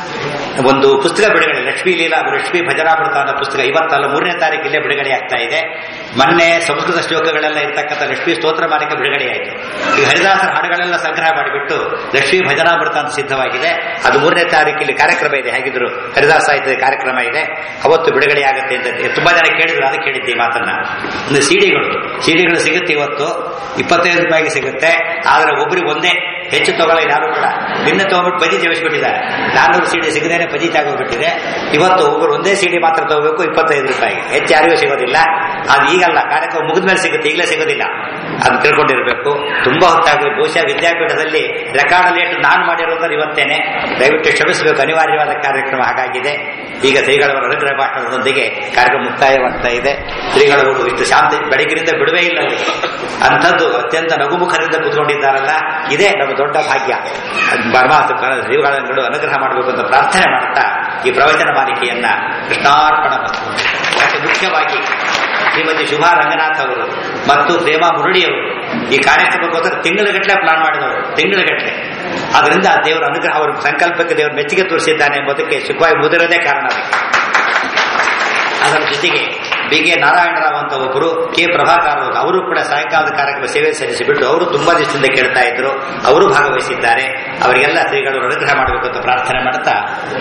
ಒಂದು ಪುಸ್ತಕ ಬಿಡುಗಡೆ ಲಕ್ಷ್ಮೀ ಲೀಲಾ ಲಕ್ಷ್ಮೀ ಭಜನಾಮೃತ ಅನ್ನೋ ಪುಸ್ತಕ ಇವತ್ತಲ್ಲ ಮೂರನೇ ತಾರೀಕಿಲ್ಲೇ ಬಿಡುಗಡೆ ಆಗ್ತಾ ಇದೆ ಮೊನ್ನೆ ಸಂಸ್ಕೃತ ಶ್ಲೋಕಗಳೆಲ್ಲ ಇರ್ತಕ್ಕಂಥ ಲಕ್ಷ್ಮೀ ಸ್ತೋತ್ರ ಮಾಲಿಕ ಬಿಡುಗಡೆ ಆಯಿತು ಈಗ ಹರಿದಾಸರ ಹಾಡುಗಳೆಲ್ಲ ಸಂಗ್ರಹ ಮಾಡಿಬಿಟ್ಟು ಲಕ್ಷ್ಮೀ ಭಜನಾಮೃತ ಅಂತ ಸಿದ್ಧವಾಗಿದೆ ಅದು ಮೂರನೇ ತಾರೀಕಿಲ್ಲಿ ಕಾರ್ಯಕ್ರಮ ಇದೆ ಹೇಗಿದ್ರು ಹರಿದಾಸ ಸಾಹಿತ್ಯದ ಕಾರ್ಯಕ್ರಮ ಇದೆ ಅವತ್ತು ಬಿಡುಗಡೆ ಆಗುತ್ತೆ ಅಂತ ತುಂಬಾ ಜನ ಕೇಳಿದ್ರು ಅದಕ್ಕೆ ಕೇಳಿದ್ದೆ ಈ ಮಾತನ್ನ ಇನ್ನು ಸಿಡಿಗಳು ಸಿಡಿಗಳು ಸಿಗುತ್ತೆ ಇವತ್ತು ಇಪ್ಪತ್ತೈದು ರೂಪಾಯಿಗೆ ಸಿಗುತ್ತೆ ಆದ್ರೆ ಒಬ್ರಿಗೆ ಒಂದೇ ಹೆಚ್ಚು ತಗೊಳ್ಳಿ ಯಾರು ಕೂಡ ನಿನ್ನೆ ತಗೊಂಡ್ಬಿಟ್ಟು ಬಜಿ ಜಮಿಸ್ಬಿಟ್ಟಿದ್ದಾರೆ ನಾನ್ನೂರು ಸಿಡಿ ಸಿಗದೇನೆ ಬಜಿ ತಾಗೋಗ್ಬಿಟ್ಟಿದೆ ಇವತ್ತು ಒಬ್ಬರು ಒಂದೇ ಸಿಡಿ ಮಾತ್ರ ತಗೋಬೇಕು ಇಪ್ಪತ್ತೈದು ರೂಪಾಯಿಗೆ ಹೆಚ್ಚು ಯಾರಿಗೂ ಸಿಗೋದಿಲ್ಲ ಅದು ಈಗಲ್ಲ ಕಾರ್ಯಕ್ರಮ ಮುಗಿದ ಮೇಲೆ ಸಿಗುತ್ತೆ ಈಗಲೇ ಸಿಗೋದಿಲ್ಲ ಅದು ತಿಳ್ಕೊಂಡಿರ್ಬೇಕು ತುಂಬಾ ಹೊತ್ತಾಗಿ ಬಹುಶಃ ವಿದ್ಯಾಪೀಠದಲ್ಲಿ ರೆಕಾರ್ಡ್ ಲೇಟ್ ನಾನು ಮಾಡಿರೋದ್ರೆ ಇವತ್ತೇನೆ ದಯವಿಟ್ಟು ಕ್ಷಮಿಸಬೇಕು ಅನಿವಾರ್ಯವಾದ ಕಾರ್ಯಕ್ರಮ ಹಾಗಾಗಿದೆ ಈಗ ಶ್ರೀಗಳವರ ಅನುಗ್ರಹ ಭಾಷಣದೊಂದಿಗೆ ಕಾರ್ಯಕ್ರಮ ಮುಕ್ತಾಯವಾಗ್ತಾ ಇದೆ ಶ್ರೀಗಳವರು ಇಷ್ಟು ಶಾಂತಿ ಬೆಳಗಿನಿಂದ ಬಿಡುವೇ ಇಲ್ಲ ಅವರಿಗೆ ಅಂಥದ್ದು ಅತ್ಯಂತ ನಗುಮುಖರಿಂದ ಕೂತ್ಕೊಂಡಿದ್ದಾರಲ್ಲ ಇದೇ ನಮ್ಮ ದೊಡ್ಡ ಭಾಗ್ಯ ಪರಮಾತ್ಮ ಶ್ರೀಗಳನ್ನು ಅನುಗ್ರಹ ಮಾಡಬೇಕು ಅಂತ ಪ್ರಾರ್ಥನೆ ಮಾಡುತ್ತಾ ಈ ಪ್ರವಚನ ಮಾಲಿಕೆಯನ್ನ ಕೃಷ್ಣಾರ್ಪಣ ವಸ್ತು. ಯಾಕೆ ಮುಖ್ಯವಾಗಿ ಶ್ರೀಮತಿ ಶುಭಾ ರಂಗನಾಥ್ ಅವರು ಮತ್ತು ಪ್ರೇಮಾ ಮುರಳಿಯವರು ಈ ಕಾರ್ಯಕ್ರಮಕ್ಕೋಸ್ಕರ ತಿಂಗಳಗಟ್ಟಲೆ ಪ್ಲಾನ್ ಮಾಡಿದವರು ತಿಂಗಳಗಟ್ಟಲೆ ಅದರಿಂದ ದೇವರ ಅನುಗ್ರಹ ಅವರ ಸಂಕಲ್ಪಕ್ಕೆ ದೇವರು ಮೆಚ್ಚುಗೆ ತೋರಿಸಿದ್ದಾನೆ ಎಂಬುದಕ್ಕೆ ಸುಖವಾಗಿ ಮುದಿರದೇ ಕಾರಣ ಅದಕ್ಕೆ ಅದರ ಜೊತೆಗೆ ಬಿ ಕೆ ನಾರಾಯಣರಾವ್ ಅಂತ ಒಬ್ಬರು ಕೆ ಪ್ರಭಾಕರ್ ಅವರು ಅವರು ಕೂಡ ಸಾಯಂಕಾಲದ ಕಾರ್ಯಕ್ರಮ ಸೇವೆ ಸಲ್ಲಿಸಿಬಿಟ್ಟು ಅವರು ತುಂಬಾ ದಿವಸದಿಂದ ಕೇಳ್ತಾ ಇದ್ರು ಅವರು ಭಾಗವಹಿಸಿದ್ದಾರೆ ಅವರಿಗೆಲ್ಲ ಶ್ರೀಗಳು ಅನುಗ್ರಹ ಮಾಡಬೇಕು ಅಂತ ಪ್ರಾರ್ಥನೆ ಮಾಡ್ತಾ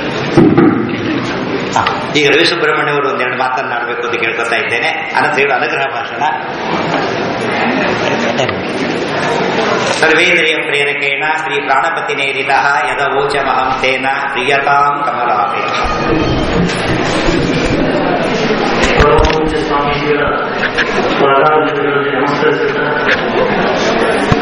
ಆ, ಈಗ ರವಿ ಸುಬ್ರಹ್ಮಣ್ಯ ಅವರು ಒಂದೆರಡು ಮಾತನ್ನಾಡಬೇಕು ಅಂತ ಕೇಳ್ಕೊತಾ ಇದ್ದೇನೆ ಅನಂತರ ಅನುಗ್ರಹ ಭಾಷಣ ಸರ್ವೇಂದ್ರಿಯ ಪ್ರೇರಕೇಣ ಶ್ರೀ ಪ್ರಾಣಪತಿ ನೇರಿತ ಯದವೋಚ ಮಹಂ ತೇನ ಪ್ರಿಯತಾಂ ಕಮಲಾಪೇ ಪರಮಪೂಜ್ಯ ಸ್ವಾಮೀಜಿಗಳ ಪಾದಾಭಿವಂದನೆಗಳಿಗೆ ನಮಸ್ಕರಿಸುತ್ತಾ